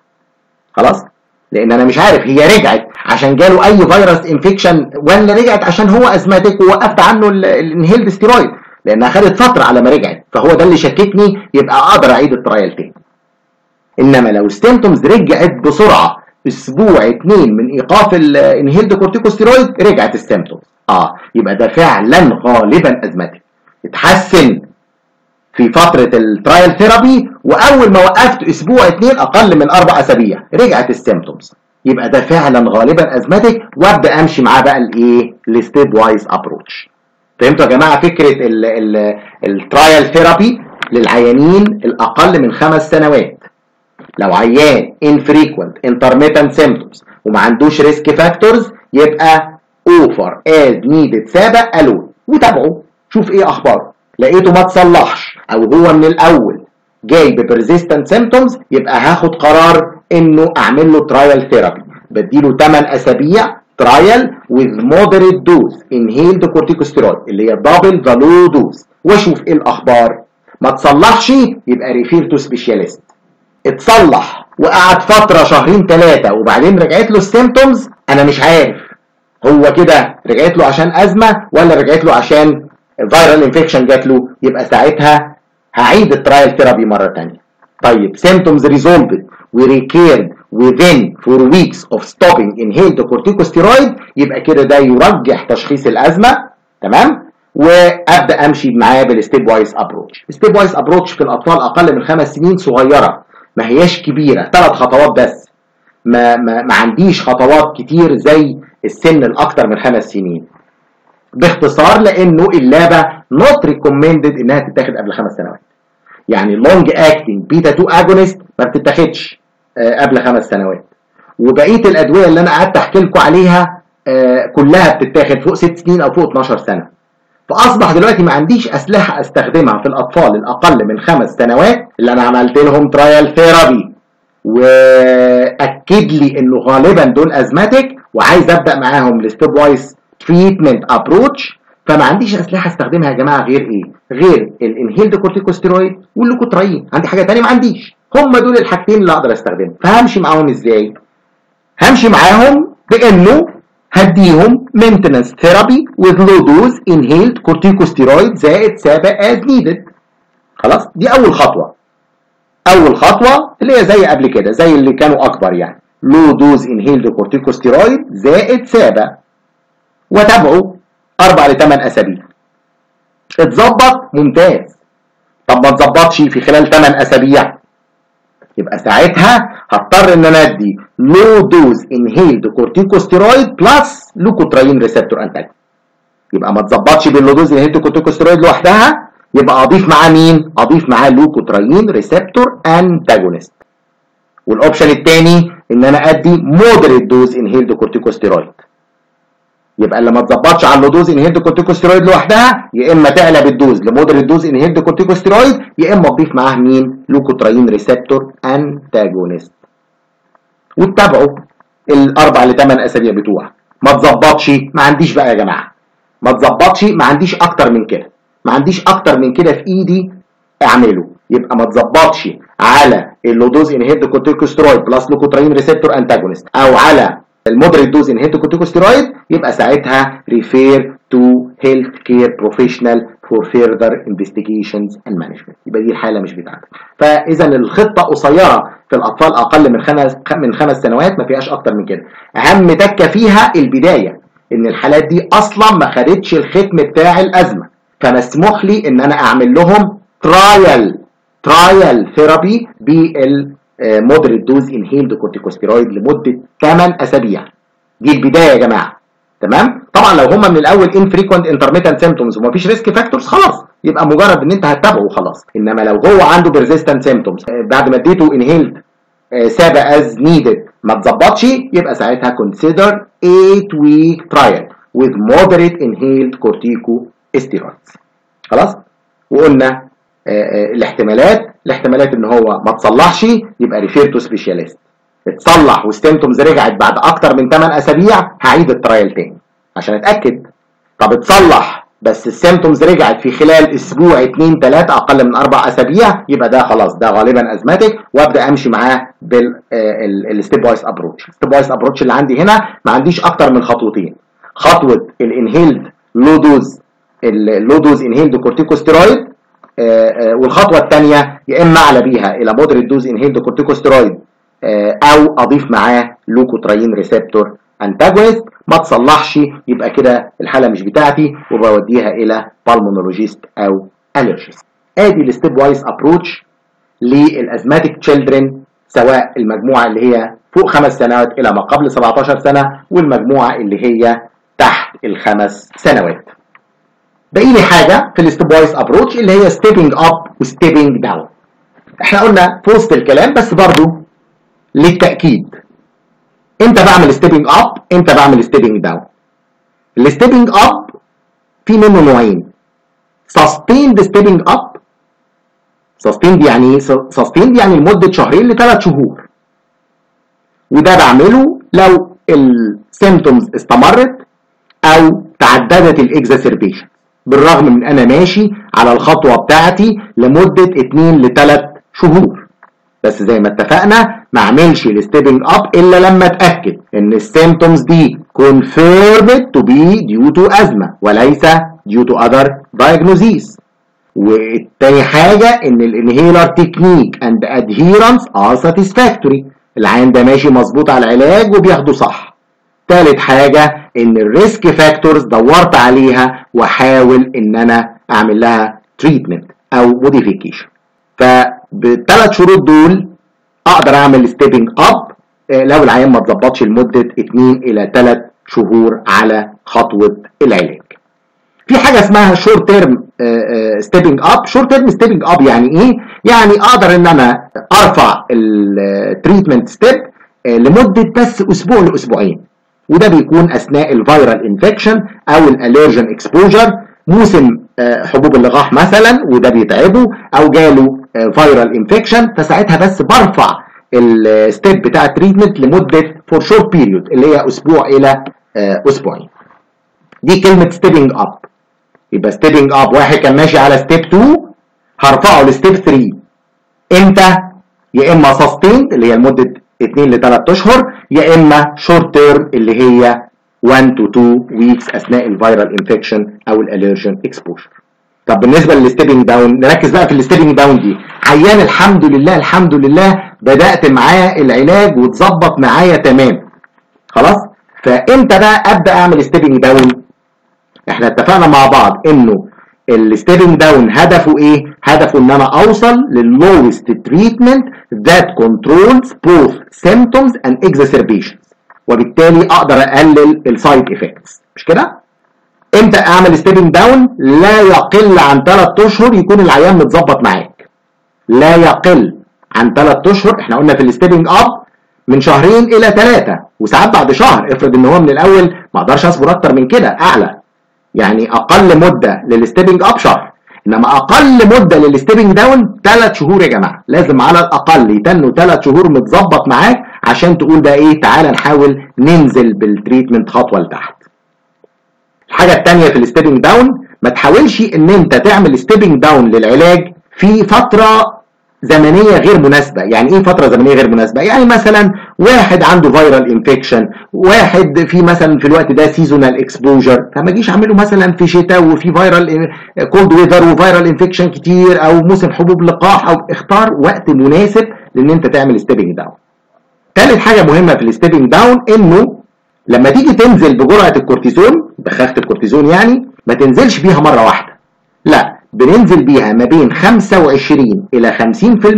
خلاص لان انا مش عارف هي رجعت عشان جاله اي فيروس انفكشن ولا رجعت عشان هو ازماتيك ووقفت عنه الانهيلد ستيرويد لانها خدت فتره على ما رجعت فهو ده اللي شككني يبقى اقدر اعيد الترايل تاني انما لو السيمتومز رجعت بسرعه اسبوع اتنين من ايقاف الانهيلد كورتيكوستيرويد رجعت السيمتومز اه يبقى ده فعلا غالبا ازماتيك اتحسن في فترة الترايل ثيرابي وأول ما وقفت أسبوع اتنين أقل من أربع أسابيع رجعت السيمتومز يبقى ده فعلا غالبا أزماتيك وأبدأ أمشي معاه بقى الإيه؟ الستيب وايز أبروتش فهمتوا يا جماعة فكرة الترايل ثيرابي للعيانين الأقل من خمس سنوات لو عيان infrequent intermittent symptoms وما عندوش ريسك فاكتورز يبقى اوفر از نيدد سابق الون وتابعه شوف ايه اخباره لقيته ما تصلحش او هو من الاول جاي ببرزيستنت سيمتومز يبقى هاخد قرار انه اعمل له ترايل ثيرابي بديله 8 اسابيع ترايل with moderate dose inhaled corticosteroid اللي هي دبل ذا لو دوز واشوف ايه الاخبار ما تصلحش يبقى ريفير تو سبيشاليست اتصلح وقعد فتره شهرين ثلاثه وبعدين رجعت له السيمتومز انا مش عارف هو كده رجعت له عشان ازمه ولا رجعت له عشان فيرال انفكشن جات له يبقى ساعتها هعيد الترايل ثيرابي مره ثانيه طيب symptoms resolved we recurred within 4 weeks of stopping inhaled corticosteroid يبقى كده ده يرجح تشخيص الازمه تمام وابدا امشي معاه بالستيب وايز ابروتش الستيب وايز ابروتش في الاطفال اقل من خمس سنين صغيره ما هياش كبيره ثلاث خطوات بس ما, ما, ما عنديش خطوات كتير زي السن الاكثر من خمس سنين باختصار لانه اللعبه نوت ريكومندد انها تتاخد قبل خمس سنوات يعني لونج اكتنج بيتا 2 اجونست ما بتتاخدش آه قبل خمس سنوات وبقيه الادويه اللي انا قعدت احكي لكم عليها آه كلها بتتاخد فوق ست سنين او فوق 12 سنه فاصبح دلوقتي ما عنديش اسلحه استخدمها في الاطفال الاقل من خمس سنوات اللي انا عملت لهم ترايل ثيرابي واكد لي انه غالبا دول ازماتيك وعايز ابدا معاهم الستيب وايز تريتمنت ابروتش فما عنديش اسلحه استخدمها يا جماعه غير ايه؟ غير الانهيلد كورتيكوستيرويد واللوكوتراين عندي حاجه ثانيه ما عنديش هم دول الحاجتين اللي اقدر استخدمهم فهمشي معاهم ازاي؟ همشي معاهم بانه هديهم maintenance therapy with low dose inhaled corticosteroid زائد سابا as needed خلاص دي اول خطوه اول خطوه اللي هي زي قبل كده زي اللي كانوا اكبر يعني low dose inhaled corticosteroid زائد سابا وتابعه اربع لثمان اسابيع اتظبط ممتاز طب ما اتظبطش في خلال 8 اسابيع يبقى ساعتها هضطر ان انا ادي لو دوز انهيلد كورتيكوستيرويد بلس لوكوتراين ريسبتور انتاج يبقى ما تظبطش باللو دوز انهيلد كورتيكوستيرويد لوحدها يبقى اضيف معاه مين اضيف معاه لوكوتراين ريسبتور انتاجونست والاوبشن الثاني ان انا ادي مودريت دوز انهيلد كورتيكوستيرويد يبقى اللي ما تظبطش على اللودوز انهيلد كورتيكوستيرويد لوحدها يا اما تعلى بالدوز لمودريت دوز انهيلد كورتيكوستيرويد يا اما تضيف معاه مين لوكوتراين ريسبتور انتاجونست وتتابعوا الاربع لثمان اسابيع بتوعك ما تظبطش ما عنديش بقى يا جماعه ما تظبطش ما عنديش اكتر من كده ما عنديش اكتر من كده في ايدي اعمله يبقى ما تظبطش على اللودوز انهيلد كورتيكوستيرويد بلس لوكوتراين ريسبتور انتاجونست او على المودريت دوز انهيلد كورتيكوستيرويد يبقى ساعتها ريفير تو هيلث كير بروفيشنال فور فيرذر انفستيجيشنز اند مانجمنت يبقى دي الحاله مش بتاعتك فاذا الخطه قصيره في الاطفال اقل من خمس من خمس سنوات ما فيهاش اكتر من كده اهم تكه فيها البدايه ان الحالات دي اصلا ما خدتش الختم بتاع الازمه فمسموح لي ان انا اعمل لهم ترايل ترايل ثيرابي بال مودريت دوز انهيلد كورتيكوستيرويد لمده 8 اسابيع دي البدايه يا جماعه تمام طبعا لو هم من الاول انفريكوينت انترميتنت سيمبتومز ومفيش ريسك فاكتورز خلاص يبقى مجرد ان انت هتتابعه وخلاص انما لو هو عنده بيرزيستنت سيمبتومز بعد ما اديته انهيلد سابا از نيدد ما تظبطش يبقى ساعتها كونسيدر 8 ويك ترايل with moderate inhaled corticosteroids خلاص وقلنا الاحتمالات الاحتمالات ان هو ما تصلحش يبقى ريفير تو سبيشاليست اتصلح والسيمتومز رجعت بعد اكتر من 8 اسابيع هعيد الترايل تاني عشان اتاكد طب اتصلح بس السيمتومز رجعت في خلال اسبوع 2 3 اقل من 4 اسابيع يبقى ده خلاص ده غالبا ازماتيك وابدا امشي معاه بالستيب وايز ابروتش الستيب وايز ابروتش اللي عندي هنا ما عنديش اكتر من خطوتين خطوه الانهيلد لو دوز اللو دوز انهيلد كورتيكوستيرويد والخطوه الثانيه يا اما اعلى بيها الى مودريت دوز انهيلد كورتيكوستيرويد او اضيف معاه لوكوتراين ريسبتور انتاجونست ما تصلحش يبقى كده الحاله مش بتاعتي وبوديها الى بالمونولوجيست او الرجيست ادي الستيب وايز ابروتش للازماتيك تشيلدرن سواء المجموعه اللي هي فوق خمس سنوات الى ما قبل 17 سنه والمجموعه اللي هي تحت الخمس سنوات باقي لي حاجه في الستيب وايز ابروتش اللي هي ستيبنج اب وستيبنج داون احنا قلنا في وسط الكلام بس برضو للتاكيد امتى بعمل ستيبنج اب امتى بعمل ستيبنج داون الستيبنج اب في منه نوعين سستيند ستيبنج اب سستيند يعني ايه سستيند يعني لمده شهرين لثلاث شهور وده بعمله لو السيمتومز استمرت او تعددت الاكزاسربيشن بالرغم من انا ماشي على الخطوه بتاعتي لمده 2 ل 3 شهور بس زي ما اتفقنا ما اعملش الستيبنج اب الا لما اتاكد ان السيمتومز دي confirmed to be due to ازمه وليس due to other diagnoses والتاني حاجة ان الانهيلر تكنيك اند ادهيرنس ار ساتيسفاكتوري العيان ده ماشي مظبوط على العلاج وبياخده صح تالت حاجة ان الريسك فاكتورز دورت عليها واحاول ان انا اعمل لها تريتمنت او موديفيكيشن فبالثلاث شروط دول اقدر اعمل ستيبنج اب لو العيان ما اتظبطش لمدة 2 الى 3 شهور على خطوة العلاج في حاجه اسمها شورت تيرم ستيبنج اب شورت تيرم ستيبنج اب يعني ايه يعني اقدر ان انا ارفع التريتمنت ستيب لمده بس اسبوع لاسبوعين وده بيكون اثناء الفيرال انفكشن او الالرجن اكسبوجر موسم حبوب اللقاح مثلا وده بيتعبه او جاله فيرال انفكشن فساعتها بس برفع الستيب بتاع التريتمنت لمده فور شورت بيريود اللي هي اسبوع الى اسبوعين دي كلمه ستيبنج اب يبقى ستيبنج اب واحد كان ماشي على ستيب 2 هرفعه لستيب 3 امتى يا اما سستيند اللي هي لمده 2 ل 3 اشهر يا اما شورت تيرم اللي هي 1 تو 2 ويكس اثناء الفيرال انفكشن او الالرجن اكسبوجر طب بالنسبه للستيبنج داون نركز بقى في الستيبنج داون دي عيان الحمد لله الحمد لله بدات معاه العلاج واتظبط معايا تمام خلاص فامتى بقى ابدا اعمل ستيبنج داون احنا اتفقنا مع بعض انه الستيبنج داون هدفه ايه هدفه ان انا اوصل لللوست تريتمنت that controls both symptoms and exacerbations وبالتالي اقدر اقلل السايد افكتس مش كده امتى اعمل ستيبنج داون لا يقل عن 3 اشهر يكون العيان متظبط معاك لا يقل عن 3 اشهر احنا قلنا في الستيبنج اب من شهرين الى ثلاثه وساعات بعد شهر افرض ان هو من الاول ما اقدرش اصبر اكتر من كده اعلى يعني اقل مده للستيبنج اب شهر انما اقل مده للستيبنج داون ثلاث شهور يا جماعه لازم على الاقل يتنوا ثلاث شهور متظبط معاك عشان تقول بقى ايه تعالى نحاول ننزل بالتريتمنت خطوه لتحت الحاجه الثانيه في الستيبنج داون ما تحاولش ان انت تعمل ستيبنج داون للعلاج في فتره زمنيه غير مناسبه يعني ايه فتره زمنيه غير مناسبه يعني مثلا واحد عنده فيرال انفكشن واحد في مثلا في الوقت ده سيزونال اكسبوجر فما اجيش اعمله مثلا في شتاء وفي فيرال كولد ويذر وفيرال انفكشن كتير او موسم حبوب لقاح او اختار وقت مناسب لان انت تعمل ستيبنج داون ثالث حاجه مهمه في الستيبنج داون انه لما تيجي تنزل بجرعه الكورتيزون بخاخه الكورتيزون يعني ما تنزلش بيها مره واحده لا بننزل بيها ما بين 25 الى 50%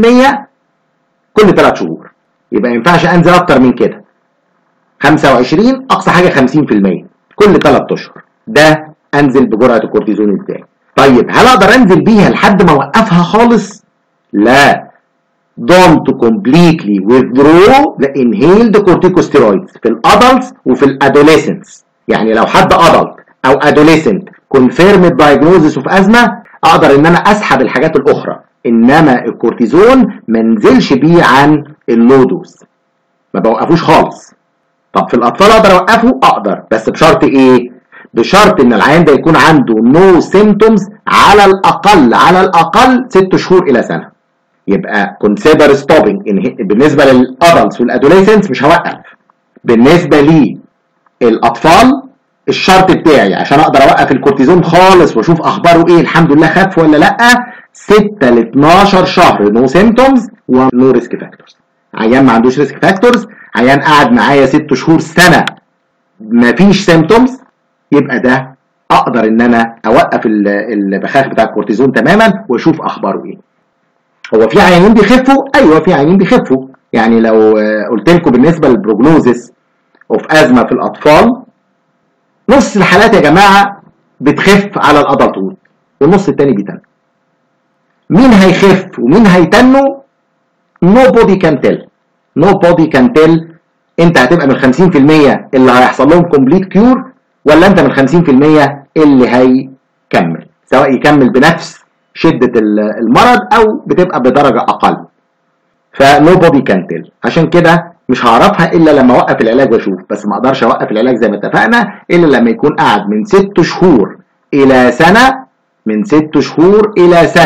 كل 3 شهور يبقى ما ينفعش انزل اكتر من كده 25 اقصى حاجه 50% كل 3 اشهر ده انزل بجرعه الكورتيزون ازاي طيب هل اقدر انزل بيها لحد ما اوقفها خالص لا don't completely withdraw the inhaled corticosteroids في الادلتس وفي الادوليسنس يعني لو حد ادلت او ادوليسنت confirmed diagnosis of ازمه اقدر ان انا اسحب الحاجات الاخرى انما الكورتيزون ما انزلش بيه عن اللو دوز ما بوقفوش خالص طب في الاطفال اقدر اوقفه اقدر بس بشرط ايه بشرط ان العيان ده يكون عنده نو no سيمتومز على الاقل على الاقل ست شهور الى سنه يبقى consider stopping بالنسبه للادلتس والادوليسنس مش هوقف بالنسبه للاطفال الشرط بتاعي عشان اقدر اوقف الكورتيزون خالص واشوف اخباره ايه الحمد لله خف ولا لا 6 ل 12 شهر نو سيمتومز ونو ريسك فاكتورز عيان ما عندوش ريسك فاكتورز عيان قعد معايا 6 شهور سنه ما فيش سيمتومز يبقى ده اقدر ان انا اوقف البخاخ بتاع الكورتيزون تماما واشوف اخباره ايه هو في عيانين بيخفوا ايوه في عيانين بيخفوا يعني لو قلت لكم بالنسبه للبروجنوزس اوف ازمه في الاطفال نص الحالات يا جماعه بتخف على الادلتود والنص التاني بيتن مين هيخف ومين هيتنوا nobody can tell nobody can tell انت هتبقى من 50% اللي هيحصل لهم كومبليت كيور ولا انت من 50% اللي هيكمل سواء يكمل بنفس شدة المرض او بتبقى بدرجة اقل فنوبودي كان تيل عشان كده مش هعرفها الا لما اوقف العلاج واشوف بس ما اقدرش اوقف العلاج زي ما اتفقنا الا لما يكون قاعد من ست شهور الى سنة من ست شهور الى سنة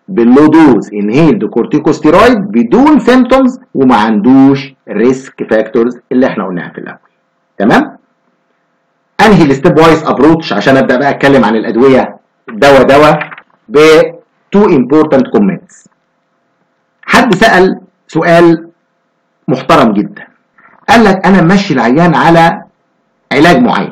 باللو دوز انهيلد كورتيكوستيرويد بدون سيمتومز وما عندوش ريسك فاكتورز اللي احنا قلناها في الاول تمام انهي الستيب وايز ابروتش عشان ابدا بقى اتكلم عن الادويه دواء دواء ب تو امبورتنت كومنتس حد سال سؤال محترم جدا قال لك انا ماشي العيان على علاج معين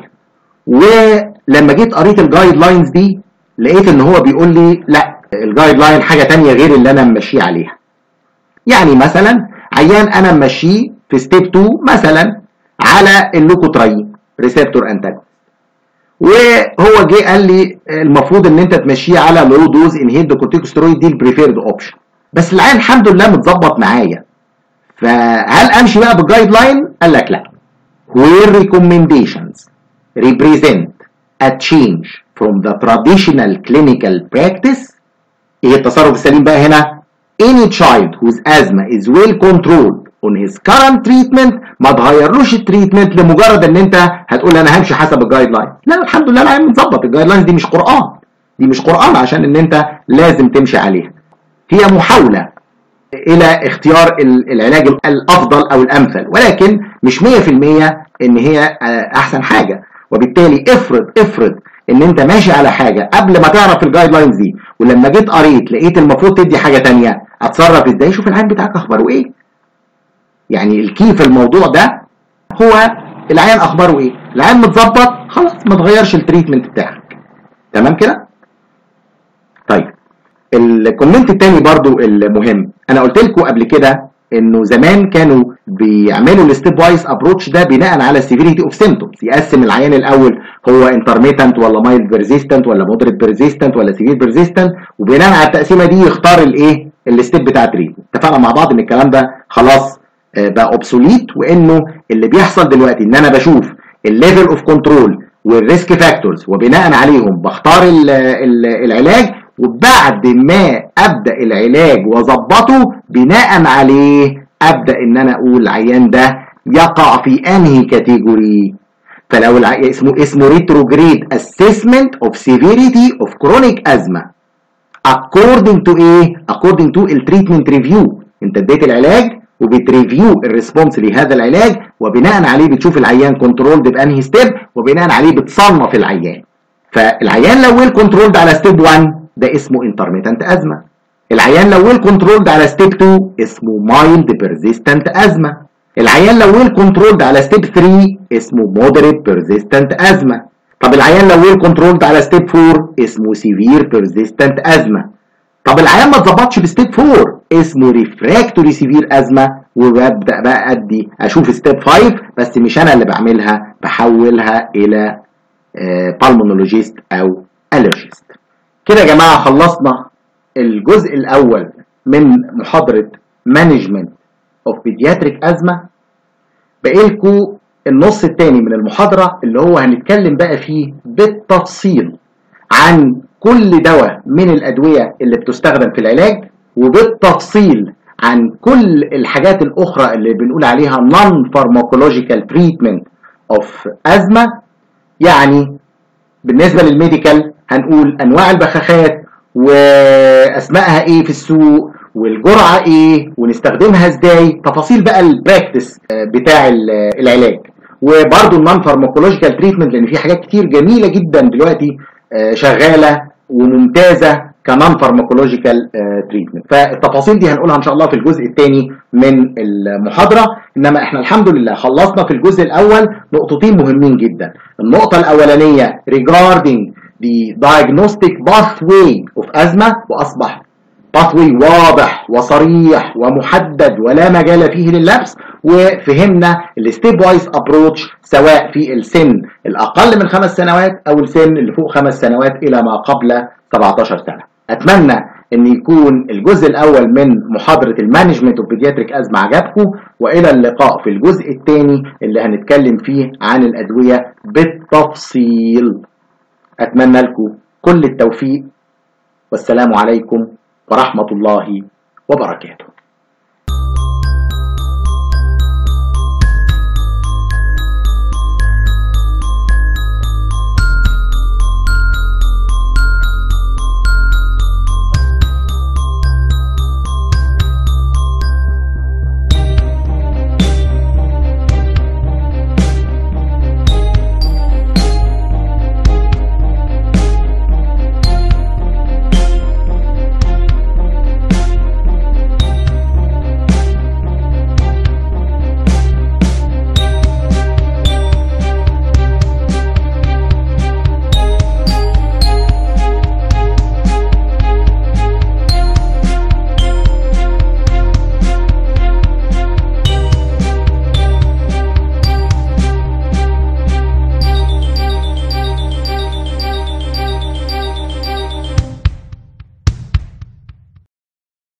ولما جيت قريت الجايد لاينز دي لقيت ان هو بيقول لي لا الجايد لاين حاجه تانية غير اللي انا ممشيه عليها يعني مثلا عيان انا ممشيه في ستيب 2 مثلا على اللوكوتراين ريسبتور انتاجونست وهو جه قال لي المفروض ان انت تمشيه على لو دوز انهيد كورتيكوستيرويد دي البريفيرد اوبشن بس العيان الحمد لله متظبط معايا فهل امشي بقى بالجايد لاين قال لك لا where recommendations represent a change from the traditional clinical practice ايه التصرف السليم بقى هنا any child whose asthma is well controlled on his current treatment ما تغيرلوش التريتمنت لمجرد ان انت هتقول انا همشي حسب الجايد لاين لا الحمد لله العيان متظبط الجايد لاينز دي مش قران دي مش قران عشان ان انت لازم تمشي عليها هي محاوله الى اختيار العلاج الافضل او الامثل ولكن مش 100% ان هي احسن حاجه وبالتالي افرض افرض ان انت ماشي على حاجه قبل ما تعرف الجايد لاينز دي ولما جيت قريت لقيت المفروض تدي حاجه تانية اتصرف ازاي شوف العيان بتاعك اخباره ايه يعني الكي في الموضوع ده هو العيان اخباره ايه العيان متظبط خلاص ما تغيرش التريتمنت بتاعك تمام كده طيب الكومنت التاني برضو المهم انا قلت لكم قبل كده انه زمان كانوا بيعملوا الستيب وايز ابروتش ده بناء على السيفيريتي اوف سيمتومز يقسم العيان الاول هو انترميتنت ولا مايلد بيرزيستنت ولا مودريت بيرزيستنت ولا سيفير بيرزيستنت وبناء على التقسيمه دي يختار الايه الستيب بتاع التريتمنت اتفقنا مع بعض ان الكلام ده خلاص بقى اوبسوليت وانه اللي بيحصل دلوقتي ان انا بشوف الليفل اوف كنترول والريسك فاكتورز وبناء عليهم بختار ال ال العلاج وبعد ما ابدا العلاج واظبطه بناء عليه ابدا ان انا اقول العيان ده يقع في انهي كاتيجوري فلو الع... اسمه اسمه ريتروجريد اسسمنت اوف سيفيريتي اوف كرونيك ازمه according to ايه according to التريتمنت ريفيو انت اديت العلاج وبتريفيو الريسبونس لهذا العلاج وبناء عليه بتشوف العيان كنترولد بانهي ستيب وبناء عليه بتصنف العيان فالعيان لو ويل كنترولد على ستيب 1 ده اسمه انترميتنت ازمه العيان لو ويل كنترولد على ستيب 2 اسمه مايلد بيرزيستنت ازمه العيان لو ويل كنترولد على ستيب 3 اسمه مودريت بيرزيستنت ازمه طب العيان لو ويل كنترولد على ستيب 4 اسمه سيفير بيرزيستنت ازمه طب العيان ما اتظبطش في ستيب 4 اسمه ريفراكتوري سيفير ازمه وببدا بقى ادي اشوف ستيب 5 بس مش انا اللي بعملها بحولها الى بالمونولوجيست او الرجيست كده يا جماعه خلصنا الجزء الاول من محاضره مانجمنت اوف بيدياتريك ازمه باقي لكم النص الثاني من المحاضره اللي هو هنتكلم بقى فيه بالتفصيل عن كل دواء من الادويه اللي بتستخدم في العلاج وبالتفصيل عن كل الحاجات الاخرى اللي بنقول عليها non pharmacological treatment of ازمه يعني بالنسبه للميديكال هنقول انواع البخاخات واسمائها ايه في السوق والجرعه ايه ونستخدمها ازاي تفاصيل بقى البراكتس بتاع العلاج وبرده النون فارماكولوجيكال تريتمنت لان في حاجات كتير جميله جدا دلوقتي شغاله وممتازه كمان فارماكولوجيكال تريتمنت فالتفاصيل دي هنقولها ان شاء الله في الجزء الثاني من المحاضره انما احنا الحمد لله خلصنا في الجزء الاول نقطتين مهمين جدا النقطه الاولانيه regarding the diagnostic pathway of asthma واصبح باثوي واضح وصريح ومحدد ولا مجال فيه لللبس وفهمنا الستيب وايز ابروتش سواء في السن الاقل من خمس سنوات او السن اللي فوق خمس سنوات الى ما قبل 17 سنه اتمنى ان يكون الجزء الاول من محاضره المانجمنت اوف بيدياتريك ازمه عجبكم والى اللقاء في الجزء الثاني اللي هنتكلم فيه عن الادويه بالتفصيل اتمنى لكم كل التوفيق والسلام عليكم ورحمه الله وبركاته